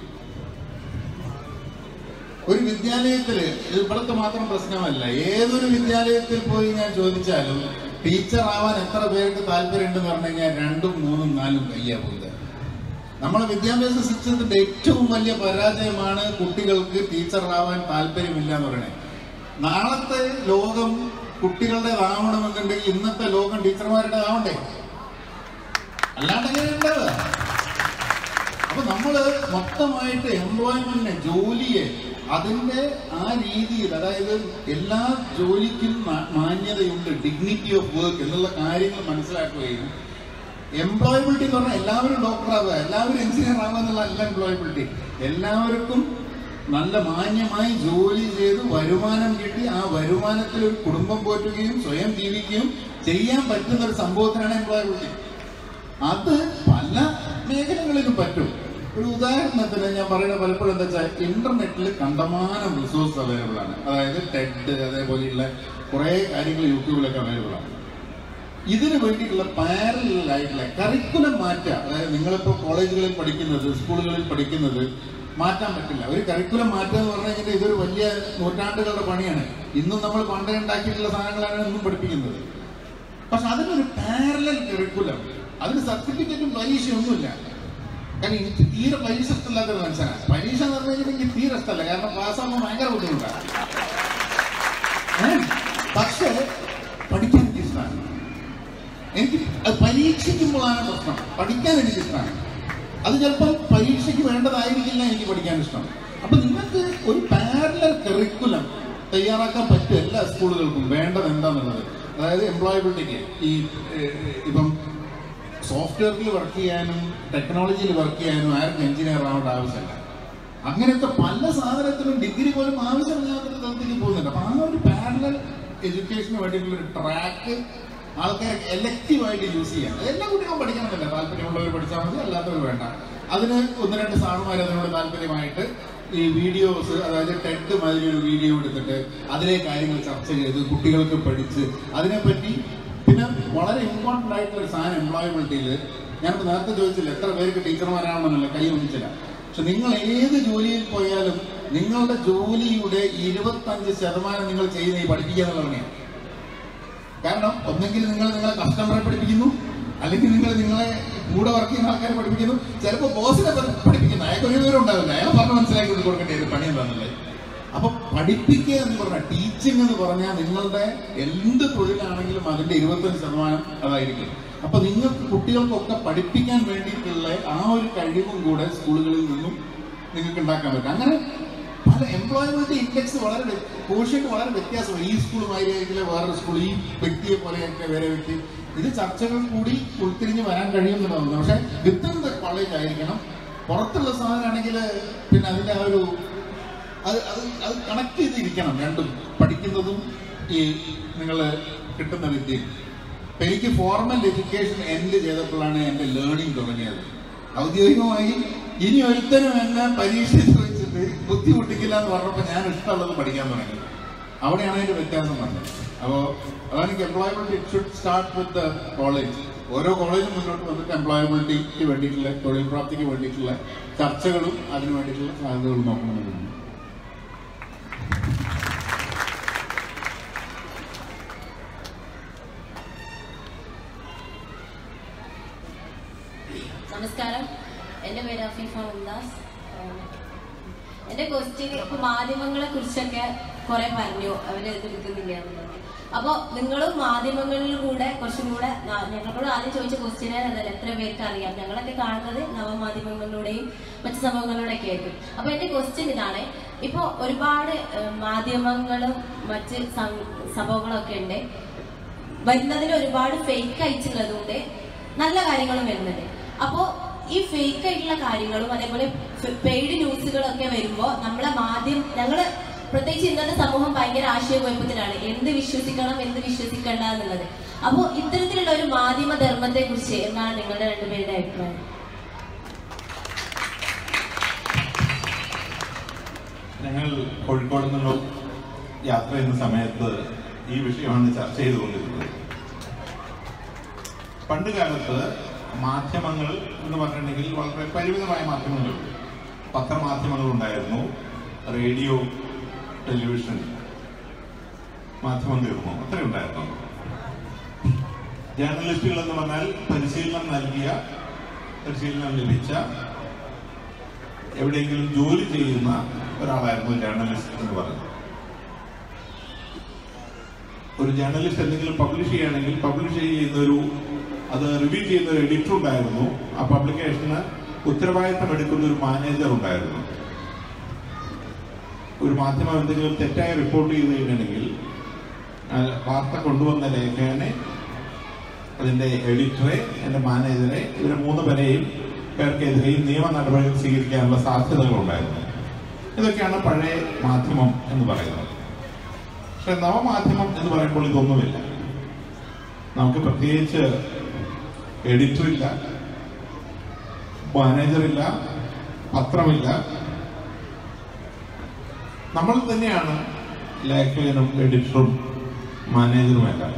ഒരു വിദ്യാലയത്തില് ഇത് ഇവിടുത്തെ മാത്രം പ്രശ്നമല്ല ഏതൊരു വിദ്യാലയത്തിൽ പോയി ഞാൻ ചോദിച്ചാലും ടീച്ചർ ആവാൻ എത്ര പേർക്ക് താല്പര്യമുണ്ടെന്ന് പറഞ്ഞു കഴിഞ്ഞാൽ രണ്ടും മൂന്നും നാലും കയ്യാ പോയത് നമ്മളെ വിദ്യാഭ്യാസ സിസ്റ്റത്തിന്റെ ഏറ്റവും വലിയ പരാജയമാണ് കുട്ടികൾക്ക് ടീച്ചറാവാൻ താല്പര്യമില്ല എന്ന് പറയുന്നത് നാളത്തെ ലോകം കുട്ടികളുടേതാവണമെന്നുണ്ടെങ്കിൽ ഇന്നത്തെ ലോകം ടീച്ചർമാരുടേതാവണ്ടേ അല്ലാണ്ട് എങ്ങനെ ഉണ്ടാവുക അപ്പൊ നമ്മള് മൊത്തമായിട്ട് എംപ്ലോയ്മെന്റിനെ ജോലിയെ അതിന്റെ ആ രീതിയിൽ അതായത് എല്ലാ ജോലിക്കും മാ- മാന്യതയുണ്ട് ഡിഗ്നിറ്റി ഓഫ് വർക്ക് എന്നുള്ള കാര്യങ്ങൾ മനസ്സിലാക്കുകയും എംപ്ലോയബിലിറ്റി എന്ന് പറഞ്ഞാൽ എല്ലാവരും ഡോക്ടർ ആവുക എല്ലാവരും എഞ്ചിനീയർ ആവുക എന്നുള്ള അല്ല എംപ്ലോയബിലിറ്റി എല്ലാവർക്കും നല്ല മാന്യമായി ജോലി ചെയ്ത് വരുമാനം കിട്ടി ആ വരുമാനത്തിൽ ഒരു കുടുംബം പോറ്റുകയും സ്വയം ജീവിക്കുകയും ചെയ്യാൻ പറ്റുന്ന ഒരു സംഭവത്തിനാണ് എംപ്ലോയബിലിറ്റി അത് പല മേഖലകളിലും പറ്റും ഒരു ഉദാഹരണത്തിന് ഞാൻ പറയുന്നത് പലപ്പോഴും എന്താ വെച്ചാൽ ഇന്റർനെറ്റിൽ കണ്ടമാനം റിസോഴ്സ് അവൈലബിൾ ആണ് അതായത് ടെഡ് അതേപോലെയുള്ള കുറേ കാര്യങ്ങൾ യൂട്യൂബിലൊക്കെ അവൈലബിൾ ആണ് ഇതിന് വേണ്ടിയിട്ടുള്ള പാരലൽ ആയിട്ടുള്ള കരിക്കുലം മാറ്റുക അതായത് നിങ്ങളിപ്പോൾ കോളേജുകളിൽ പഠിക്കുന്നത് സ്കൂളുകളിൽ പഠിക്കുന്നത് മാറ്റാൻ പറ്റില്ല ഒരു കരിക്കുലം മാറ്റുക എന്ന് പറഞ്ഞു കഴിഞ്ഞാൽ ഇതൊരു വലിയ നൂറ്റാണ്ടുകളുടെ പണിയാണ് ഇന്നും നമ്മൾ പണ്ടേ ഉണ്ടാക്കിയിട്ടുള്ള സാധനങ്ങളാണ് ഇന്നും പഠിപ്പിക്കുന്നത് പക്ഷെ അതിനൊരു പാരലൽ കരിക്കുലം അതിന് സർട്ടിഫിക്കറ്റും പരീക്ഷയും ഒന്നുമില്ല കാരണം എനിക്ക് തീരെ പരീക്ഷ ഇഷ്ടമില്ലാത്തൊരു മനുഷ്യനാണ് പരീക്ഷ എന്ന് പറഞ്ഞു കഴിഞ്ഞാൽ എനിക്ക് തീരെ ഇഷ്ടമല്ല കാരണം പാസ്സാകുമ്പോൾ ഭയങ്കര ബുദ്ധിമുട്ടാണ് ഏ? പക്ഷേ പഠിക്കാൻ എനിക്ക് ഇഷ്ടമാണ് എനിക്ക് അത് പരീക്ഷിക്കുമ്പോഴാണ് പ്രശ്നം പഠിക്കാൻ എനിക്ക് ഇഷ്ടമാണ് അത് ചിലപ്പോൾ പരീക്ഷയ്ക്ക് വേണ്ടതായിരിക്കില്ല എനിക്ക് പഠിക്കാൻ ഇഷ്ടം അപ്പൊ നിങ്ങൾക്ക് ഒരു പാരലൽ കരിക്കുലം തയ്യാറാക്കാൻ പറ്റും എല്ലാ സ്കൂളുകൾക്കും വേണ്ടത് എന്താണെന്നുള്ളത് അതായത് എംപ്ലോയബിലിറ്റിക്ക് ഈ ഏഹ്, ഇപ്പം സോഫ്റ്റ്വെയറിൽ വർക്ക് ചെയ്യാനും ടെക്നോളജിയിൽ വർക്ക് ചെയ്യാനും ആർക്കും എഞ്ചിനീയർ ആവേണ്ട ആവശ്യമില്ല അങ്ങനത്തെ പല സാധനത്തിനും ഡിഗ്രി പോലും ആവശ്യമില്ലാത്തൊരു തലത്തിലേക്ക് പോകുന്നുണ്ട് അപ്പൊ ആ ഒരു പാരലൽ എഡ്യൂക്കേഷന് വേണ്ടിയിട്ടുള്ള ഒരു ട്രാക്ക് ആൾക്കാർക്ക് എലക്റ്റീവ് ആയിട്ട് യൂസ് ചെയ്യാം എല്ലാ കുട്ടികളും പഠിക്കണമെന്നില്ല താല്പര്യമുള്ളവർ പഠിച്ചാൽ മതി അല്ലാത്തവർ വേണ്ട അതിന് ഒന്ന് രണ്ട് സാറുമാർ അതിനോട് താല്പര്യമായിട്ട് ഈ വീഡിയോസ് അതായത് ടെഡ് മാതിരി ഒരു വീഡിയോ എടുത്തിട്ട് അതിലെ കാര്യങ്ങൾ ചർച്ച ചെയ്ത് കുട്ടികൾക്ക് പഠിച്ച് അതിനെപ്പറ്റി പിന്നെ വളരെ ഇമ്പോർട്ടന്റ് ആയിട്ടുള്ള ഒരു സാധനം എംപ്ലോയബിലിറ്റിയിൽ ഞാനിപ്പോൾ നേരത്തെ ചോദിച്ചില്ല എത്ര പേർക്ക് ടീച്ചർമാരാണെന്നല്ല കൈ ഒന്നിച്ചില്ല പക്ഷെ നിങ്ങൾ ഏത് ജോലിയിൽ പോയാലും നിങ്ങളുടെ ജോലിയുടെ ഇരുപത്തഞ്ച് ശതമാനം നിങ്ങൾ ചെയ്യുന്ന ഈ പഠിപ്പിക്കുക എന്നുള്ളതാണ് കാരണം ഒന്നെങ്കിൽ നിങ്ങൾ നിങ്ങളെ കസ്റ്റമറെ പഠിപ്പിക്കുന്നു അല്ലെങ്കിൽ നിങ്ങൾ നിങ്ങളെ കൂടെ വർക്ക് ചെയ്യുന്ന ആൾക്കാരെ പഠിപ്പിക്കുന്നു ചിലപ്പോൾ ബോസിനെ പഠി- പഠിപ്പിക്കുന്നു അയാൾക്ക് ഒരു വിവരം ഉണ്ടാവില്ല അയാൾ പറഞ്ഞ് മനസ്സിലാക്കി കൊണ്ട് കൊടുക്കേണ്ട ഒരു പണി എന്താണല്ലേ അപ്പൊ പഠിപ്പിക്കുക എന്ന് പറഞ്ഞാൽ ടീച്ചിങ് എന്ന് പറഞ്ഞാൽ നിങ്ങളുടെ എന്ത് തൊഴിലാണെങ്കിലും അതിന്റെ ഇരുപത്തഞ്ച് ശതമാനം അതായിരിക്കും അപ്പൊ നിങ്ങൾക്ക് കുട്ടികൾക്കൊക്കെ പഠിപ്പിക്കാൻ വേണ്ടിയിട്ടുള്ള ആ ഒരു കഴിവും കൂടെ സ്കൂളുകളിൽ നിന്നും നിങ്ങൾക്ക് ഉണ്ടാക്കാൻ പറ്റും അങ്ങനെ പല എംപ്ലോയ്മെന്റ് ഇൻഡെക്സ് വളരെ കോഷ്യന്റ് വളരെ വ്യത്യാസമാണ് ഈ സ്കൂളുമായിരിക്കില്ല വേറൊരു സ്കൂൾ ഈ വ്യക്തിയെ പോലെയൊക്കെ വേറെ വ്യക്തി ഇത് ചർച്ചകൾ കൂടി ഉൾത്തിരിഞ്ഞ് വരാൻ കഴിയുമെന്നുള്ളതാണ് പക്ഷെ വിത്തിൻ ദ കോളേജ് ആയിരിക്കണം പുറത്തുള്ള സാധനമാണെങ്കിൽ പിന്നെ അതിന്റെ ആ ഒരു അത് അത് അത് കണക്ട് ചെയ്തിരിക്കണം രണ്ടും പഠിക്കുന്നതും ഈ നിങ്ങൾ കിട്ടുന്ന വിദ്യയും അപ്പൊ എനിക്ക് ഫോർമൽ എഡ്യൂക്കേഷൻ എൻഡ് ചെയ്തപ്പോഴാണ് എൻ്റെ ലേണിംഗ് തുടങ്ങിയത് ഔദ്യോഗികമായി ഇനി ഒരുത്തനും എന്നെ പരീക്ഷ ചോദിച്ചിട്ട് ബുദ്ധിമുട്ടിക്കില്ല എന്ന് പറഞ്ഞപ്പോൾ ഞാൻ ഇഷ്ടമുള്ളത് പഠിക്കാൻ തുടങ്ങി അവിടെയാണ് അതിന്റെ വ്യത്യാസം വന്നത് അപ്പോൾ അതാണ് എനിക്ക് employability it should start with the college ഓരോ കോളേജും മുന്നോട്ട് വന്നിട്ട് എംപ്ലോയബിലിറ്റിക്ക് വേണ്ടിയിട്ടുള്ള തൊഴിൽ പ്രാപ്തിക്ക് വേണ്ടിയിട്ടുള്ള ചർച്ചകളും അതിന് വേണ്ടിയിട്ടുള്ള സാധ്യതകളും നോക്കണമെന്നുണ്ട് നമസ്കാരം എൻ്റെ പേര് അഫീഫ മുംദാസ് ഏഹ് എൻ്റെ ക്വസ്റ്റ്യൻ ഇപ്പൊ മാധ്യമങ്ങളെ കുറിച്ചൊക്കെ കുറെ പറഞ്ഞു അവര് ഇത് എടുക്കുന്നില്ല എന്നുള്ളത് അപ്പൊ നിങ്ങളും മാധ്യമങ്ങളിൽ കൂടെ കുറച്ചും കൂടെ ന- ഞങ്ങളോട് ആദ്യം ചോദിച്ച ക്വസ്റ്റ്യനെ അതല്ല എത്ര പേർക്ക് അറിയാം ഞങ്ങളൊക്കെ കാണുന്നത് നവമാധ്യമങ്ങളിലൂടെയും മറ്റു സംഭവങ്ങളിലൂടെയൊക്കെ ആയിരിക്കും അപ്പൊ എന്റെ ക്വസ്റ്റ്യൻ ഇതാണ് ഇപ്പൊ ഒരുപാട് ഏഹ് മാധ്യമങ്ങളും മറ്റ് സം- സംഭവങ്ങളൊക്കെ ഉണ്ട് വരുന്നതിൽ ഒരുപാട് ഫേക്ക് അയച്ചുള്ളതുകൊണ്ട് നല്ല കാര്യങ്ങളും വരുന്നുണ്ട് അപ്പോ ഈ ഫേക്ക് ആയിട്ടുള്ള കാര്യങ്ങളും അതേപോലെ പെയ്ഡ് ന്യൂസുകളൊക്കെ വരുമ്പോൾ നമ്മളെ മാധ്യമം ഞങ്ങള് പ്രത്യേകിച്ച് ഇന്നത്തെ സമൂഹം ഭയങ്കര ആശയക്കുഴപ്പത്തിലാണ് എന്ത് വിശ്വസിക്കണം എന്ത് വിശ്വസിക്കണ്ട എന്നുള്ളത് അപ്പോ ഇത്തരത്തിലുള്ള ഒരു മാധ്യമ ധർമ്മത്തെ കുറിച്ച് എന്താണ് നിങ്ങളുടെ രണ്ടുപേരുടെ അഭിപ്രായം ഞങ്ങൾ കോഴിക്കോട് നിന്നുള്ള യാത്ര ചെയ്യുന്ന സമയത്ത് ഈ വിഷയമാണ് ചർച്ച ചെയ്തുകൊണ്ടിരുന്നത് പണ്ട് കാലത്ത് മാധ്യമങ്ങൾ എന്ന് പറഞ്ഞിട്ടുണ്ടെങ്കിൽ വളരെ പരിമിതമായ മാധ്യമങ്ങളുണ്ട് പത്രമാധ്യമങ്ങൾ ഉണ്ടായിരുന്നു റേഡിയോ ടെലിവിഷൻ മാധ്യമം തീർന്നു അത്രയും ഉണ്ടായിരുന്നു ജേർണലിസ്റ്റുകൾ എന്ന് പറഞ്ഞാൽ പരിശീലനം നൽകിയ പരിശീലനം ലഭിച്ച എവിടെയെങ്കിലും ജോലി ചെയ്യുന്ന ഒരാളായിരുന്നു ജേർണലിസ്റ്റ് എന്ന് പറയുന്നത് ഒരു ജേർണലിസ്റ്റ് എന്തെങ്കിലും പബ്ലിഷ് ചെയ്യുകയാണെങ്കിൽ പബ്ലിഷ് ചെയ്യുന്ന ഒരു അത് റിവ്യൂ ചെയ്യുന്ന ഒരു എഡിറ്റർ ഉണ്ടായിരുന്നു ആ പബ്ലിക്കേഷന് ഉത്തരവാദിത്തം എടുക്കുന്ന ഒരു മാനേജർ ഉണ്ടായിരുന്നു ഒരു മാധ്യമം എന്തെങ്കിലും തെറ്റായ റിപ്പോർട്ട് ചെയ്ത് കഴിഞ്ഞിട്ടുണ്ടെങ്കിൽ ആ വാർത്ത കൊണ്ടുവന്ന ലേഖകനെ അതിന്റെ എഡിറ്ററെ എന്റെ മാനേജറെ ഇവരെ മൂന്ന് പേരെയും പേർക്കെതിരെയും നിയമ നടപടികൾ സ്വീകരിക്കാനുള്ള സാധ്യതകളുണ്ടായിരുന്നു ഇതൊക്കെയാണ് പഴയ മാധ്യമം എന്ന് പറയുന്നത് പക്ഷെ നവമാധ്യമം എന്ന് പറയുമ്പോൾ ഇതൊന്നുമില്ല നമുക്ക് പ്രത്യേകിച്ച് എഡിറ്റർ ഇല്ല മാനേജറില്ല പത്രമില്ല നമ്മൾ തന്നെയാണ് ലേഖകനും എഡിറ്ററും മാനേജറും എല്ലാം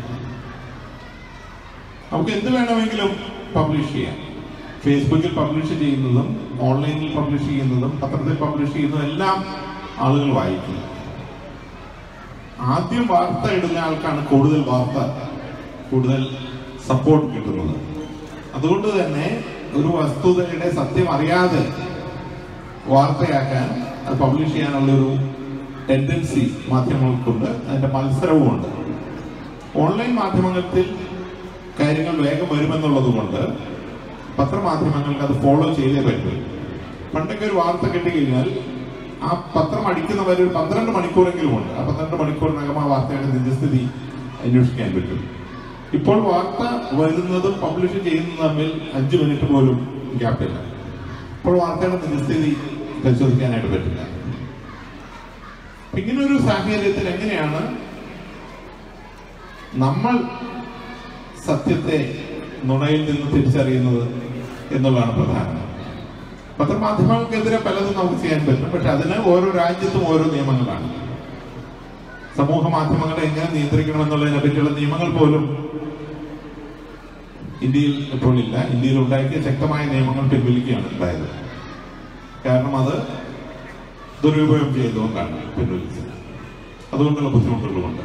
നമുക്ക് എന്ത് വേണമെങ്കിലും പബ്ലിഷ് ചെയ്യാം ഫേസ്ബുക്കിൽ പബ്ലിഷ് ചെയ്യുന്നതും ഓൺലൈനിൽ പബ്ലിഷ് ചെയ്യുന്നതും പത്രത്തിൽ പബ്ലിഷ് ചെയ്യുന്നതും എല്ലാം ആളുകൾ വായിക്കും ആദ്യം വാർത്ത ഇടുന്ന ആൾക്കാണ് കൂടുതൽ വാർത്ത കൂടുതൽ സപ്പോർട്ട് കിട്ടുന്നത് അതുകൊണ്ട് തന്നെ ഒരു വസ്തുതയുടെ സത്യം അറിയാതെ വാർത്തയാക്കാൻ അത് പബ്ലിഷ് ചെയ്യാനുള്ള ഒരു ടെൻഡൻസി മാധ്യമങ്ങൾക്കുണ്ട് അതിന്റെ മത്സരവുമുണ്ട് ഓൺലൈൻ മാധ്യമങ്ങളിൽ കാര്യങ്ങൾ വേഗം വരുമെന്നുള്ളത് കൊണ്ട് പത്രമാധ്യമങ്ങൾക്ക് അത് ഫോളോ ചെയ്തേ പറ്റൂ പണ്ടൊക്കെ ഒരു വാർത്ത കിട്ടിക്കഴിഞ്ഞാൽ ആ പത്രം അടിക്കുന്നവർ ഒരു പന്ത്രണ്ട് മണിക്കൂറെങ്കിലും ഉണ്ട് ആ പന്ത്രണ്ട് മണിക്കൂറിനകം ആ വാർത്തയുടെ നിജസ്ഥിതി അന്വേഷിക്കാൻ പറ്റും ഇപ്പോൾ വാർത്ത വരുന്നതും പബ്ലിഷ് ചെയ്യുന്നതും തമ്മിൽ അഞ്ചു മിനിറ്റ് പോലും ഗ്യാപ്പില്ല ഇപ്പോൾ വാർത്തയുടെ നിജസ്ഥിതി പരിശോധിക്കാനായിട്ട് പറ്റില്ല ഇങ്ങനെ ഒരു സാഹചര്യത്തിൽ എങ്ങനെയാണ് നമ്മൾ സത്യത്തെ നുണയിൽ നിന്ന് തിരിച്ചറിയുന്നത് എന്നുള്ളതാണ് പ്രധാനം പത്രമാധ്യമങ്ങൾക്കെതിരെ പലതും നമുക്ക് ചെയ്യാൻ പറ്റും പക്ഷെ അതിന് ഓരോ രാജ്യത്തും ഓരോ നിയമങ്ങളാണ് സമൂഹ മാധ്യമങ്ങളെ എങ്ങനെ നിയന്ത്രിക്കണം എന്നുള്ളതിനെ പറ്റിയുള്ള നിയമങ്ങൾ പോലും ഇന്ത്യയിൽ ഇപ്പോൾ ഇല്ല ഇന്ത്യയിൽ ഉണ്ടാക്കിയ ശക്തമായ നിയമങ്ങൾ പിൻവലിക്കുകയാണ് ഉണ്ടായത് കാരണം അത് ദുരുപയോഗം ചെയ്തുകൊണ്ടാണ് പിൻവലിച്ചത് അതുകൊണ്ടുള്ള ബുദ്ധിമുട്ടുകളുമുണ്ട്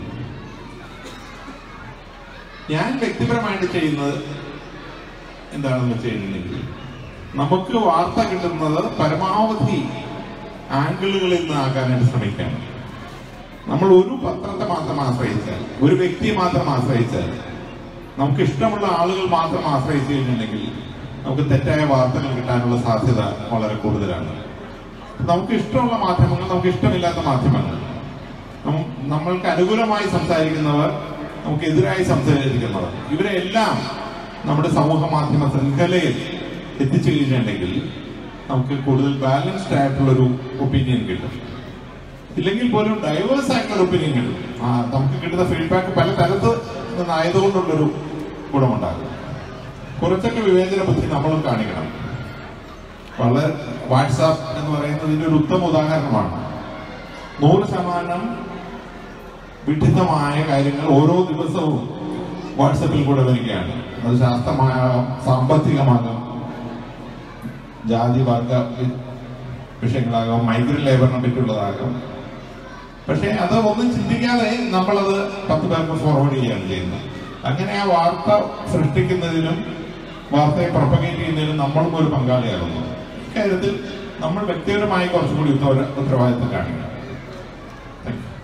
ഞാൻ വ്യക്തിപരമായിട്ട് ചെയ്യുന്നത് എന്താണെന്ന് വെച്ച് കഴിഞ്ഞിട്ടുണ്ടെങ്കിൽ നമുക്ക് വാർത്ത കിട്ടുന്നത് പരമാവധി ആംഗിളുകളിൽ നിന്ന് ആക്കാനായിട്ട് ശ്രമിക്കുകയാണ് നമ്മൾ ഒരു പത്രത്തെ മാത്രം ആശ്രയിച്ചാൽ ഒരു വ്യക്തിയെ മാത്രം ആശ്രയിച്ചാൽ നമുക്ക് ഇഷ്ടമുള്ള ആളുകൾ മാത്രം ആശ്രയിച്ചു കഴിഞ്ഞിട്ടുണ്ടെങ്കിൽ നമുക്ക് തെറ്റായ വാർത്തകൾ കിട്ടാനുള്ള സാധ്യത വളരെ കൂടുതലാണ് നമുക്ക് ഇഷ്ടമുള്ള മാധ്യമങ്ങൾ നമുക്ക് ഇഷ്ടമില്ലാത്ത മാധ്യമങ്ങൾ നം- നമ്മൾക്ക് അനുകൂലമായി സംസാരിക്കുന്നവർ നമുക്ക് എതിരായി സംസാരിക്കുന്നവർ ഇവരെ എല്ലാം നമ്മുടെ സമൂഹ മാധ്യമ ശൃംഖലയിൽ എത്തിച്ചു കഴിഞ്ഞിട്ടുണ്ടെങ്കിൽ നമുക്ക് കൂടുതൽ ബാലൻസ്ഡ് ആയിട്ടുള്ളൊരു ഒപ്പീനിയൻ കിട്ടും ഇല്ലെങ്കിൽ പോലും ഡൈവേഴ്സ് ആയിട്ടുള്ള ഒപ്പീനിയൻ കിട്ടും ആ നമുക്ക് കിട്ടുന്ന ഫീഡ്ബാക്ക് പല തരത്ത് നിന്നായതുകൊണ്ടുള്ളൊരു ഗുണമുണ്ടാകും കുറച്ചൊക്കെ വിവേചന ബുദ്ധി നമ്മളും കാണിക്കണം വളരെ വാട്സാപ്പ് എന്ന് പറയുന്നതിന്റെ ഒരു ഉത്തമ ഉദാഹരണമാണ് നൂറ് ശതമാനം വിഡിത്തമായ കാര്യങ്ങൾ ഓരോ ദിവസവും വാട്സപ്പിൽ കൂടെ വരികയാണ് അത് ശാസ്ത്രമാകാം സാമ്പത്തികമാകാം ജാതി വർഗ വി- വിഷയങ്ങളാകാം മൈഗ്രന്റ് ലേബറിനെ പറ്റിയുള്ളതാകാം പക്ഷെ അത് ഒന്നും ചിന്തിക്കാതെ നമ്മളത് പത്ത് പേർക്ക് ഫോർവേഡ് ചെയ്യുകയാണ് ചെയ്യുന്നത് അങ്ങനെ ആ വാർത്ത സൃഷ്ടിക്കുന്നതിനും വാർത്തയെ പ്രൊപ്പഗേറ്റ് ചെയ്യുന്നതിനും നമ്മളും ഒരു പങ്കാളിയാകുന്നു ഇക്കാര്യത്തിൽ നമ്മൾ വ്യക്തിപരമായി കുറച്ചുകൂടി ഉത്തര- ഉത്തരവാദിത്തം കാണിക്കണം Thank you.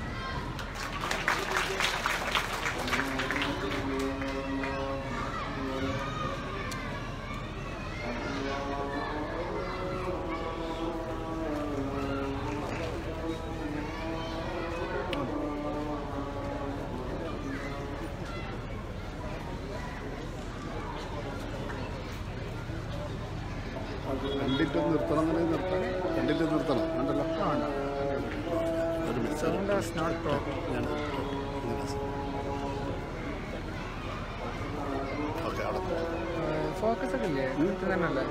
കണ്ടിട്ട് നിർത്തണം എന്നുണ്ടെങ്കിൽ നിർത്തണം കണ്ടിട്ട് നിർത്തണം ഉണ്ടല്ലോ ഒരു ഓക്കെ അവിടെ ഫോക്കസ് ഒക്കെ ഇല്ലേ ഇത് തന്നെയല്ലേ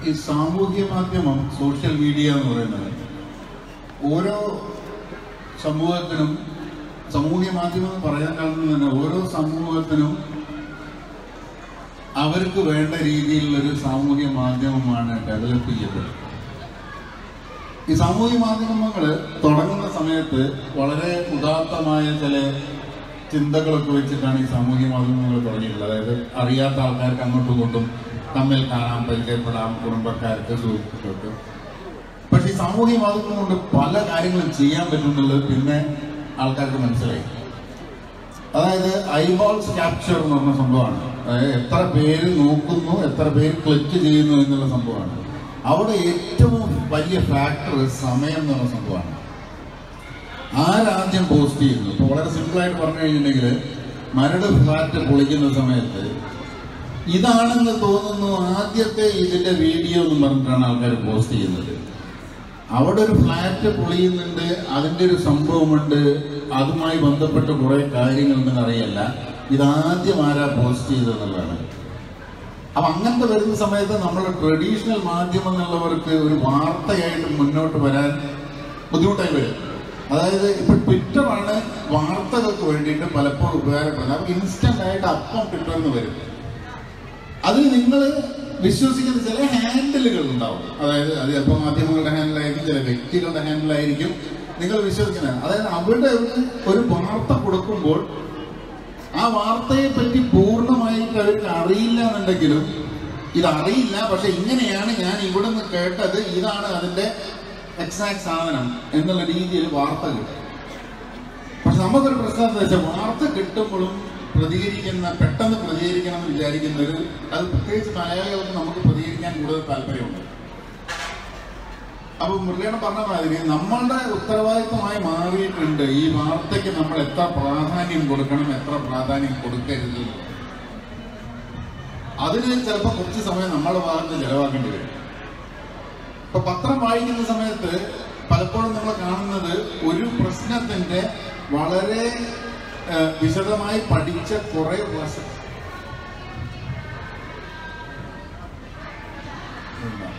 ഈ സാമൂഹ്യ മാധ്യമം സോഷ്യൽ മീഡിയ എന്ന് പറയുന്നത് ഓരോ സമൂഹത്തിനും സാമൂഹ്യ മാധ്യമം എന്ന് പറയാൻ കാരണം തന്നെ ഓരോ സമൂഹത്തിനും അവർക്ക് വേണ്ട രീതിയിലുള്ളൊരു സാമൂഹ്യ മാധ്യമമാണ് ഡെവലപ്പ് ചെയ്യപ്പെടുന്നത് ഈ സാമൂഹ്യ മാധ്യമങ്ങൾ തുടങ്ങുന്ന സമയത്ത് വളരെ ഉദാത്തമായ ചില ചിന്തകളൊക്കെ വെച്ചിട്ടാണ് ഈ സാമൂഹ്യ മാധ്യമങ്ങൾ തുടങ്ങിയിട്ടുള്ളത് അതായത് അറിയാത്ത ആൾക്കാർക്ക് അങ്ങോട്ടും ഇങ്ങോട്ടും തമ്മിൽ കാണാം പരിചയപ്പെടാം കുടുംബക്കാർക്ക് സുഹൃത്തുക്കൾക്ക് പക്ഷെ ഈ സാമൂഹ്യ മാധ്യമം കൊണ്ട് പല കാര്യങ്ങളും ചെയ്യാൻ പറ്റുന്നുള്ളത് പിന്നെ ആൾക്കാർക്ക് മനസ്സിലായി അതായത് ഐബോൾസ് ക്യാപ്ചർ എന്ന് പറഞ്ഞ സംഭവമാണ് അതായത് എത്ര പേര് നോക്കുന്നു എത്ര പേര് ക്ലിക്ക് ചെയ്യുന്നു എന്നുള്ള സംഭവമാണ് അവിടെ ഏറ്റവും വലിയ ഫാക്ടർ സമയം എന്ന് പറഞ്ഞ സംഭവമാണ് ആരാദ്യം പോസ്റ്റ് ചെയ്യുന്നു ഇപ്പൊ വളരെ സിമ്പിൾ ആയിട്ട് പറഞ്ഞു കഴിഞ്ഞിട്ടുണ്ടെങ്കിൽ മരട് ഫ്ലാറ്റ് പൊളിക്കുന്ന സമയത്ത് ഇതാണെന്ന് തോന്നുന്നു ആദ്യത്തെ ഇതിന്റെ വീഡിയോ എന്ന് പറഞ്ഞിട്ടാണ് ആൾക്കാർ പോസ്റ്റ് ചെയ്യുന്നത് അവിടെ ഒരു ഫ്ലാറ്റ് പൊളിയുന്നുണ്ട് അതിന്റെ ഒരു സംഭവമുണ്ട് അതുമായി ബന്ധപ്പെട്ട് കുറെ കാര്യങ്ങളുണ്ടെന്ന് അറിയല്ല ഇതാദ്യം ആരാ പോസ്റ്റ് ചെയ്തതെന്നുള്ളതാണ് അപ്പൊ അങ്ങനത്തെ വരുന്ന സമയത്ത് നമ്മുടെ ട്രഡീഷണൽ മാധ്യമം എന്നുള്ളവർക്ക് ഒരു വാർത്തയായിട്ട് മുന്നോട്ട് വരാൻ ബുദ്ധിമുട്ടായി വരും അതായത് ഇപ്പൊ ട്വിറ്ററാണ് വാർത്തകൾക്ക് വേണ്ടിയിട്ട് പലപ്പോഴും ഉപകാരപ്പെടുന്നത് അവർക്ക് ഇൻസ്റ്റന്റ് ആയിട്ട് അപ്പം ട്വിറ്ററിൽ വരും അതിൽ നിങ്ങൾ വിശ്വസിക്കുന്ന ചില ഹാൻഡിലുകൾ ഉണ്ടാവും അതായത് അത് ചിലപ്പോൾ മാധ്യമങ്ങളുടെ ഹാൻഡിലായിരിക്കും ചില വ്യക്തികളുടെ ഹാൻഡിലായിരിക്കും നിങ്ങൾ വിശ്വസിക്കുന്നത് അതായത് അവിടെ ഒരു ഒരു വാർത്ത കൊടുക്കുമ്പോൾ ആ വാർത്തയെ പറ്റി പൂർണ്ണമായിട്ട് അവർക്ക് അറിയില്ല എന്നുണ്ടെങ്കിലും ഇത് അറിയില്ല പക്ഷെ ഇങ്ങനെയാണ് ഞാൻ ഇവിടെ നിന്ന് കേട്ടത് ഇതാണ് അതിന്റെ എക്സാക്ട് സാധനം എന്നുള്ള രീതിയിൽ വാർത്ത കിട്ടും പക്ഷെ നമുക്കൊരു പ്രശ്നം എന്താ വെച്ചാൽ വാർത്ത കിട്ടുമ്പോഴും പ്രതികരിക്കുന്ന പെട്ടെന്ന് പ്രതികരിക്കണം എന്ന് വിചാരിക്കുന്ന ഒരു അത് പ്രത്യേകിച്ച് മലയാളികൾക്ക് നമുക്ക് പ്രതികരിക്കാൻ കൂടുതൽ താല്പര്യമുണ്ട് അപ്പൊ മുരളിയാണ് പറഞ്ഞ മാതിരി നമ്മളുടെ ഉത്തരവാദിത്തമായി മാറിയിട്ടുണ്ട് ഈ വാർത്തയ്ക്ക് നമ്മൾ എത്ര പ്രാധാന്യം കൊടുക്കണം എത്ര പ്രാധാന്യം കൊടുക്കരുത് എന്നുള്ളത്. അതിന് ചിലപ്പോൾ കുറച്ച് സമയം നമ്മളെ ഭാഗത്ത് ചെലവാക്കേണ്ടി വരും ഇപ്പൊ പത്രം വായിക്കുന്ന സമയത്ത് പലപ്പോഴും നമ്മൾ കാണുന്നത് ഒരു പ്രശ്നത്തിന്റെ വളരെ ഏഹ്, വിശദമായി പഠിച്ച കുറെ വശ എന്താ?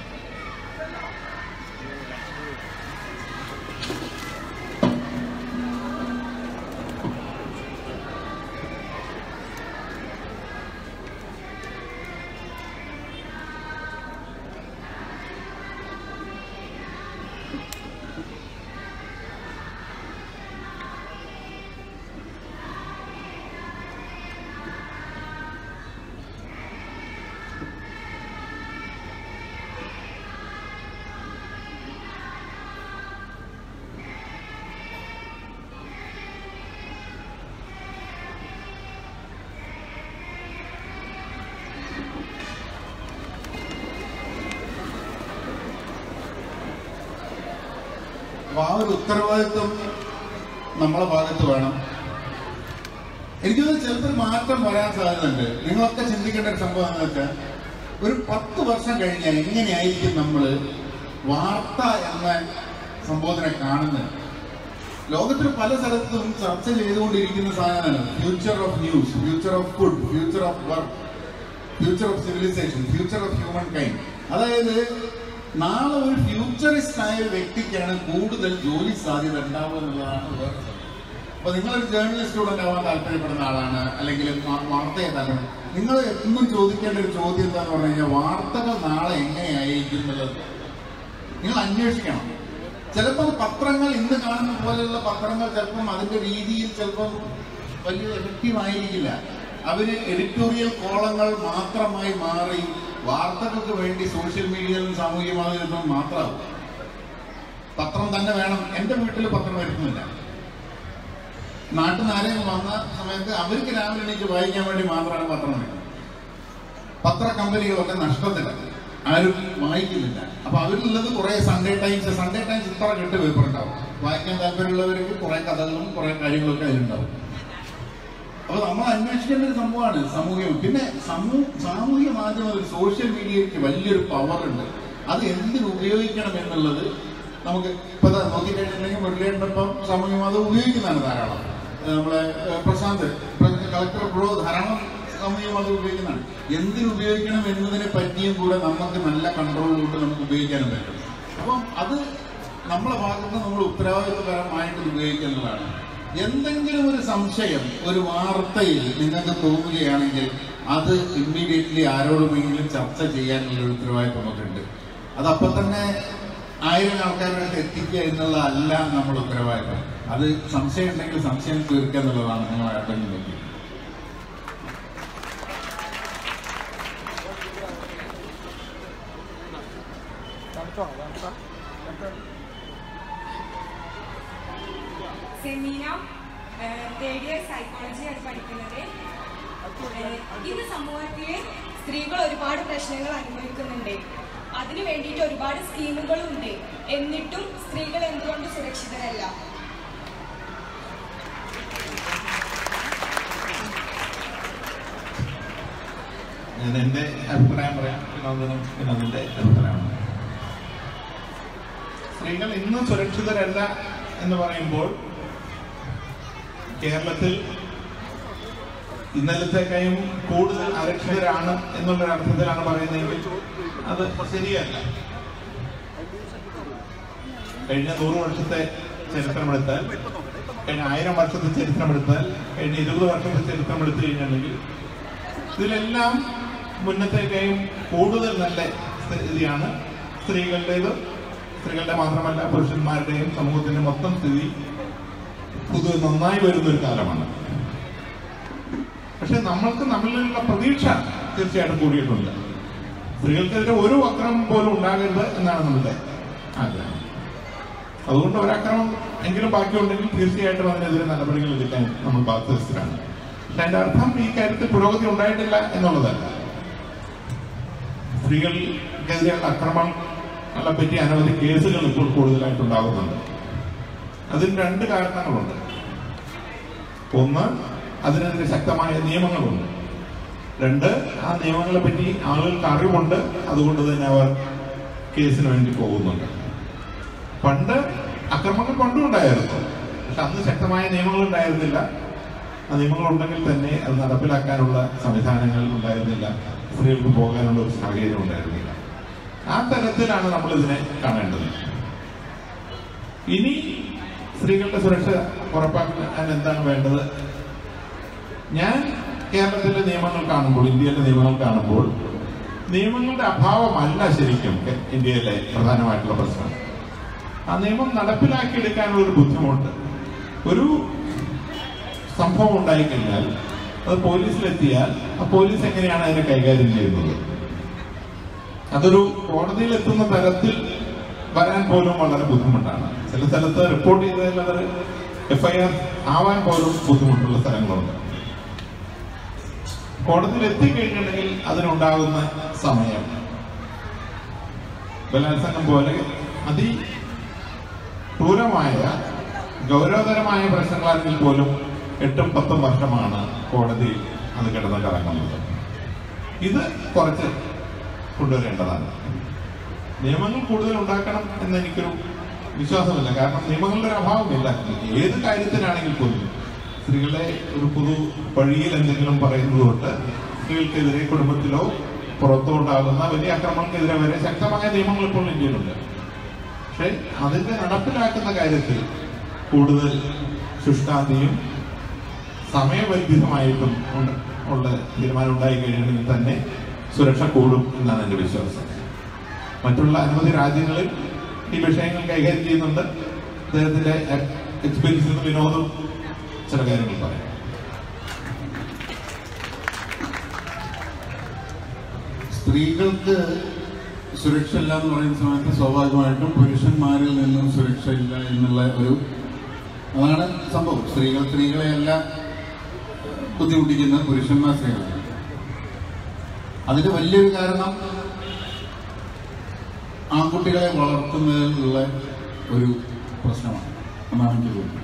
അപ്പൊ ആ ഒരു ഉത്തരവാദിത്വം നമ്മളെ ഭാഗത്ത് വേണം എനിക്ക് തോന്നുന്നു ചിലപ്പോൾ മാറ്റം വരാൻ സാധ്യതയുണ്ട് നിങ്ങളൊക്കെ ചിന്തിക്കേണ്ട ഒരു സംഭവം എന്ന് വെച്ചാൽ ഒരു പത്ത് വർഷം കഴിഞ്ഞാൽ എങ്ങനെയായിരിക്കും നമ്മൾ വാർത്ത എന്ന സംബോധന കാണുന്നത് ലോകത്തിൽ പല സ്ഥലത്തും ചർച്ച ചെയ്തുകൊണ്ടിരിക്കുന്ന സാധനമാണ് future of news future of food future of work future of civilisation future of humankind അതായത് നാളെ ഒരു ഫ്യൂച്ചറിസ്റ്റ് ആയ ഒരു വ്യക്തിക്കാണ് കൂടുതൽ ജോലി സാധ്യത ഉണ്ടാവുക എന്നുള്ളതാണ് വേറെ സംഭവം. അപ്പൊ നിങ്ങളൊരു ജേർണലിസ്റ്റ് സ്റ്റുഡന്റ് ആവാൻ താല്പര്യപ്പെടുന്ന ആളാണ് അല്ലെങ്കിൽ വാ- വാർത്തയെ താല്പര്യം നിങ്ങൾ എന്നും ചോദിക്കേണ്ട ഒരു ചോദ്യം എന്താന്ന് പറഞ്ഞു കഴിഞ്ഞാൽ വാർത്തകൾ നാളെ എങ്ങനെയായിരിക്കും എന്നുള്ളത് നിങ്ങൾ അന്വേഷിക്കണം ചിലപ്പോൾ പത്രങ്ങൾ ഇന്ന് കാണുന്ന പോലെയുള്ള പത്രങ്ങൾ ചിലപ്പം അതിന്റെ രീതിയിൽ ചിലപ്പം വലിയ എഫക്റ്റീവ് ആയിരിക്കില്ല അവര് എഡിറ്റോറിയൽ കോളങ്ങൾ മാത്രമായി മാറി വാർത്തകൾക്ക് വേണ്ടി സോഷ്യൽ മീഡിയയിലും സാമൂഹ്യ മാധ്യമത്തിലും മാത്രമാവും പത്രം തന്നെ വേണം എന്റെ വീട്ടിൽ പത്രം വരുന്നില്ല നാട്ടിൽ നിന്ന് ആരെങ്കിലും വന്ന സമയത്ത് അവർക്ക് രാവിലെ എണീറ്റ് വായിക്കാൻ വേണ്ടി മാത്രമാണ് പത്രം വരുന്നത് പത്ര കമ്പനികളൊക്കെ നഷ്ടത്തിലാണ് ആരും വായിക്കുന്നില്ല അപ്പൊ അവരിലുള്ളത് കുറെ സൺഡേ ടൈംസ് സൺഡേ ടൈംസ് ഇത്ര കെട്ട് പേപ്പർ ഉണ്ടാവും വായിക്കാൻ താല്പര്യമുള്ളവർക്ക് കുറെ കഥകളും കുറെ കാര്യങ്ങളൊക്കെ അതിലുണ്ടാവും അപ്പൊ നമ്മൾ അന്വേഷിക്കേണ്ട ഒരു സംഭവമാണ് സാമൂഹ്യം പിന്നെ സമൂഹ സാമൂഹ്യ മാധ്യമം ഒരു സോഷ്യൽ മീഡിയയ്ക്ക് വലിയൊരു പവർ ഉണ്ട് അത് എന്തിനു ഉപയോഗിക്കണം എന്നുള്ളത് നമുക്ക് ഇപ്പൊ ദാ നോക്കിക്കഴിഞ്ഞിട്ടുണ്ടെങ്കിൽ മുരളിയേട്ടനൊപ്പം സാമൂഹ്യ മാധ്യമം ഉപയോഗിക്കുന്നതാണ് ധാരാളം ഏഹ് നമ്മളെ ഏഹ് പ്രശാന്ത് പ്ര- കളക്ടർ ബ്രോ ധാരാളം സാമൂഹ്യ അത് ഉപയോഗിക്കുന്നതാണ് എന്തിനു ഉപയോഗിക്കണം എന്നതിനെ പറ്റിയും കൂടെ നമുക്ക് നല്ല കൺട്രോൾ കൊണ്ട് നമുക്ക് ഉപയോഗിക്കാനും പറ്റും അപ്പം അത് നമ്മളെ ഭാഗത്ത് നമ്മൾ ഉത്തരവാദിത്വപരമായിട്ട് ഇത് ഉപയോഗിക്കുക എന്നുള്ളതാണ് എന്തെങ്കിലും ഒരു സംശയം ഒരു വാർത്തയിൽ നിങ്ങൾക്ക് തോന്നുകയാണെങ്കിൽ അത് ഇമ്മീഡിയറ്റ്ലി ആരോടുമെങ്കിലും ചർച്ച ചെയ്യാനുള്ള ഒരു ഉത്തരവാദിത്വം നമുക്കുണ്ട് അതപ്പം തന്നെ ആയിരം ആൾക്കാരുടെ അടുത്ത് എത്തിക്കുക എന്നുള്ളതല്ല നമ്മൾ ഉത്തരവാദിത്വം അത് സംശയം ഉണ്ടെങ്കിൽ സംശയം തീർക്കുക എന്നുള്ളതാണ് നിങ്ങൾ ആരുടെയും നോക്കി സെമീന തേർഡ് ഇയർ സൈക്കോളജിയാണ് പഠിക്കുന്നത് ഏഹ് ഇന്ന് സമൂഹത്തിൽ സ്ത്രീകൾ ഒരുപാട് പ്രശ്നങ്ങൾ അനുഭവിക്കുന്നുണ്ട് അതിനു വേണ്ടിയിട്ട് ഒരുപാട് സ്കീമുകളും ഉണ്ട് എന്നിട്ടും സ്ത്രീകൾ എന്തുകൊണ്ട് സുരക്ഷിതരല്ല ഞാൻ എൻ്റെ അഭിപ്രായം പറയാം വിനോദനും വിനോദിന്റെ അഭിപ്രായമാണ് സ്ത്രീകൾ ഇന്ന് സുരക്ഷിതരല്ല എന്ന് പറയുമ്പോൾ കേരളത്തിൽ ഇന്നലത്തേക്കായും കൂടുതൽ അരക്ഷിതരാണ് എന്നുള്ളൊരു അർത്ഥത്തിലാണ് പറയുന്നതെങ്കിൽ അത് ശരിയല്ല കഴിഞ്ഞ നൂറ് വർഷത്തെ ചരിത്രമെടുത്താൽ കഴിഞ്ഞ ആയിരം വർഷത്തെ ചരിത്രമെടുത്താൽ കഴിഞ്ഞ ഇരുപത് വർഷത്തെ ചരിത്രമെടുത്തു കഴിഞ്ഞിട്ടുണ്ടെങ്കിൽ ഇതിലെല്ലാം മുന്നത്തേക്കായും കൂടുതൽ നല്ല സ്ഥിതിയാണ് സ്ത്രീകളുടേത് സ്ത്രീകളുടെ മാത്രമല്ല പുരുഷന്മാരുടെയും സമൂഹത്തിന്റെ മൊത്തം സ്ഥിതി പൊതുവെ നന്നായി വരുന്ന ഒരു കാലമാണ് പക്ഷെ നമ്മൾക്ക് നമ്മളിലുള്ള പ്രതീക്ഷ തീർച്ചയായിട്ടും കൂടിയിട്ടുണ്ട് സ്ത്രീകൾക്കെതിരെ ഒരു അക്രമം പോലും ഉണ്ടാകരുത് എന്നാണ് നമ്മുടെ ആഗ്രഹം അതുകൊണ്ട് ഒരക്രമം എങ്കിലും ബാക്കിയുണ്ടെങ്കിൽ തീർച്ചയായിട്ടും അതിനെതിരെ നടപടികൾ എടുക്കാൻ നമ്മൾ ബാധ്യസ്ഥരാണ് പക്ഷെ അതിന്റെ അർത്ഥം ഈ കാര്യത്തിൽ പുരോഗതി ഉണ്ടായിട്ടില്ല എന്നുള്ളതല്ല സ്ത്രീകൾക്കെതിരെയുള്ള അക്രമങ്ങളെ പറ്റി അനവധി കേസുകൾ ഇപ്പോൾ കൂടുതലായിട്ട് ഉണ്ടാകുന്നുണ്ട് അതിന് രണ്ട് കാരണങ്ങളുണ്ട് ഒന്ന് അതിനെതിരെ ശക്തമായ നിയമങ്ങളുണ്ട് രണ്ട് ആ നിയമങ്ങളെ പറ്റി ആളുകൾക്ക് അറിവുണ്ട് അതുകൊണ്ട് തന്നെ അവർ കേസിന് വേണ്ടി പോകുന്നുണ്ട് പണ്ട് അക്രമങ്ങൾ പണ്ടും ഉണ്ടായിരുന്നു പക്ഷെ അന്ന് ശക്തമായ നിയമങ്ങൾ ഉണ്ടായിരുന്നില്ല ആ നിയമങ്ങൾ ഉണ്ടെങ്കിൽ തന്നെ അത് നടപ്പിലാക്കാനുള്ള സംവിധാനങ്ങൾ ഉണ്ടായിരുന്നില്ല സ്ത്രീകൾക്ക് പോകാനുള്ള ഒരു സാഹചര്യം ഉണ്ടായിരുന്നില്ല ആ തരത്തിലാണ് നമ്മൾ ഇതിനെ കാണേണ്ടത് ഇനി സ്ത്രീകളുടെ സുരക്ഷ ഉറപ്പാക്കാൻ എന്താണ് വേണ്ടത് ഞാൻ കേരളത്തിലെ നിയമങ്ങൾ കാണുമ്പോൾ ഇന്ത്യയിലെ നിയമങ്ങൾ കാണുമ്പോൾ നിയമങ്ങളുടെ അഭാവമല്ല ശരിക്കും ഇന്ത്യയിലെ പ്രധാനമായിട്ടുള്ള പ്രശ്നം ആ നിയമം നടപ്പിലാക്കിയെടുക്കാനുള്ള ഒരു ബുദ്ധിമുട്ട് ഒരു സംഭവം ഉണ്ടായിക്കഴിഞ്ഞാൽ അത് പോലീസിലെത്തിയാൽ ആ പോലീസ് എങ്ങനെയാണ് അതിനെ കൈകാര്യം ചെയ്യുന്നത് അതൊരു കോടതിയിൽ എത്തുന്ന തരത്തിൽ വരാൻ പോലും വളരെ ബുദ്ധിമുട്ടാണ് ചില സ്ഥലത്ത് റിപ്പോർട്ട് ചെയ്തതിൽ അത് എഫ്ഐആർ ആവാൻ പോലും ബുദ്ധിമുട്ടുള്ള സ്ഥലങ്ങളുണ്ട് കോടതിയിൽ എത്തിക്കഴിഞ്ഞിട്ടുണ്ടെങ്കിൽ അതിനുണ്ടാകുന്ന സമയം ബലാത്സംഗം പോലെ അതി ക്രൂരമായ ഗൗരവതരമായ പ്രശ്നങ്ങളാണെങ്കിൽ പോലും എട്ടും പത്തും വർഷമാണ് കോടതിയിൽ അത് കിടന്ന് കറങ്ങുന്നത് ഇത് കുറച്ച് കൊണ്ടുവരേണ്ടതാണ് നിയമങ്ങൾ കൂടുതൽ ഉണ്ടാക്കണം എന്ന് എനിക്കൊരു വിശ്വാസമില്ല കാരണം നിയമങ്ങളുടെ ഒരു അഭാവമില്ല ഏത് കാര്യത്തിനാണെങ്കിൽ പോലും സ്ത്രീകളെ ഒരു പൊതു വഴിയിൽ എന്തെങ്കിലും പറയുന്നത് തൊട്ട് സ്ത്രീകൾക്കെതിരെ കുടുംബത്തിലോ പുറത്തോ ഉണ്ടാകുന്ന വലിയ അക്രമങ്ങൾക്കെതിരെ വരെ ശക്തമായ നിയമങ്ങൾ ഇപ്പോൾ ഇന്ത്യയിലുണ്ട് പക്ഷെ അതിന്റെ നടപ്പിലാക്കുന്ന കാര്യത്തിൽ കൂടുതൽ ശുഷ്കാന്തിയും സമയബന്ധിതമായിട്ടും ഉണ്ട് ഉള്ള തീരുമാനം ഉണ്ടായി കഴിഞ്ഞിട്ടുണ്ടെങ്കിൽ തന്നെ സുരക്ഷ കൂടും എന്നാണ് എൻ്റെ വിശ്വാസം മറ്റുള്ള അനവധി രാജ്യങ്ങളിൽ ഈ വിഷയങ്ങൾ കൈകാര്യം ചെയ്യുന്നുണ്ട് അദ്ദേഹത്തിന്റെ എക്സ്പീരിയൻസിൽ നിന്ന് വിനോദം ചില കാര്യങ്ങൾ പറയാം സ്ത്രീകൾക്ക് സുരക്ഷ ഇല്ല എന്ന് പറയുന്ന സമയത്ത് സ്വാഭാവികമായിട്ടും പുരുഷന്മാരിൽ നിന്നും സുരക്ഷ ഇല്ല എന്നുള്ള ഒരു അതാണ് സംഭവം സ്ത്രീകൾ സ്ത്രീകളെയല്ല ബുദ്ധിമുട്ടിക്കുന്ന പുരുഷന്മാർ സ്ത്രീകൾ അതിന്റെ വലിയൊരു കാരണം ആൺകുട്ടികളെ വളർത്തുന്നതിലുള്ള ഒരു പ്രശ്നമാണ് എന്നാണ് എനിക്ക് തോന്നുന്നത്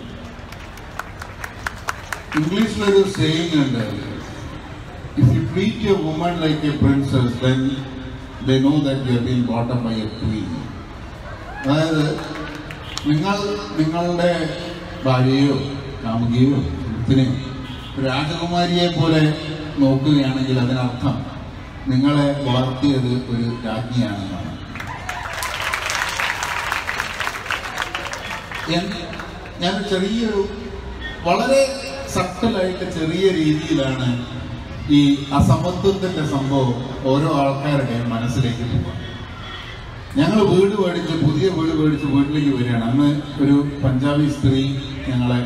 ഇംഗ്ലീഷിലൊരു സെയിങ് ഉണ്ട് if you treat a woman like a princess then they know that you been brought up by a queen അതായത് നിങ്ങൾ നിങ്ങളുടെ ഭാര്യയോ കാമുകിയോ സുഹൃത്തിനെയോ രാജകുമാരിയെ പോലെ നോക്കുകയാണെങ്കിൽ അതിനർത്ഥം നിങ്ങളെ വളർത്തിയത് ഒരു രാജ്ഞിയാണെന്നാണ് എൻ- ഞാൻ ചെറിയൊരു വളരെ സട്ടലായിട്ട് ചെറിയ രീതിയിലാണ് ഈ അസമത്വത്തിന്റെ സംഭവം ഓരോ ആൾക്കാരുടെയും മനസ്സിലേക്ക് പോവാം ഞങ്ങൾ വീട് മേടിച്ച് പുതിയ വീട് മേടിച്ച് വീട്ടിലേക്ക് വരികയാണ് അന്ന് ഒരു പഞ്ചാബി സ്ത്രീ ഞങ്ങളെ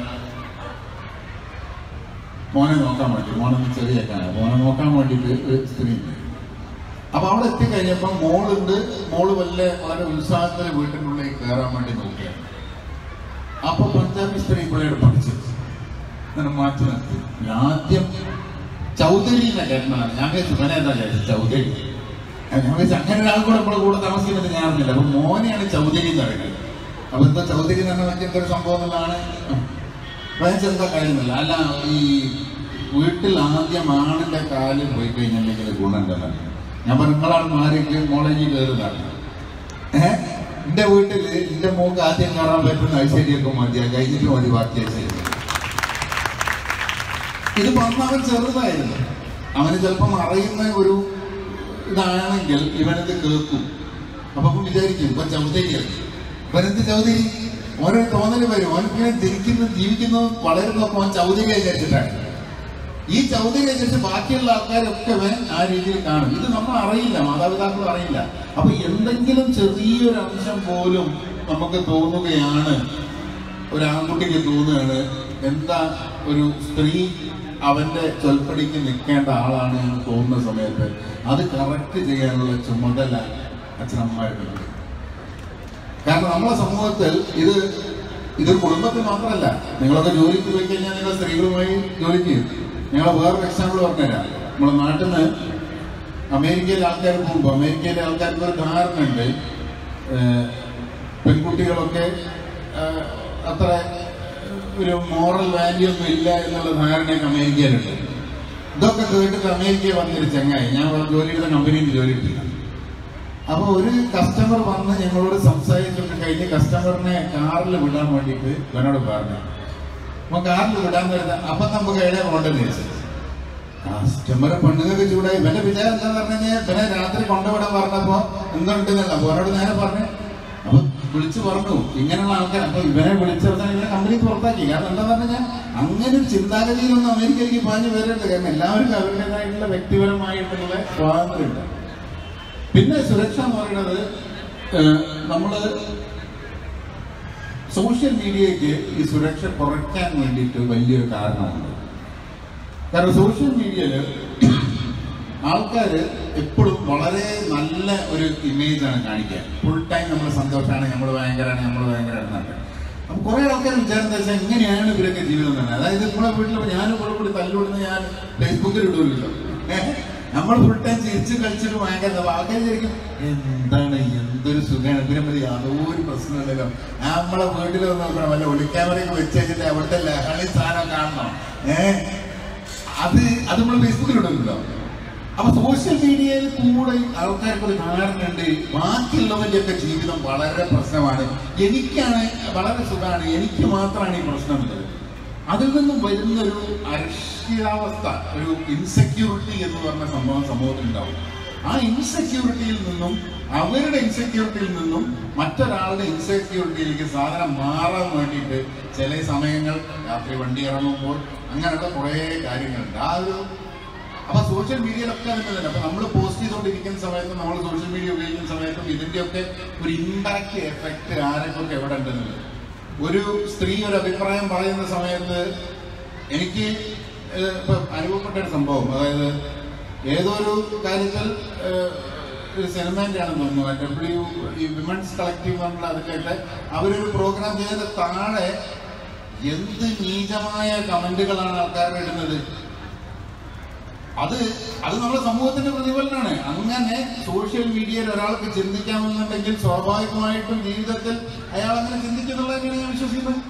മോനെ നോക്കാൻ വേണ്ടി മോനെ ചെറിയേക്കാണ് മോനെ നോക്കാൻ വേണ്ടിയിട്ട് ഒരു സ്ത്രീ ഉണ്ട് അപ്പൊ അവിടെ എത്തിക്കഴിഞ്ഞപ്പോൾ മോളുണ്ട് മോള് വല്ല വളരെ ഉത്സാഹത്തിൽ വീട്ടിൻ്റെ ഉള്ളിൽ കയറാൻ വേണ്ടി നോക്കുകയാണ് അപ്പൊ പഞ്ചാബി സ്ത്രീ ഇവിടെ പഠിച്ചു അങ്ങനെ മാറ്റി നിർത്തി ഞാൻ ആദ്യം ചൗധരി എന്ന കേട്ടതാണ് ഞാൻ വിചാരിച്ചു ഇവനെ എന്താ വിചാരിച്ചു ചൗധരി ഞാൻ വിചാരിച്ചു അങ്ങനെ ഒരാൾ കൂടെ നമ്മുടെ കൂടെ താമസിക്കുന്നത് ഞാൻ അറിഞ്ഞില്ല അപ്പൊ മോനെയാണ് ചൗധരി എന്ന് പറയുന്നത് അപ്പൊ എന്താ ചൗധരി എന്ന് പറഞ്ഞാൽ എന്തൊരു സംഭവം എന്നുള്ളതാണ് വേറെ എന്താ കഴിയുന്നില്ല അല്ല ഈ വീട്ടിൽ ആദ്യം ആണിന്റെ കാല് പോയി കഴിഞ്ഞിട്ടുണ്ടെങ്കിൽ ഗുണമുണ്ടല്ലോ ഞാൻ പറഞ്ഞു നിങ്ങളാണ് മാറിയിട്ട് കോളേജിൽ കയറുന്നതാണ് ഏഹ് എന്റെ വീട്ടില് എന്റെ മോക്ക് ആദ്യം കയറാൻ പറ്റുന്ന ഐശ്വര്യമൊക്കെ മതിയാ കഴിഞ്ഞിട്ട് മതി ബാക്കി ഐശ്വര്യം ഇത് പറഞ്ഞ അവൻ ചെറുതായിരുന്നു അവന് ചിലപ്പം അറിയുന്ന ഒരു ഇതാണെങ്കിൽ ഇവനത് കേൾക്കും അപ്പൊ അവൻ വിചാരിക്കും ഇപ്പൊ ചൗധരിയാണ് ഇവനെന്ത് ചൗധരി ഓരോ തോന്നല് വരും അവൻ ഇങ്ങനെ ജനിക്കുന്ന ജീവിക്കുന്നു വളരുന്നൊക്കെ അവൻ ചൗധരി വിചാരിച്ചിട്ടാണ് ഈ ചൗധരി വിചാരിച്ച് ബാക്കിയുള്ള ആൾക്കാരൊക്കെ അവൻ ആ രീതിയിൽ കാണും ഇത് നമ്മൾ അറിയില്ല മാതാപിതാക്കൾ അറിയില്ല അപ്പൊ എന്തെങ്കിലും ചെറിയൊരു അംശം പോലും നമുക്ക് തോന്നുകയാണ് ഒരു ആൺകുട്ടിക്ക് തോന്നുകയാണ് എന്താ ഒരു സ്ത്രീ അവന്റെ ചൊൽപ്പടിക്ക് നിൽക്കേണ്ട ആളാണ് എന്ന് തോന്നുന്ന സമയത്ത് അത് കറക്റ്റ് ചെയ്യാനുള്ള ചുമതല അച്ഛനമ്മമാർക്കുണ്ട് കാരണം നമ്മുടെ സമൂഹത്തിൽ ഇത് ഇത് കുടുംബത്തിൽ മാത്രമല്ല നിങ്ങളൊക്കെ ജോലിക്ക് പോയി കഴിഞ്ഞാൽ നിങ്ങൾ സ്ത്രീകളുമായി ജോലിക്ക് ചെയ്യും ഞങ്ങൾ വേറൊരു എക്സാമ്പിൾ പറഞ്ഞുതരാം നമ്മുടെ നാട്ടിൽ നിന്ന് അമേരിക്കയിലെ ആൾക്കാർ പോകുമ്പോൾ അമേരിക്കയിലെ ആൾക്കാർക്ക് ഒരു ധാരണയുണ്ട് ഏഹ് പെൺകുട്ടികളൊക്കെ ഏഹ് അത്ര ഒരു മോറൽ വാല്യൂ ഒന്നും ഇല്ല എന്നുള്ള ധാരണയൊക്കെ അമേരിക്കയിലുണ്ട് ഇതൊക്കെ കേട്ടിട്ട് അമേരിക്കയിൽ വന്നൊരു ചങ്ങായി ഞാൻ ജോലി ചെയ്ത കമ്പനിയിൽ ജോലി എടുത്തില്ല അപ്പൊ ഒരു കസ്റ്റമർ വന്ന് ഞങ്ങളോട് സംസാരിച്ചിട്ട് കഴിഞ്ഞ് കസ്റ്റമറിനെ കാറിൽ വിടാൻ വേണ്ടിയിട്ട് ഇവനോട് പറഞ്ഞു അപ്പൊ കാറിൽ വിടാൻ വരുന്ന അപ്പൊ നമുക്ക് എവിടെ പോകണ്ടെന്ന് ചോദിച്ചത് കസ്റ്റമറെ പെണ്ണുങ്ങൾക്ക് ചൂടായി ഇവന്റെ വിചാരം എന്താന്ന് പറഞ്ഞു കഴിഞ്ഞാൽ ഇവനെ രാത്രി കൊണ്ടുവിടാൻ പറഞ്ഞപ്പോ എന്തുണ്ടെന്നല്ല അപ്പൊ അവരോട് നേരെ പറഞ്ഞു അപ്പൊ വിളിച്ചു പറഞ്ഞു ഇങ്ങനെയുള്ള ആൾക്കാർ അപ്പൊ ഇവനെ വിളിച്ചെടുത്താൽ ഇവനെ കമ്പനി പുറത്താക്കി കാരണം എന്താന്ന് പറഞ്ഞാൽ അങ്ങനെ ഒരു ചിന്താഗതിയിലൊന്നും അമേരിക്കയിലേക്ക് പാഞ്ഞു വരരുത് കാരണം എല്ലാവർക്കും അവരുടേതായിട്ടുള്ള വ്യക്തിപരമായിട്ടുള്ള സ്വാതന്ത്ര്യമുണ്ട് പിന്നെ സുരക്ഷ എന്ന് പറയുന്നത് ഏഹ്, നമ്മള് സോഷ്യൽ മീഡിയയ്ക്ക് ഈ സുരക്ഷ കുറയ്ക്കാൻ വേണ്ടിയിട്ട് വലിയൊരു കാരണമുണ്ട് കാരണം സോഷ്യൽ മീഡിയയില് ആൾക്കാര് എപ്പോഴും വളരെ നല്ല ഒരു ഇമേജ് ആണ് കാണിക്കുക ഫുൾ ടൈം നമ്മൾ സന്തോഷമാണ് നമ്മൾ ഭയങ്കരമാണ് നമ്മൾ ഭയങ്കരമാണ് അപ്പൊ കുറെ ആൾക്കാർ വിചാരം എന്താ വെച്ചാൽ ഇങ്ങനെയാണ് ഇവരൊക്കെ ജീവിതം തന്നെ അതായത് നമ്മളെ വീട്ടിൽ ഞാനും ഇവിടെ കൂടി തല്ലുകൊടുന്ന് ഞാൻ ഫേസ്ബുക്കിൽ ഇടുമല്ലോ നമ്മൾ ഫുൾ ടൈം ചിരിച്ച് കളിച്ചിട്ട് ഭയങ്കര അപ്പൊ ആൾക്കാർ വിചാരിക്കും എന്താണ് എന്തൊരു സുഖമാണ് ഇവരെ മതി യാതൊരു പ്രശ്നമില്ലല്ലോ നമ്മളെ വീട്ടിൽ വന്ന് നോക്കണം വല്ല ഒളിക്യാമറയൊക്കെ വെച്ച് കഴിഞ്ഞിട്ട് അവിടുത്തെ ലഹളി സാധനം കാണണം ഏഹ് അത് അത് നമ്മൾ ഫേസ്ബുക്കിൽ ഇടുന്നുണ്ടോ അപ്പൊ സോഷ്യൽ മീഡിയയിൽ കൂടെ ആൾക്കാർക്ക് ഒരു ധാരണയുണ്ട് ബാക്കിയുള്ളവന്റെ ഒക്കെ ജീവിതം വളരെ പ്രശ്നമാണ് എനിക്കാണ് വളരെ സുഖമാണ് എനിക്ക് മാത്രമാണ് ഈ പ്രശ്നമുള്ളത് അതിൽ നിന്നും വരുന്ന ഒരു അരക്ഷിതാവസ്ഥ ഒരു ഇൻസെക്യൂരിറ്റി എന്ന് പറഞ്ഞ സംഭവം സമൂഹത്തിലുണ്ടാവും ആ ഇൻസെക്യൂരിറ്റിയിൽ നിന്നും അവരുടെ ഇൻസെക്യൂരിറ്റിയിൽ നിന്നും മറ്റൊരാളുടെ ഇൻസെക്യൂരിറ്റിയിലേക്ക് സാധനം മാറാൻ വേണ്ടിയിട്ട് ചില സമയങ്ങൾ രാത്രി വണ്ടി ഇറങ്ങുമ്പോൾ അങ്ങനെയുള്ള കുറേ കാര്യങ്ങളുണ്ട് ആ ഒരു അപ്പൊ സോഷ്യൽ മീഡിയയിലൊക്കെ അതിന്റെ തന്നെ അപ്പൊ നമ്മൾ പോസ്റ്റ് ചെയ്തുകൊണ്ടിരിക്കുന്ന സമയത്ത് നമ്മൾ സോഷ്യൽ മീഡിയ ഉപയോഗിക്കുന്ന സമയത്തും ഇതിന്റെയൊക്കെ ഒരു ഇമ്പാക്ട് എഫക്ട് ആരെക്കൊക്കെ എവിടെ ഉണ്ടെന്നുള്ളത് ഒരു സ്ത്രീ ഒരു അഭിപ്രായം പറയുന്ന സമയത്ത് എനിക്ക് ഏഹ്, ഇപ്പൊ അനുഭവപ്പെട്ട ഒരു സംഭവം അതായത് ഏതോ ഒരു കാര്യത്തിൽ ഏഹ്, ഒരു സിനിമേന്റെ ആണെന്ന് തോന്നുന്നു ഡബ്ല്യു ഈ വിമൻസ് കളക്റ്റീവ് എന്നുള്ള അതിലൊക്കെ അവരൊരു പ്രോഗ്രാം ചെയ്ത താഴെ എന്ത് നീചമായ കമന്റുകളാണ് ആൾക്കാർ ഇടുന്നത് അത് അത് നമ്മുടെ സമൂഹത്തിന്റെ പ്രതിഫലനമാണ് അങ്ങനെ സോഷ്യൽ മീഡിയയിൽ ഒരാൾക്ക് ചിന്തിക്കാമെന്നുണ്ടെങ്കിൽ സ്വാഭാവികമായിട്ടും ജീവിതത്തിൽ അയാൾ അങ്ങനെ ചിന്തിക്കുന്നുള്ള തന്നെയാണ് ഞാൻ വിശ്വസിക്കുന്നത്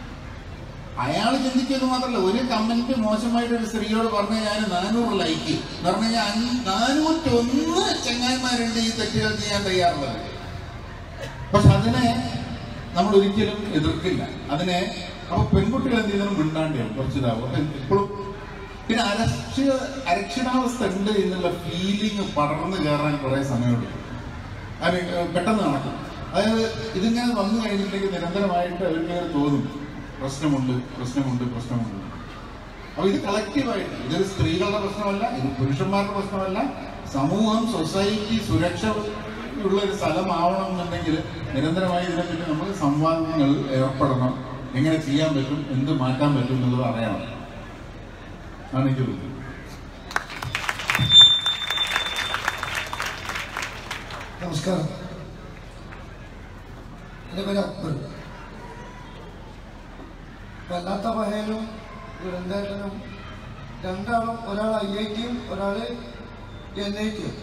അയാൾ ചിന്തിക്കുന്നത് മാത്രമല്ല ഒരു കമന്റ് മോശമായിട്ട് ഒരു സ്ത്രീയോട് പറഞ്ഞ ഞാൻ നാനൂറ് ലൈക്ക് എന്ന് പറഞ്ഞു കഴിഞ്ഞാൽ നാനൂറ്റൊന്ന് ചങ്ങായിമാരുണ്ട് ഈ തെറ്റുകൾ ചെയ്യാൻ തയ്യാറുള്ളത് പക്ഷെ അതിനെ നമ്മൾ ഒരിക്കലും എതിർക്കില്ല അതിനെ അപ്പൊ പെൺകുട്ടികൾ എന്ത് ചെയ്യുന്നതിനും മിണ്ടാണ്ടിയാണ് കുറച്ച് ഇതാവും അപ്പൊ എപ്പോഴും പിന്നെ അരക്ഷിത അരക്ഷിതാവസ്ഥ ഉണ്ട് എന്നുള്ള ഫീലിംഗ് പടർന്നു കയറാൻ കുറെ സമയമെടുക്കും അത് പെട്ടെന്ന് നടക്കും അതായത് ഇതിങ്ങനെ വന്നു കഴിഞ്ഞിട്ടുണ്ടെങ്കിൽ നിരന്തരമായിട്ട് അവർക്കിങ്ങനെ തോന്നും പ്രശ്നമുണ്ട് പ്രശ്നമുണ്ട് പ്രശ്നമുണ്ട് അപ്പൊ ഇത് കളക്റ്റീവായിട്ട് ഇതൊരു സ്ത്രീകളുടെ പ്രശ്നമല്ല ഇത് പുരുഷന്മാരുടെ പ്രശ്നമല്ല സമൂഹം സൊസൈറ്റി സുരക്ഷ ഉള്ള ഒരു സ്ഥലമാവണം എന്നുണ്ടെങ്കിൽ നിരന്തരമായി ഇതിനെപ്പറ്റി നമ്മൾ സംവാദങ്ങൾ ഏർപ്പെടണം എങ്ങനെ ചെയ്യാൻ പറ്റും എന്ത് മാറ്റാൻ പറ്റും എന്നുള്ളത് അറിയണം ആണ് എനിക്ക് തോന്നുന്നത് നമസ്കാരം എൻ്റെ പേര് അക്ബർ വല്ലാത്ത പഹയനും ദുരന്തേട്ടനും രണ്ടാളും ഒരാൾ ഐ ഐ ടിയും ഒരാൾ എൻ ഐ ടിയും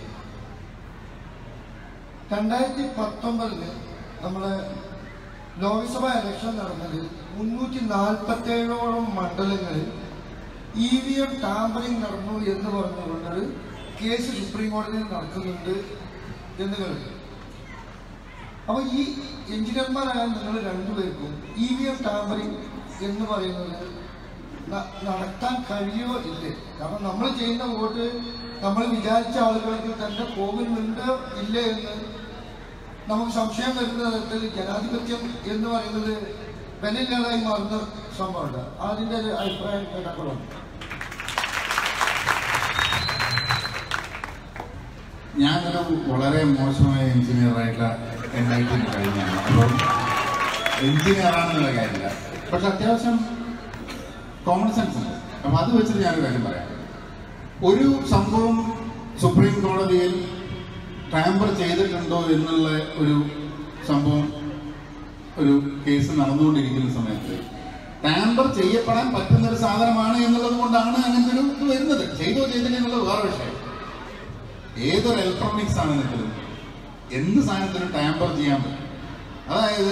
രണ്ടായിരത്തി പത്തൊമ്പതില് നമ്മളെ ലോക്സഭ ഇലക്ഷൻ നടന്നതിൽ മുന്നൂറ്റി നാൽപ്പത്തേഴോളം മണ്ഡലങ്ങളിൽ ഇ വി എം ടാമ്പറിംഗ് നടന്നു എന്ന് പറഞ്ഞുകൊണ്ടൊരു കേസ് സുപ്രീം കോടതിയിൽ നടക്കുന്നുണ്ട് എന്ന് കേട്ടു അപ്പൊ ഈ എഞ്ചിനീയർമാരായ നിങ്ങൾ രണ്ടുപേർക്കും ഇ വി എം ടാമ്പറിംഗ് എന്ന് പറയുന്നത് ന- നടത്താൻ കഴിയോ ഇല്ലേ കാരണം നമ്മൾ ചെയ്യുന്ന വോട്ട് നമ്മൾ വിചാരിച്ച ആളുകൾക്ക് തന്നെ പോകുന്നുണ്ടോ ഇല്ലേ എന്ന് നമുക്ക് സംശയം വരുന്ന തരത്തിൽ ജനാധിപത്യം എന്ന് പറയുന്നത് വിലയില്ലാതായി മാറുന്ന സംഭവമുണ്ട് അതിന്റെ ഒരു അഭിപ്രായം കേട്ടപ്പോഴും ഞാനൊരു വളരെ മോശമായ എഞ്ചിനീയറായിട്ട് എൻ ഐ ടി കഴിഞ്ഞാണ് അപ്പം എഞ്ചിനീയറാണെന്നുള്ള കാര്യമില്ല പക്ഷെ അത്യാവശ്യം കോമൺ സെൻസ് ഉണ്ട് അപ്പം അത് വെച്ചിട്ട് ഞാനൊരു കാര്യം പറയാം ഒരു സംഭവം സുപ്രീം കോടതിയിൽ ടാമ്പർ ചെയ്തിട്ടുണ്ടോ എന്നുള്ള ഒരു സംഭവം ഒരു കേസ് നടന്നുകൊണ്ടിരിക്കുന്ന സമയത്ത് ടാമ്പർ ചെയ്യപ്പെടാൻ പറ്റുന്ന ഒരു സാധനമാണ് എന്നുള്ളത് കൊണ്ടാണ് അങ്ങനത്തെ ഒരു ഇത് വരുന്നത് ചെയ്തോ ചെയ്തില്ല എന്നുള്ളത് വേറെ വിഷയം ഏതൊരു ഇലക്ട്രോണിക്സ് ആണെങ്കിലും എന്ത് സാധനത്തിനും ടാമ്പർ ചെയ്യാൻ പറ്റും അതായത്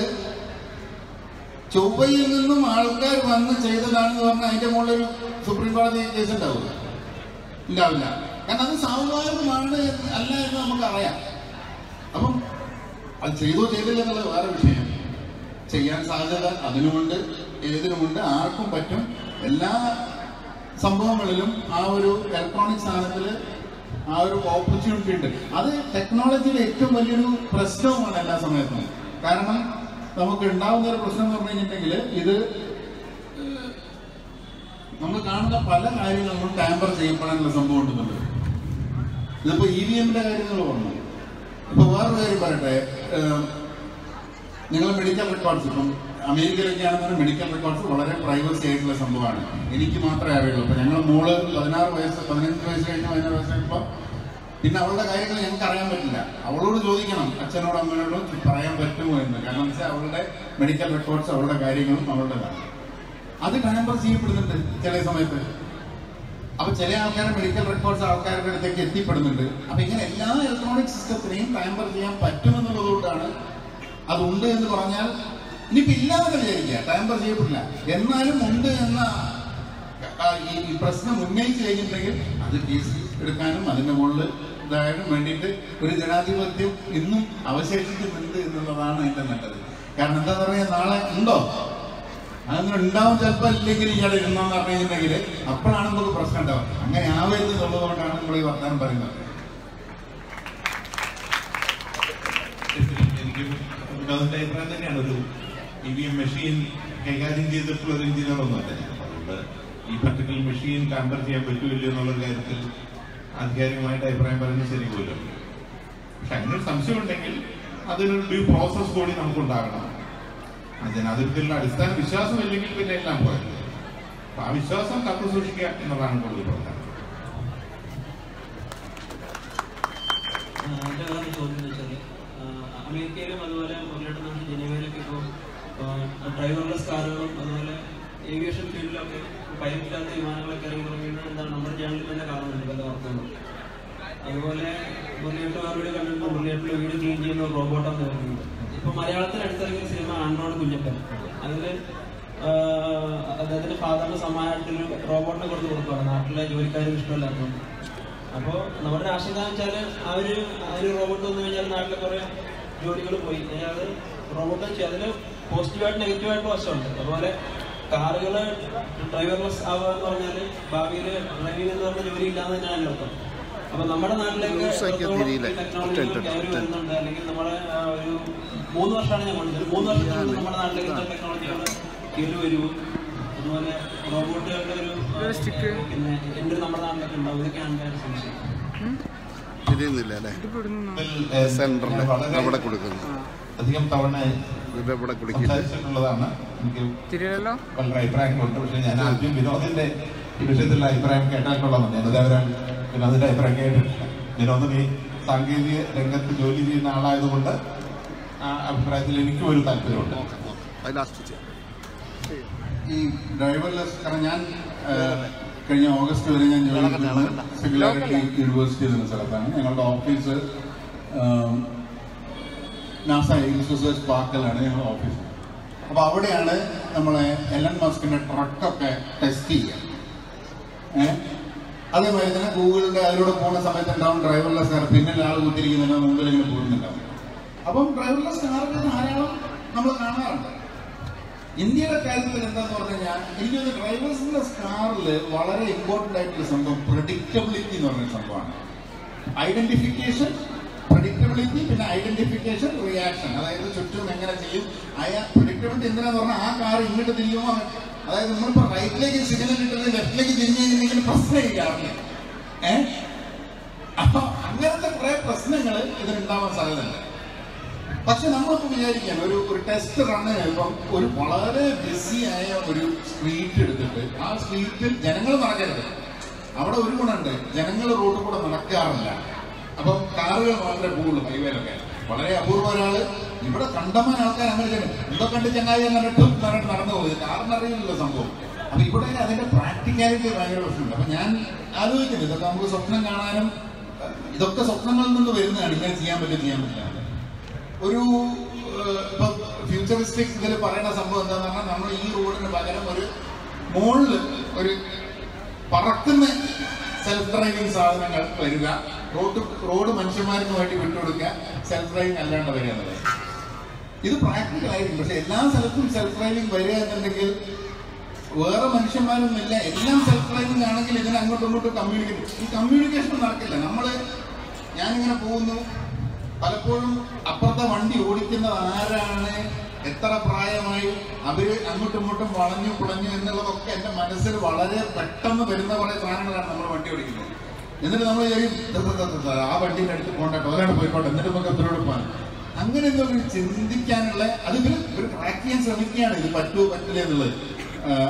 ചൊവ്വയിൽ നിന്നും ആൾക്കാർ വന്ന് ചെയ്തതാണെന്ന് പറഞ്ഞാൽ അതിന്റെ മുകളിൽ ഒരു സുപ്രീം കോടതി കേസ് ഉണ്ടാവില്ല ഉണ്ടാവില്ല കാരണം അത് സാധാരണമാണ് എന്ന് അല്ല എന്ന് നമുക്കറിയാം അപ്പം അത് ചെയ്തോ ചെയ്തില്ല എന്നുള്ളത് വേറെ വിഷയം ചെയ്യാൻ സാധ്യത അതിനുമുണ്ട് ഏതിനുമുണ്ട് ആർക്കും പറ്റും എല്ലാ സംഭവങ്ങളിലും ആ ഒരു ഇലക്ട്രോണിക് സാധനത്തിൽ ആ ഒരു ഓപ്പർച്യൂണിറ്റി ഉണ്ട് അത് ടെക്നോളജിയുടെ ഏറ്റവും വലിയൊരു പ്രശ്നവുമാണ് എല്ലാ സമയത്തും കാരണം നമുക്ക് ഉണ്ടാവുന്ന ഒരു പ്രശ്നം എന്ന് പറഞ്ഞു കഴിഞ്ഞിട്ടുണ്ടെങ്കിൽ ഇത് ഏഹ്, നമ്മൾ കാണുന്ന പല കാര്യങ്ങളും ടാമ്പർ ചെയ്യപ്പെടാനുള്ള സംഭവം ഉണ്ടെന്നുണ്ട് ഇതിപ്പോ ഇ വി എമ്മിന്റെ കാര്യങ്ങൾ പറഞ്ഞു ഇപ്പൊ വേറൊരു കാര്യം പറയട്ടെ ഏഹ്, നിങ്ങൾ മെഡിക്കൽ റെക്കോർഡ്സ് ഇപ്പം അമേരിക്കയിലൊക്കെ ആണെന്ന് മെഡിക്കൽ റെക്കോർഡ്സ് വളരെ പ്രൈവസി ആയിട്ടുള്ള സംഭവമാണ് എനിക്ക് മാത്രമേ അറിയുള്ളൂ ഇപ്പൊ ഞങ്ങൾ മോള് പതിനാറ് വയസ്സ് പതിനഞ്ച് വയസ്സ് കഴിഞ്ഞ് പതിനാറ് വയസ്സ് കഴിയുമ്പോൾ പിന്നെ അവളുടെ കാര്യങ്ങൾ ഞങ്ങൾക്ക് അറിയാൻ പറ്റില്ല അവളോട് ചോദിക്കണം അച്ഛനോടും അമ്മയോടും പറയാൻ പറ്റുമോ എന്ന് കാരണം വെച്ചാൽ അവളുടെ മെഡിക്കൽ റെക്കോർഡ്സ് അവളുടെ കാര്യങ്ങളും അവളുടേതാണ് അത് ടാമ്പർ ചെയ്യപ്പെടുന്നുണ്ട് ചില സമയത്ത് അപ്പൊ ചില ആൾക്കാരുടെ മെഡിക്കൽ റെക്കോർഡ്സ് ആൾക്കാരുടെ അടുത്തേക്ക് എത്തിപ്പെടുന്നുണ്ട് അപ്പൊ ഇങ്ങനെ എല്ലാ ഇലക്ട്രോണിക് സിസ്റ്റത്തിനെയും ടാമ്പർ ചെയ്യാൻ പറ്റുമെന്നുള്ളതുകൊണ്ടാണ് അതുണ്ട് എന്ന് പറഞ്ഞാൽ ഇനിയിപ്പോ ഇല്ലാതെ വിചാരിക്കുക ടാമ്പർ ചെയ്യപ്പെടില്ല എന്നാലും ഉണ്ട് എന്ന ആ, ഈ ഈ പ്രശ്നം ഉന്നയിച്ചു കഴിഞ്ഞിട്ടുണ്ടെങ്കിൽ അത് കേസ് എടുക്കാനും അതിന്റെ മുകളിൽ ഇതായാലും വേണ്ടിയിട്ട് ഒരു ജനാധിപത്യം ഇന്നും അവശേഷിക്കുന്നുണ്ട് എന്നുള്ളതാണ് അതിന്റെ നല്ലത് കാരണം എന്താ പറയാ നാളെ ഉണ്ടോ അതൊന്നും ഉണ്ടാവും ചിലപ്പോൾ ഇല്ലെങ്കിൽ ഇയാൾ ഇരുന്നോന്ന് പറഞ്ഞു കഴിഞ്ഞിട്ടുണ്ടെങ്കിൽ അപ്പോഴാണ് നമുക്ക് പ്രശ്നം ഉണ്ടാവുക അങ്ങനെ ആവരുത് എന്നുള്ളതുകൊണ്ടാണ് നമ്മൾ ഈ വർത്തമാനം പറയുന്നത് എനിക്ക് വിനോദിന്റെ അഭിപ്രായം തന്നെയാണ് ഒരു ഇ വി എം മെഷീൻ കൈകാര്യം ചെയ്തിട്ടുള്ള ഒരു എഞ്ചിനീയർ ഒന്നുമല്ല ഞാൻ അതുകൊണ്ട് ഈ പർട്ടിക്കുലർ മെഷീൻ ടാമ്പർ ചെയ്യാൻ പറ്റൂല്ല എന്നുള്ള കാര്യത്തിൽ ആധികാരികമായിട്ട് അഭിപ്രായം പറയുന്നത് ശരിയല്ല പക്ഷെ അങ്ങനെ ഒരു സംശയം ഉണ്ടെങ്കിൽ അതിനൊരു ഡ്യൂ പ്രോസസ് കൂടി നമുക്കുണ്ടാകണം ആ ജനാധിപത്യത്തിലുള്ള അടിസ്ഥാന വിശ്വാസം ഇല്ലെങ്കിൽ പിന്നെ എല്ലാം പോയത് അപ്പൊ ആ വിശ്വാസം കാത്തു സൂക്ഷിക്കുക എന്നുള്ളതാണ് കൂടുതൽ പ്രധാനം എൻ്റെ വേറെ ചോദ്യം എന്ന് വെച്ചാൽ അമേരിക്കയിലും അതുപോലെ മുരളിയുടെ നാട്ടിൽ ജനീവയിലൊക്കെ ഇപ്പോൾ ഡ്രൈവർലെസ് കാറുകളും അതുപോലെ ഏവിയേഷൻ ഫീൽഡിലൊക്കെ പൈലറ്റില്ലാത്ത വിമാനങ്ങളൊക്കെ ഇറങ്ങി തുടങ്ങിയിട്ട് എന്താണ് നമ്മുടെ ജേണലിൽ തന്നെ കാണുന്നുണ്ട് പല വാർത്തകളും അതുപോലെ മുരളിയേട്ട് വേറെ കണ്ടിട്ടുണ്ട് മുരളിയേട്ടിൽ വീട് ക്ലീൻ ചെയ്യുന്ന റോബോട്ടാന്ന് പറയുന്നത് ഇപ്പൊ മലയാളത്തിൽ അടുത്തിറങ്ങിയ സിനിമ ആൻഡ്രോഡ് കുഞ്ഞപ്പൻ അതില് ആഹ്, അദ്ദേഹത്തിന്റെ ഫാദറിന് സമ്മാനമായിട്ടൊരു റോബോട്ടിനെ കൊടുത്ത് കൊടുക്കുകയാണ് നാട്ടിലെ ജോലിക്കാരും ഇഷ്ടമല്ലാത്തതുകൊണ്ട് അപ്പോ നമ്മുടെ രാഷ്ട്രീയ വെച്ചാല് ആ ഒരു ആ ഒരു റോബോട്ട് വന്നു കഴിഞ്ഞാൽ നാട്ടിലെ കുറെ ജോലികൾ പോയി അത് റോബോട്ട് വെച്ചാൽ അതിന് പോസിറ്റീവായിട്ട് നെഗറ്റീവായിട്ട് വശമുണ്ട് അതുപോലെ കാറുകള് ഡ്രൈവർലെസ് ആവുക എന്ന് പറഞ്ഞാൽ ഭാവിയിൽ ഡ്രൈവിംഗ് എന്ന് പറഞ്ഞ ജോലി ഇല്ലാന്ന് തന്നെയാണ് അർത്ഥം അപ്പൊ നമ്മുടെ നാട്ടിലേക്ക് ദിവസമൊക്കെ എത്രത്തോളം തിരിയില്ല. ടെക്നോളജികൾ ടെൻ, ടെൻ, കയറി ടെൻ. വരുന്നുണ്ട് അല്ലെങ്കിൽ നമ്മുടെ ആ, ഒരു മൂന്ന് വർഷമാണ് ഞാൻ കൊണ്ടത് മൂന്ന് വർഷത്തിനുള്ളിൽ നമ്മുടെ നാട്ടിലേക്ക് ഇത്ര ടെക്നോളജികൾ കയറി വരുമോ അതുപോലെ റോബോട്ടുകളുടെ ഒരു ആ, പിന്നെ എൻ്റെ നമ്മുടെ നാട്ടിലേക്ക് ഉണ്ടാവും ഇതൊക്കെയാണ് എൻ്റെ ഒരു സംശയം തിരിയുന്നില്ല അല്ലേ സെന്ററിൽ അവിടെ കൊടുക്കുന്നു അധികം തവണ ഇത് ഇവിടെ കുടിക്കില്ല സംസാരിച്ചിട്ടുള്ളതാണ് എനിക്ക് തിരിയല്ലോ വളരെ അഭിപ്രായങ്ങളുണ്ട് പക്ഷേ ഞാൻ ആദ്യം വിനോദിന്റെ ഈ വിഷയത്തിലുള്ള അഭിപ്രായം കേട്ടായിട്ടുള്ളതാണ് ഞാനത് അവരാൾ വിനോദിന്റെ അഭിപ്രായം കേട്ടിട്ടില്ല വിനോദം ഈ സാങ്കേതിക രംഗത്ത് ജോലി ചെയ്യുന്ന ആളായതുകൊണ്ട് ആ അഭിപ്രായത്തിൽ എനിക്കും ഒരു താല്പര്യമുണ്ട് അത് ലാസ്റ്റ് ചെയ്യാം ഈ ഡ്രൈവർലെസ് കാരണം ഞാൻ ആ, കഴിഞ്ഞ ഓഗസ്റ്റ് വരെ ഞാൻ ജോലി ചെയ്തിരുന്നത് സിംഗുലാരിറ്റി യൂണിവേഴ്സിറ്റി എന്ന സ്ഥലത്താണ് ഞങ്ങളുടെ ഓഫീസ് നാസ റിസർച്ച് പാർക്കിലാണ് ഞങ്ങളുടെ ഓഫീസ് അപ്പോൾ അവിടെയാണ് നമ്മളെ എലൻ മസ്കിന്റെ ട്രക്കൊക്കെ ടെസ്റ്റ് ചെയ്യുക ഏഹ് അതേമാതിരി തന്നെ ഗൂഗിളിന്റെ അതിലൂടെ പോകുന്ന സമയത്ത് ഉണ്ടാവും ഡ്രൈവർലെസ് കാർ പിന്നിൽ ആൾ കുത്തിരിക്കുന്നതിന് മുമ്പിൽ ഇങ്ങനെ പോകുന്നുണ്ടാവും അപ്പം ഡ്രൈവർലെസ് കാറൊക്കെ ധാരാളം നമ്മൾ കാണാറുണ്ട് ഇന്ത്യയുടെ കാര്യത്തിൽ എന്താന്ന് പറഞ്ഞു കഴിഞ്ഞാൽ എനിക്ക് ഡ്രൈവേഴ്സിന്റെ കാറിൽ വളരെ ഇമ്പോർട്ടന്റ് ആയിട്ടുള്ള സംഭവം പ്രഡിക്റ്റബിലിറ്റി എന്ന് പറഞ്ഞ സംഭവമാണ് ഐഡന്റിഫിക്കേഷൻ പ്രഡിക്റ്റബിലിറ്റി പിന്നെ ഐഡന്റിഫിക്കേഷൻ റിയാക്ഷൻ അതായത് ചുറ്റും എങ്ങനെ ചെയ്യും അയാൾ പ്രഡിക്റ്റബിലിറ്റി എന്തിനാന്ന് പറഞ്ഞാൽ ആ കാർ ഇങ്ങോട്ട് തിരിയുമോ അതായത് നമ്മളിപ്പോ റൈറ്റിലേക്ക് സിഗ്നൽ ഇട്ടത് ലെഫ്റ്റിലേക്ക് തിരിഞ്ഞു കഴിഞ്ഞിട്ടുണ്ടെങ്കിൽ പ്രശ്നമായി കാറിന് ഏഹ് അപ്പൊ അങ്ങനത്തെ കുറെ പ്രശ്നങ്ങൾ ഇതിനുണ്ടാവാൻ സാധ്യതയുണ്ട് പക്ഷെ നമ്മളിപ്പോ വിചാരിക്കാൻ ഒരു ഒരു ടെസ്റ്റ് റണ്ണിന് ഇപ്പം ഒരു വളരെ ബിസി ആയ ഒരു സ്ട്രീറ്റ് എടുത്തിട്ട് ആ സ്ട്രീറ്റിൽ ജനങ്ങൾ നടക്കരുത് അവിടെ ഒരു ഗുണമുണ്ട് ജനങ്ങൾ റോഡിൽ കൂടെ നടക്കാറില്ല അപ്പം കാറുകൾ മാത്രമേ പോകുള്ളൂ ഹൈവേയിലൊക്കെ വളരെ അപൂർവ ഒരാള് ഇവിടെ കണ്ടമാൻ ആൾക്കാർ അങ്ങനെ തന്നെ എന്തോ കണ്ട് ചങ്ങായി എന്നിട്ടും പറഞ്ഞിട്ട് നടന്നു പോകുന്നത് കാറിനറിയില്ലല്ലോ സംഭവം അപ്പൊ ഇവിടെ അതിന്റെ പ്രാക്ടിക്കാലിറ്റി ഭയങ്കര പ്രശ്നമുണ്ട് അപ്പൊ ഞാൻ ആലോചിക്കുന്നത് ഇതൊക്കെ നമുക്ക് സ്വപ്നം കാണാനും ഇതൊക്കെ സ്വപ്നങ്ങളിൽ നിന്ന് വരുന്നതാണ് ഇങ്ങനെ ചെയ്യാൻ പറ്റും ചെയ്യാൻ പറ്റില്ല ഒരു ഏഹ്, ഇപ്പൊ ഫ്യൂച്ചറിസ്റ്റിക് ഇതിൽ പറയുന്ന സംഭവം എന്താന്ന് പറഞ്ഞാൽ നമ്മൾ ഈ റോഡിന് പകരം ഒരു മുകളില് ഒരു പറക്കുന്ന സെൽഫ് ഡ്രൈവിംഗ് സാധനങ്ങൾ വരിക റോഡ് റോഡ് മനുഷ്യന്മാർക്ക് വേണ്ടി വിട്ടുകൊടുക്കുക സെൽഫ് ഡ്രൈവിംഗ് അല്ലാണ്ട് വരിക എന്നുള്ളത് ഇത് പ്രാക്ടിക്കൽ ആയിരിക്കും പക്ഷെ എല്ലാ സ്ഥലത്തും സെൽഫ് ഡ്രൈവിംഗ് വരിക എന്നുണ്ടെങ്കിൽ വേറെ മനുഷ്യന്മാരൊന്നുമില്ല എല്ലാം സെൽഫ് ഡ്രൈവിംഗ് ആണെങ്കിൽ ഇതിന് അങ്ങോട്ടും ഇങ്ങോട്ടും കമ്മ്യൂണിക്കേഷൻ ഈ കമ്മ്യൂണിക്കേഷൻ നടക്കില്ല നമ്മള് ഞാനിങ്ങനെ പോകുന്നു പലപ്പോഴും അപ്പുറത്തെ വണ്ടി ഓടിക്കുന്നത് ആരാണ് എത്ര പ്രായമായി അവര് അങ്ങോട്ടും ഇങ്ങോട്ടും വളഞ്ഞു പുളഞ്ഞു എന്നുള്ളതൊക്കെ എന്റെ മനസ്സിൽ വളരെ പെട്ടെന്ന് വരുന്ന കുറെ സാധനങ്ങളാണ് നമ്മൾ വണ്ടി ഓടിക്കുന്നത് എന്നിട്ട് നമ്മൾ വിചാരിക്കും, "ദ, ദ, ദ, ദ, ദ, ആ വണ്ടീൻ്റെ അടുത്ത് പോകട്ടെ ഒരാൾ പോയിക്കോട്ടെ എന്നിട്ട് നമുക്ക് അവരോട് പോകാൻ അങ്ങനെ ഒരു ചിന്തിക്കാനുള്ള അത് ഇവര് ഒരു ട്രാക്ക് ചെയ്യാൻ ശ്രമിക്കുകയാണ് ഇത് പറ്റുമോ പറ്റില്ല എന്നുള്ളത് ആഹ്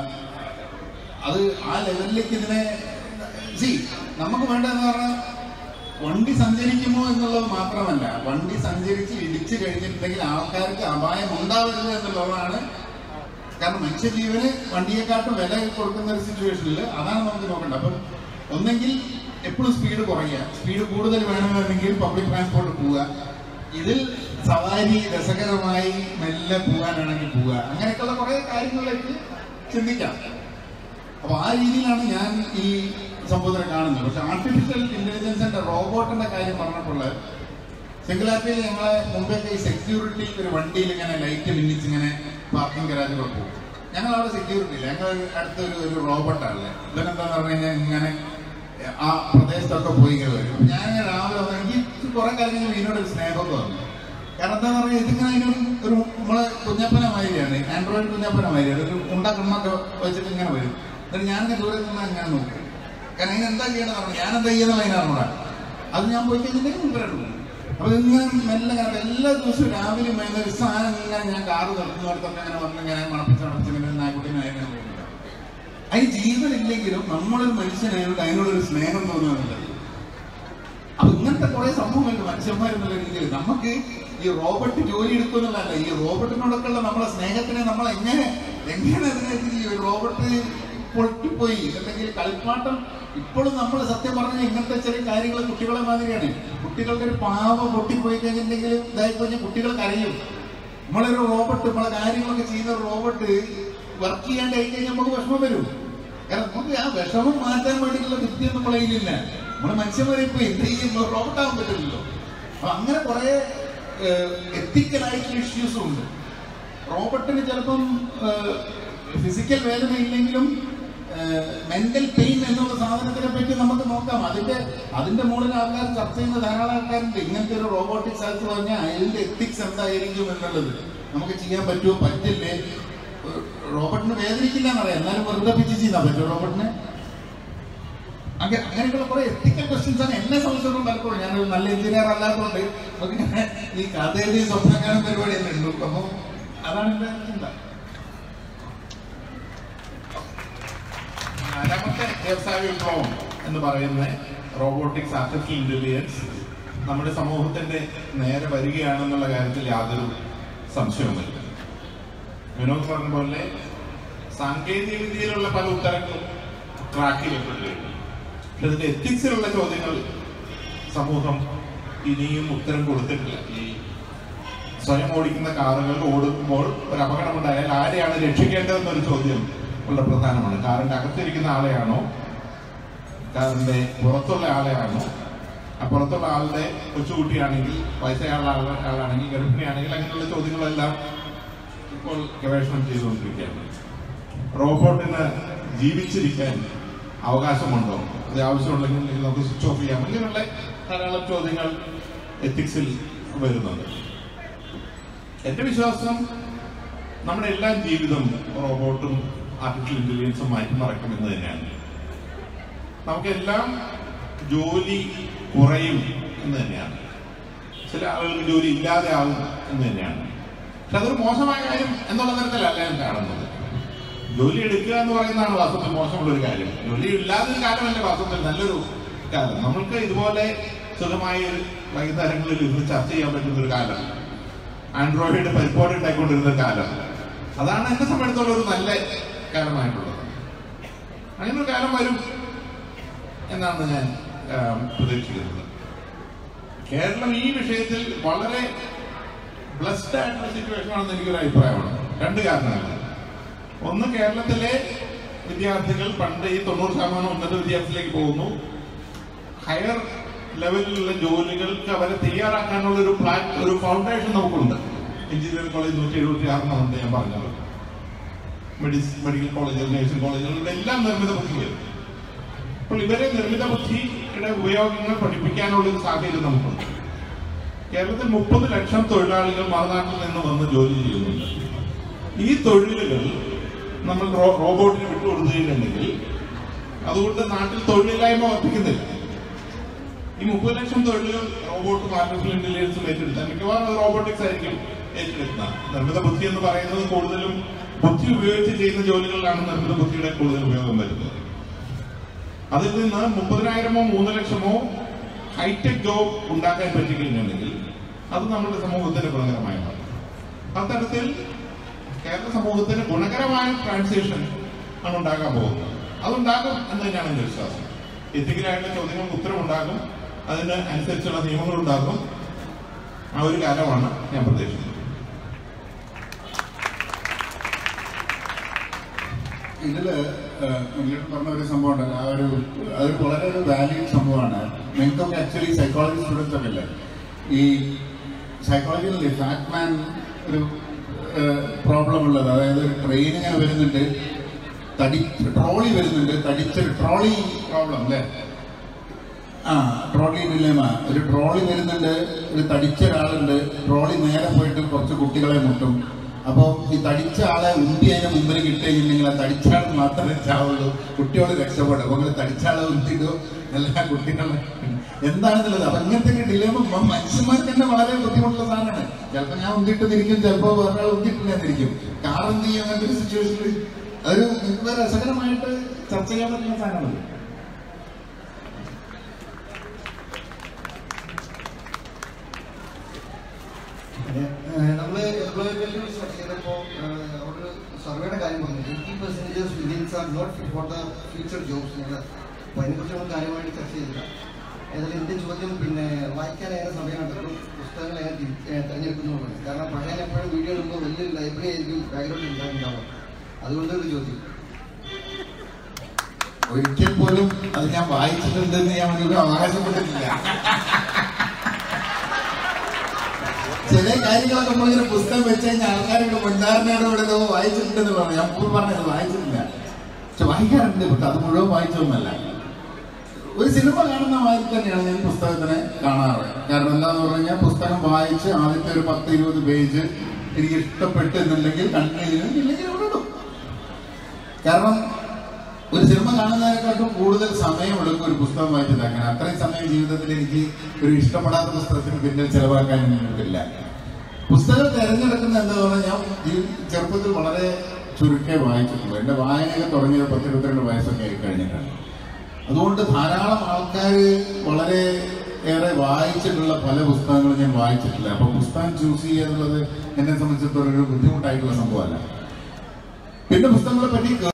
അത് ആ ലെവലിലേക്ക് ഇതിനെ സി നമുക്ക് വേണ്ടതെന്ന് പറഞ്ഞാൽ വണ്ടി സഞ്ചരിക്കുമോ എന്നുള്ളത് മാത്രമല്ല വണ്ടി സഞ്ചരിച്ച് ഇടിച്ചു കഴിഞ്ഞിട്ടുണ്ടെങ്കിൽ ആൾക്കാർക്ക് അപായം ഉണ്ടാവരുത് എന്നുള്ളതാണ് കാരണം മനുഷ്യജീവന് വണ്ടിയെക്കാട്ടും വില കൊടുക്കുന്ന ഒരു സിറ്റുവേഷനിൽ അതാണ് നമുക്ക് നോക്കേണ്ടത് അപ്പം ഒന്നെങ്കിൽ എപ്പോഴും സ്പീഡ് കുറയുക സ്പീഡ് കൂടുതൽ വേണമെന്നുണ്ടെങ്കിൽ പബ്ലിക് ട്രാൻസ്പോർട്ട് പോവുക ഇതിൽ സവാരി രസകരമായി മെല്ലെ പോകാനാണെങ്കിൽ പോവുക അങ്ങനെയൊക്കെയുള്ള കുറെ കാര്യങ്ങളിലേക്ക് ചിന്തിക്കാം അപ്പൊ ആ രീതിയിലാണ് ഞാൻ ഈ സംഭവത്തിനെ കാണുന്നത് പക്ഷെ ആർട്ടിഫിഷ്യൽ ഇന്റലിജൻസിന്റെ റോബോട്ടിന്റെ കാര്യം പറഞ്ഞപ്പോൾ സിംഗുലാരിറ്റിയിൽ ഞങ്ങളെ മുമ്പൊക്കെ ഈ സെക്യൂരിറ്റി ഒരു വണ്ടിയിൽ ഇങ്ങനെ ലൈറ്റ് മിന്നിച്ച് ഇങ്ങനെ പാർക്കിംഗ് ഗരാജുകൾ പോകും ഞങ്ങൾ അവിടെ സെക്യൂരിറ്റി ഇല്ല ഞങ്ങൾ അടുത്തൊരു ഒരു റോബോട്ടാണല്ലേ ഇവനെന്താന്ന് പറഞ്ഞു കഴിഞ്ഞാൽ ഇങ്ങനെ ആ പ്രദേശത്തൊക്കെ പോയി ഇങ്ങനെ വരും അപ്പൊ ഞാൻ ഇങ്ങനെ രാവിലെ വന്ന് എനിക്ക് കുറെ കാലം കഴിഞ്ഞ് ഇതിനോട് ഒരു സ്നേഹമൊക്കെ വന്നു കാരണം എന്താന്ന് പറഞ്ഞാൽ ഇതിങ്ങനെ അതിനൊരു ഒരു നമ്മളെ കുഞ്ഞപ്പന മാതിരിയാണ് ആൻഡ്രോയിഡ് കുഞ്ഞപ്പന മാതിരിയാണ് ഒരു ഉണ്ട കണ്ണൊക്കെ വെച്ചിട്ട് ഇങ്ങനെ വരും എന്നിട്ട് ഞാനിങ്ങനെ ദൂരെ നിന്ന് അങ്ങനെ നോക്കും കാരണം അതിന് എന്താ ചെയ്യണമെന്ന് പറഞ്ഞു ഞാൻ എന്താ ചെയ്യുന്ന അതിനറിഞ്ഞൂടാ അത് ഞാൻ പോയി കഴിഞ്ഞിട്ടുണ്ടെങ്കിൽ മുമ്പേ അപ്പൊ ഇങ്ങനെ മെല്ലെ ഇങ്ങനെ എല്ലാ ദിവസവും രാവിലെ വൈകുന്നേരം ഒരു സാധനം ഇങ്ങനെ ഞാൻ കാറ് നിർത്തുന്നിടത്തൊക്കെ അങ്ങനെ വന്ന് ഇങ്ങനെ മണപ്പിച്ച് മണപ്പിച്ച് ഇങ്ങനെ നായ്ക്കുട്ടിനെ അങ്ങനെ പോകുന്നില്ല അതിന് ജീവൻ ഇല്ലെങ്കിലും നമ്മളൊരു മനുഷ്യനായതുകൊണ്ട് അതിനോടൊരു സ്നേഹം തോന്നുന്നുണ്ട് അപ്പൊ ഇങ്ങനത്തെ കുറെ സംഭവങ്ങളുണ്ട് മനുഷ്യന്മാരെന്നുള്ള രീതിയിൽ നമുക്ക് ഈ റോബോട്ട് ജോലി എടുക്കുന്നുള്ളതല്ല ഈ റോബോട്ടിനോടൊക്കെ ഉള്ള നമ്മളെ സ്നേഹത്തിനെ നമ്മൾ എങ്ങനെ എങ്ങനെ അതിനെ ഈ റോബോട്ട് പൊട്ടിപ്പോയി അല്ലെങ്കിൽ കളിപ്പാട്ടം ഇപ്പോഴും നമ്മൾ സത്യം പറഞ്ഞാൽ ഇങ്ങനത്തെ ചെറിയ കാര്യങ്ങൾ കുട്ടികളെ മാതിരിയാണ് കുട്ടികൾക്ക് ഒരു പാവ പൊട്ടിപ്പോയി കഴിഞ്ഞിട്ടുണ്ടെങ്കിൽ ഇതായി കഴിഞ്ഞാൽ കുട്ടികൾ കരയും നമ്മളൊരു റോബോട്ട് നമ്മളെ കാര്യങ്ങളൊക്കെ ചെയ്യുന്ന ഒരു റോബോട്ട് വർക്ക് ചെയ്യാണ്ട് ആയി കഴിഞ്ഞാൽ നമുക്ക് വിഷമം വരും കാരണം നമുക്ക് ആ വിഷമം മാറ്റാൻ വേണ്ടിയിട്ടുള്ള വിദ്യ നമ്മളെ കയ്യിലില്ല നമ്മള് മനുഷ്യന്മാരെ ഇപ്പൊ എന്ത് ചെയ്യും റോബോട്ട് ആവാൻ പറ്റില്ലല്ലോ അപ്പൊ അങ്ങനെ കുറെ എത്തിക്കലായിട്ടുള്ള ഇഷ്യൂസും ഉണ്ട് റോബോട്ടിന് ചിലപ്പം ഏഹ്, ഫിസിക്കൽ വേദന ഇല്ലെങ്കിലും മെന്റൽ പെയിൻ എന്നുള്ള സാധനത്തിനെ പറ്റി നമുക്ക് നോക്കാം അതിന്റെ അതിന്റെ മുകളിൽ ആൾക്കാർ ചർച്ച ചെയ്യുന്ന ധാരാളം ആൾക്കാരുണ്ട് ഇങ്ങനത്തെ ഒരു റോബോട്ടിക്സ് ആയിട്ട് പറഞ്ഞാൽ അതിന്റെ എത്തിക്സ് എന്തായിരിക്കും എന്നുള്ളത് നമുക്ക് ചെയ്യാൻ പറ്റുമോ പറ്റില്ലേ റോബോട്ടിന് വേദനിക്കില്ല എന്നറിയാം എന്നാലും വെറുതെ പിച്ച് ചെയ്യാൻ പറ്റുമോ റോബോട്ടിനെ അങ്ങനെ അങ്ങനെയുള്ള കുറെ എത്തിക്കൽ ക്വസ്റ്റ്യൻസ് ആണ് എന്നെ സംബന്ധിച്ചിടത്തോളം പലപ്പോഴും ഞാനൊരു നല്ല എഞ്ചിനീയർ അല്ലാത്തതുകൊണ്ട് നമുക്കിങ്ങനെ ഈ കഥ എഴുതി സ്വപ്നം കാണുന്ന പരിപാടി തന്നെ ഉള്ളൂ അപ്പം അതാണ് എന്റെ ചിന്ത നാലാമത്തെ വ്യവസായ വിപ്ലവം എന്ന് പറയുന്ന റോബോട്ടിക്സ് ആർട്ടിഫിഷ്യൽ ഇന്റലിജൻസ് നമ്മുടെ സമൂഹത്തിന്റെ നേരെ വരികയാണെന്നുള്ള കാര്യത്തിൽ യാതൊരു സംശയവുമില്ല വിനോദ് പറഞ്ഞ പോലെ സാങ്കേതിക വിദ്യയിലുള്ള പല ഉത്തരങ്ങളും ട്രാക്ക് ചെയ്യപ്പെട്ടു കഴിഞ്ഞു പക്ഷെ ഇതിന്റെ എത്തിക്സിലുള്ള ചോദ്യങ്ങൾ സമൂഹം ഇനിയും ഉത്തരം കൊടുത്തിട്ടില്ല ഈ സ്വയം ഓടിക്കുന്ന കാറുകൾ ഓടുമ്പോൾ ഒരു അപകടമുണ്ടായാൽ ആരെയാണ് രക്ഷിക്കേണ്ടതെന്നൊരു ചോദ്യം വളരെ പ്രധാനമാണ് കാറിന്റെ അകത്തിരിക്കുന്ന ആളെയാണോ കാറിന്റെ പുറത്തുള്ള ആളെയാണോ ആ പുറത്തുള്ള ആളുടെ കൊച്ചുകുട്ടിയാണെങ്കിൽ വയസ്സായുള്ള ആള- ആളാണെങ്കിൽ ഗർഭിണിയാണെങ്കിൽ അങ്ങനെയുള്ള ചോദ്യങ്ങളെല്ലാം ഇപ്പോൾ ഗവേഷണം ചെയ്തുകൊണ്ടിരിക്കുകയാണ് റോബോട്ടിന് ജീവിച്ചിരിക്കാൻ അവകാശമുണ്ടോ അത് ആവശ്യമുണ്ടെങ്കിൽ നമുക്ക് സ്വിച്ച് ഓഫ് ചെയ്യാം ഇങ്ങനെയുള്ള ധാരാളം ചോദ്യങ്ങൾ എത്തിക്സിൽ വരുന്നുണ്ട് എന്റെ വിശ്വാസം നമ്മുടെ എല്ലാ ജീവിതം റോബോട്ടും ആർട്ടിഫിഷ്യൽ ഇന്റലിജൻസും മാറ്റിമറക്കും എന്ന് തന്നെയാണ് നമുക്കെല്ലാം ജോലി കുറയും എന്ന് തന്നെയാണ് ചില ആളുകൾക്ക് ജോലി ഇല്ലാതെ ആവും എന്ന് തന്നെയാണ് പക്ഷെ അതൊരു മോശമായ കാര്യം എന്നുള്ള തരത്തിലല്ല ഞാൻ കാണുന്നത് ജോലി എടുക്കുക എന്ന് പറയുന്നതാണ് വാസ്തവത്തിൽ മോശമുള്ള ഒരു കാര്യം ജോലി ഇല്ലാതെ ഒരു കാലമല്ല വാസ്തവത്തിൽ നല്ലൊരു കാലം നമ്മൾക്ക് ഇതുപോലെ സുഖമായി വൈകുന്നേരങ്ങളിൽ ഇരുന്ന് ചർച്ച ചെയ്യാൻ പറ്റുന്ന ഒരു കാലം ആൻഡ്രോയിഡ് പരിപ്പോട് ഉണ്ടായിക്കൊണ്ടിരുന്ന ഒരു കാലം അതാണ് എന്നെ സംബന്ധിച്ചുള്ള ഒരു നല്ല കാലമായിട്ടുള്ളത് അങ്ങനെ ഒരു കാലം വരും എന്നാണ് ഞാൻ ആ, പ്രതീക്ഷിക്കുന്നത് കേരളം ഈ വിഷയത്തിൽ വളരെ ബ്ലസ്ഡ് ആയിട്ടുള്ള സിറ്റുവേഷൻ ആണെന്ന് എനിക്കൊരു അഭിപ്രായമാണ് രണ്ട് കാരണങ്ങൾ ഒന്ന് കേരളത്തിലെ വിദ്യാർത്ഥികൾ പണ്ട് ഈ തൊണ്ണൂറ് ശതമാനം ഉന്നത വിദ്യാഭ്യാസത്തിലേക്ക് പോകുന്നു ഹയർ ലെവലിലുള്ള ജോലികൾക്ക് അവരെ തയ്യാറാക്കാനുള്ള ഒരു പ്ലാൻ ഒരു ഫൗണ്ടേഷൻ നമുക്കുണ്ട് എഞ്ചിനീയറിംഗ് കോളേജ് നൂറ്റി എഴുപത്തി ആറിനുണ്ട് ഞാൻ പറഞ്ഞത് മെഡിസ് മെഡിക്കൽ കോളേജുകൾ നഴ്സിംഗ് കോളേജുകളുടെ എല്ലാം നിർമ്മിത ബുദ്ധികൾ അപ്പോൾ ഇവരെ നിർമ്മിത ബുദ്ധിയുടെ ഉപയോഗങ്ങൾ പഠിപ്പിക്കാനുള്ള ഒരു സാഹചര്യം നമുക്കുണ്ട് കേരളത്തിൽ മുപ്പത് ലക്ഷം തൊഴിലാളികൾ മറുനാട്ടിൽ നിന്ന് വന്ന് ജോലി ചെയ്യുന്നുണ്ട് ഈ തൊഴിലുകൾ നമ്മൾ റോ- റോബോട്ടിന് വിട്ടുകൊടുക്കുകയില്ലെങ്കിൽ അതുകൊണ്ട് നാട്ടിൽ തൊഴിലില്ലായ്മ വർദ്ധിക്കുന്നില്ല ഈ മുപ്പത് ലക്ഷം തൊഴിലുകൾ റോബോട്ടും ആർട്ടിഫിഷ്യൽ ഇന്റലിജൻസും ഏറ്റെടുത്താൽ മിക്കവാറും അത് റോബോട്ടിക്സ് ആയിരിക്കും ഏറ്റെടുക്കുന്നത് നിർമ്മിത ബുദ്ധി എന്ന് പറയുന്നത് കൂടുതലും ബുദ്ധി ഉപയോഗിച്ച് ചെയ്യുന്ന ജോലികളിലാണ് നിർമ്മിത ബുദ്ധിയുടെ കൂടുതൽ ഉപയോഗം വരുന്നത് അതിൽ നിന്ന് മുപ്പതിനായിരമോ മൂന്ന് ലക്ഷമോ ഹൈടെക് ജോബ് ഉണ്ടാക്കാൻ പറ്റിക്കഴിഞ്ഞിട്ടുണ്ടെങ്കിൽ അത് നമ്മുടെ സമൂഹത്തിന് ഗുണകരമായ മാറും അത്തരത്തിൽ കേരള സമൂഹത്തിന് ഗുണകരമായ ട്രാൻസിഷൻ ആണ് ഉണ്ടാകാൻ പോകുന്നത് അതുണ്ടാകും എന്ന് തന്നെയാണ് എന്റെ വിശ്വാസം എത്തിക്കലായിട്ടുള്ള ചോദ്യങ്ങൾക്ക് ഉത്തരവുണ്ടാകും അതിന് അനുസരിച്ചുള്ള നിയമങ്ങൾ ഉണ്ടാകും ആ ഒരു കാലമാണ് ഞാൻ പ്രതീക്ഷിക്കുന്നത് ഇതില് മുന്നിട്ട് പറഞ്ഞ ഒരു സംഭവം ഉണ്ടല്ലോ ആ ഒരു അത് വളരെ ഒരു വാല്യൂഡ് സംഭവമാണ് നിങ്ങൾക്കൊക്കെ ആക്ച്വലി സൈക്കോളജി സ്റ്റുഡൻസ് ഒക്കെ അല്ലേ ഈ സൈക്കോളജിയിൽ ഫാറ്റ് മാൻ ഒരു പ്രോബ്ലം ഉള്ളത് അതായത് ഒരു ട്രെയിൻ ഇങ്ങനെ വരുന്നുണ്ട് തടി ട്രോളി വരുന്നുണ്ട് തടിച്ചൊരു ട്രോളി പ്രോബ്ലം അല്ലേ ആ ട്രോളി ഡിലേമ ഒരു ട്രോളി വരുന്നുണ്ട് ഒരു തടിച്ച ഒരാളുണ്ട് ട്രോളി നേരെ പോയിട്ട് കുറച്ച് കുട്ടികളെ മുട്ടും അപ്പോൾ ഈ തടിച്ച ആളെ ഉന്തി അതിന്റെ മുമ്പിൽ കിട്ടിയിട്ടുണ്ടെങ്കിൽ ആ തടിച്ച ആൾ മാത്രമേ ചാവുള്ളൂ കുട്ടിയോട് രക്ഷപ്പെടും അപ്പോൾ നിങ്ങൾ തടിച്ച ആളെ ഉന്തിക്കോ എല്ലാ കുട്ടികളെ എന്താണെന്നുള്ളത് അപ്പൊ ഇങ്ങനത്തെ ഡിലേമ മനുഷ്യന്മാർക്ക് തന്നെ വളരെ ബുദ്ധിമുട്ടുള്ള സാധനമാണ് ചിലപ്പോൾ ഞാൻ ഉന്തിട്ട് തിരിക്കും ചിലപ്പോൾ വേറെ ആൾ ഉന്തിട്ടില്ലാന്നിരിക്കും കാർ എന്ത് ചെയ്യും അങ്ങനത്തെ ഒരു സിറ്റുവേഷനിൽ അതൊരു നിങ്ങൾക്ക് രസകരമായിട്ട് ചർച്ച ചെയ്യാൻ പറ്റുന്ന സാധനമാണ് നമ്മൾ എംപ്ലോയബിലിറ്റി സെർച്ച് ചെയ്തപ്പോൾ അവിടെ സർവേയുടെ കാര്യം പറഞ്ഞു eighty percentage Indians are not fit for the future jobs ഞങ്ങൾ അപ്പോൾ അതിനെക്കുറിച്ച് നമ്മൾ കാര്യമായിട്ട് ചർച്ച ചെയ്തില്ല ഏതായാലും എൻ്റെ ചോദ്യം പിന്നെ വായിക്കാൻ ഏറെ സമയം കണ്ടപ്പോൾ പുസ്തകങ്ങൾ ഏറെ തിരി- ഏ, തിരഞ്ഞെടുക്കുന്നുള്ളൂ കാരണം പഴയ എപ്പോഴും വീഡിയോ ഇടുമ്പോൾ വലിയൊരു ലൈബ്രറി ആയിരിക്കും ബാക്ക്ഗ്രൗണ്ട് ഉണ്ടാകുന്നുണ്ടാവും അതുകൊണ്ട് ഒരു ചോദ്യം ഒരിക്കൽ പോലും അത് ഞാൻ വായിച്ചിട്ടുണ്ടെന്ന് ഞാൻ ഒരു അവകാശപ്പെട്ടിട്ടില്ല ചില കാര്യങ്ങളൊക്കെ നമ്മളിങ്ങനെ പുസ്തകം വെച്ച് കഴിഞ്ഞാൽ ആൾക്കാരുടെ മുൻധാരണയുടെ ഇവിടെ ഇതോ വായിച്ചിട്ടുണ്ടെന്നുള്ളതാണ് ഞാൻ മുമ്പ് പറഞ്ഞത് വായിച്ചിട്ടില്ല പക്ഷെ വായിക്കാറുണ്ട് പക്ഷെ അത് മുഴുവൻ വായിച്ചൊന്നുമല്ല ഒരു സിനിമ കാണുന്ന മാതിരി തന്നെയാണ് ഞാൻ പുസ്തകത്തിനെ കാണാറ് കാരണം എന്താന്ന് പറഞ്ഞു കഴിഞ്ഞാൽ പുസ്തകം വായിച്ച് ആദ്യത്തെ ഒരു പത്ത് ഇരുപത് പേജ് എനിക്ക് ഇഷ്ടപ്പെട്ടു എന്നുണ്ടെങ്കിൽ കണ്ടിന്യൂ ഇല്ലെങ്കിൽ അവിടെ ഇടും കാരണം ഒരു സിനിമ കാണുന്നതിനെക്കാട്ടും കൂടുതൽ സമയമെടുക്കും ഒരു പുസ്തകം വായിച്ചതാക്കാൻ അത്രയും സമയം ജീവിതത്തിൽ എനിക്ക് ഒരു ഇഷ്ടപ്പെടാത്ത പുസ്തകത്തിന് പിന്നിൽ ചെലവാക്കാൻ എനിക്കില്ല പുസ്തകം തിരഞ്ഞെടുക്കുന്ന എന്താ പറഞ്ഞാൽ ഞാൻ ഈ ചെറുപ്പത്തിൽ വളരെ ചുരുക്കേ വായിച്ചിട്ടുള്ളൂ എൻ്റെ വായനയൊക്കെ തുടങ്ങിയത് പത്ത് ഇരുപത്തിരണ്ട് വയസ്സൊക്കെ ആയി കഴിഞ്ഞിട്ടാണ് അതുകൊണ്ട് ധാരാളം ആൾക്കാർ വളരെ ഏറെ വായിച്ചിട്ടുള്ള പല പുസ്തകങ്ങളും ഞാൻ വായിച്ചിട്ടില്ല അപ്പൊ പുസ്തകം ചൂസ് ചെയ്യുക എന്നുള്ളത് എന്നെ സംബന്ധിച്ചിടത്തോളം ഒരു ബുദ്ധിമുട്ടായിട്ടുള്ള സംഭവമല്ല പിന്നെ പുസ്തകങ്ങളെ പറ്റി കേ-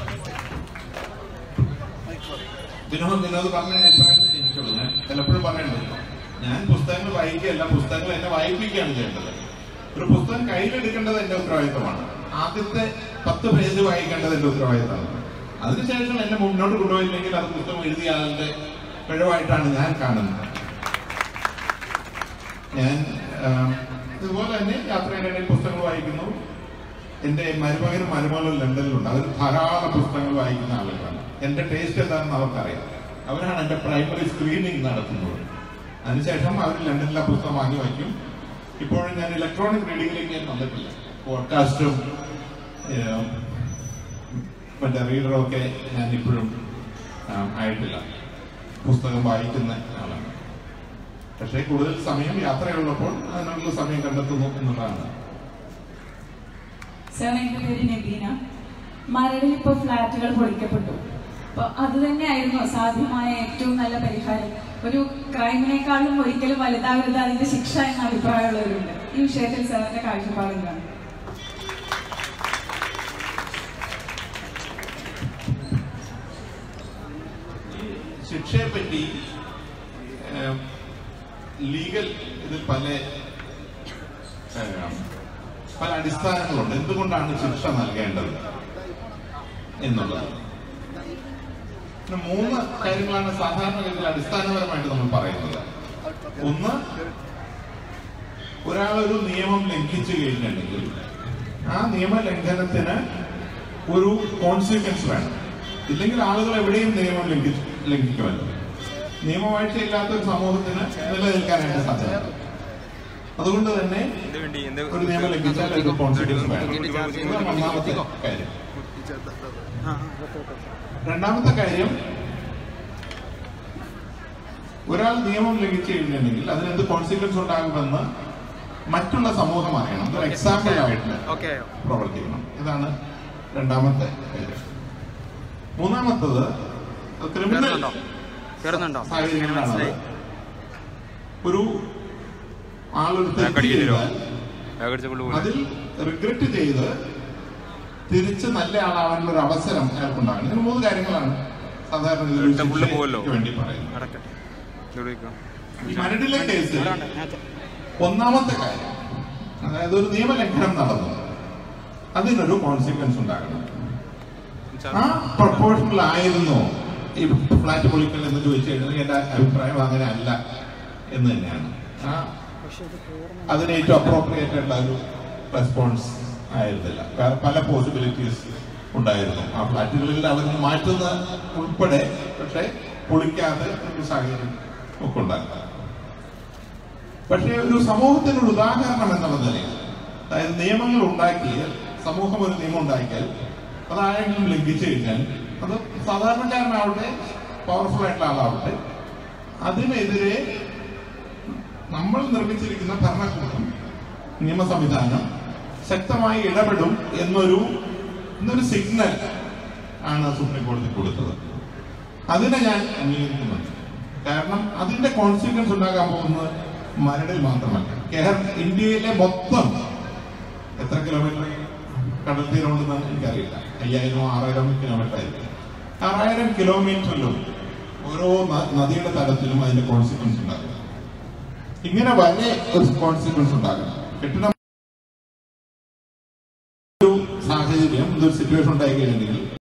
വിനോദ് വിനോദ് പറഞ്ഞ അഭിപ്രായം എനിക്കുള്ളൂ ഞാൻ പലപ്പോഴും പറയുന്നത് ഞാൻ പുസ്തകങ്ങൾ വായിക്കുകയല്ല പുസ്തകങ്ങൾ എന്നെ വായിപ്പിക്കുകയാണ് ചെയ്യേണ്ടത് ഒരു പുസ്തകം കയ്യിലെടുക്കേണ്ടത് എന്റെ ഉത്തരവാദിത്തമാണ് ആദ്യത്തെ പത്ത് പേജ് വായിക്കേണ്ടത് എന്റെ ഉത്തരവാദിത്തമാണ് അതിനുശേഷം എന്നെ മുന്നോട്ട് കൊണ്ടുപോയില്ലെങ്കിൽ അത് പുസ്തകം എഴുതിയ ആളുടെ പിഴവായിട്ടാണ് ഞാൻ കാണുന്നത് ഞാൻ ആം, ഇതുപോലെ തന്നെ യാത്രയുടെ പുസ്തകങ്ങൾ വായിക്കുന്നു എന്റെ മരുമകനും മരുമകളും ലണ്ടനിലുണ്ട് അവർ ധാരാളം പുസ്തകങ്ങൾ വായിക്കുന്ന ആളുകളാണ് എന്റെ ടേസ്റ്റ് എന്താണെന്ന് അവർക്കറിയാം അവരാണ് എന്റെ പ്രൈമറി സ്ക്രീനിങ് നടത്തുന്നത് അതിനുശേഷം അവർ ലണ്ടനിലെ പുസ്തകം വാങ്ങി വയ്ക്കും ഇപ്പോഴും ഞാൻ ഇലക്ട്രോണിക് റീഡിങ്ങിലേക്ക് ഞാൻ വന്നിട്ടില്ല പോഡ്കാസ്റ്റും ഏഹ്, മറ്റേ റീഡറും ഒക്കെ ഞാൻ ഇപ്പോഴും ആം, ആയിട്ടില്ല പുസ്തകം വായിക്കുന്ന ആളാണ് പക്ഷേ കൂടുതൽ സമയം യാത്രയുള്ളപ്പോൾ അതിനുള്ള സമയം കണ്ടെത്തുന്നു എന്നുള്ളതാണ് സാർ എൻ്റെ പേര് നബീന മരടിൽ ഇപ്പോൾ ഫ്ലാറ്റുകൾ പൊളിക്കപ്പെട്ടു അപ്പോൾ അത് തന്നെയായിരുന്നു സാധ്യമായ ഏറ്റവും നല്ല പരിഹാരം ഒരു ക്രൈമിനേക്കാളും ഒരിക്കലും വലുതാവരുത് അതിന്റെ ശിക്ഷ എന്ന അഭിപ്രായമുള്ളവരുണ്ട് ഈ വിഷയത്തിൽ സാറിന്റെ കാഴ്ചപ്പാടെന്താണ് ശിക്ഷയെ പറ്റി ലീഗൽ ഇതിൽ പല ഏഹ്, പല അടിസ്ഥാനങ്ങളുണ്ട് എന്തുകൊണ്ടാണ് ശിക്ഷ നൽകേണ്ടത് എന്നുള്ളത് പിന്നെ മൂന്ന് കാര്യങ്ങളാണ് സാധാരണഗതിയിൽ അടിസ്ഥാനപരമായിട്ട് നമ്മൾ പറയുന്നത് ഒന്ന് ഒരാൾ ഒരു നിയമം ലംഘിച്ചു കഴിഞ്ഞിട്ടുണ്ടെങ്കിൽ ആ നിയമലംഘനത്തിന് ഒരു കോൺസിക്വൻസ് വേണം ഇല്ലെങ്കിൽ ആളുകൾ എവിടെയും നിയമം ലംഘിച്ചു ലംഘിക്കുമല്ലോ നിയമവാഴ്ചയില്ലാത്ത ഒരു സമൂഹത്തിന് നിലനിൽക്കാനായിട്ട് സാധ്യത അതുകൊണ്ട് തന്നെ ഒരു നിയമം ലംഘിച്ചാൽ ഒരു കോൺസിക്വൻസ് വേണം ഇതാണ് ഒന്നാമത്തെ കാര്യം രണ്ടാമത്തെ കാര്യം ഒരാൾ നിയമം ലംഘിച്ചു കഴിഞ്ഞിട്ടുണ്ടെങ്കിൽ അതിന് എന്ത് കോൺസിക്വൻസ് ഉണ്ടാകുമെന്ന് മറ്റുള്ള സമൂഹം അറിയണം ഒരു എക്സാമ്പിൾ ആയിട്ട് പ്രവർത്തിക്കണം ഇതാണ് രണ്ടാമത്തെ കാര്യം മൂന്നാമത്തത് ക്രിമിനൽ സാഹചര്യങ്ങളാണ് ഒരു ആളൊരു തെറ്റ് ചെയ്താൽ അതിൽ റിഗ്രറ്റ് ചെയ്ത് തിരിച്ച് നല്ല ആളാവാനുള്ള ഒരു അവസരം അയാൾക്കുണ്ടാകണം ഇതിന് മൂന്ന് കാര്യങ്ങളാണ് സാധാരണ ഇതിൽ ഒരു ശിക്ഷയ്ക്ക് വേണ്ടി പറയുന്നത് ഈ മരടിലെ കേസിൽ ഒന്നാമത്തെ കാര്യം അതായത് ഒരു നിയമലംഘനം നടന്നു അതിനൊരു കോൺസിക്വൻസ് ഉണ്ടാകണം ആ പ്രൊപ്പോർഷണൽ ആയിരുന്നോ ഈ ഫ്ലാറ്റ് പൊളിക്കൽ എന്ന് ചോദിച്ചു കഴിഞ്ഞാൽ എന്റെ അഭിപ്രായം അങ്ങനെ അല്ല എന്ന് തന്നെയാണ് ആ അതിന് ഏറ്റവും അപ്രോപ്രിയേറ്റ് ആയിട്ടുള്ള ഒരു റെസ്പോൺസ് ആയിരുന്നില്ല കാരണം പല പോസിബിലിറ്റീസ് ഉണ്ടായിരുന്നു ആ ഫ്ലാറ്റുകളിൽ അവർ മാറ്റുന്ന ഉൾപ്പെടെ പക്ഷെ പൊളിക്കാതെ ഒരു സാഹചര്യം ഒക്കെ ഉണ്ടാകും പക്ഷേ ഒരു സമൂഹത്തിന് ഒരു ഉദാഹരണം എന്നുള്ള നിലയിൽ അതായത് നിയമങ്ങൾ ഉണ്ടാക്കിയാൽ സമൂഹം ഒരു നിയമം ഉണ്ടാക്കിയാൽ അത് ആരെങ്കിലും ലംഘിച്ചു കഴിഞ്ഞാൽ അത് സാധാരണക്കാരനാവട്ടെ പവർഫുൾ ആയിട്ടുള്ള ആളാവട്ടെ അതിനെതിരെ നമ്മൾ നിർമ്മിച്ചിരിക്കുന്ന ഭരണകൂടം നിയമ സംവിധാനം ശക്തമായി ഇടപെടും എന്നൊരു എന്നൊരു സിഗ്നൽ ആണ് സുപ്രീം കോടതി കൊടുത്തത് അതിനെ ഞാൻ അംഗീകരിക്കുന്നുണ്ട് കാരണം അതിന്റെ കോൺസിക്വൻസ് ഉണ്ടാകാൻ പോകുന്നത് മരടിൽ മാത്രമല്ല കേരള ഇന്ത്യയിലെ മൊത്തം എത്ര കിലോമീറ്റർ കടൽ തീരമുണ്ടെന്ന് എനിക്കറിയില്ല അയ്യായിരമോ ആറായിരമോ കിലോമീറ്റർ ആയിരിക്കും ആറായിരം കിലോമീറ്ററിലും ഓരോ ന- നദിയുടെ തലത്തിലും അതിന്റെ കോൺസിക്വൻസ് ഉണ്ടാകും ഇങ്ങനെ വലിയ ഒരു കോൺസിക്വൻസ് ഉണ്ടാകണം കെട്ടിടം ഒരു സാഹചര്യം ഇതൊരു സിറ്റുവേഷൻ ഉണ്ടായി കഴിഞ്ഞിട്ടുണ്ടെങ്കിൽ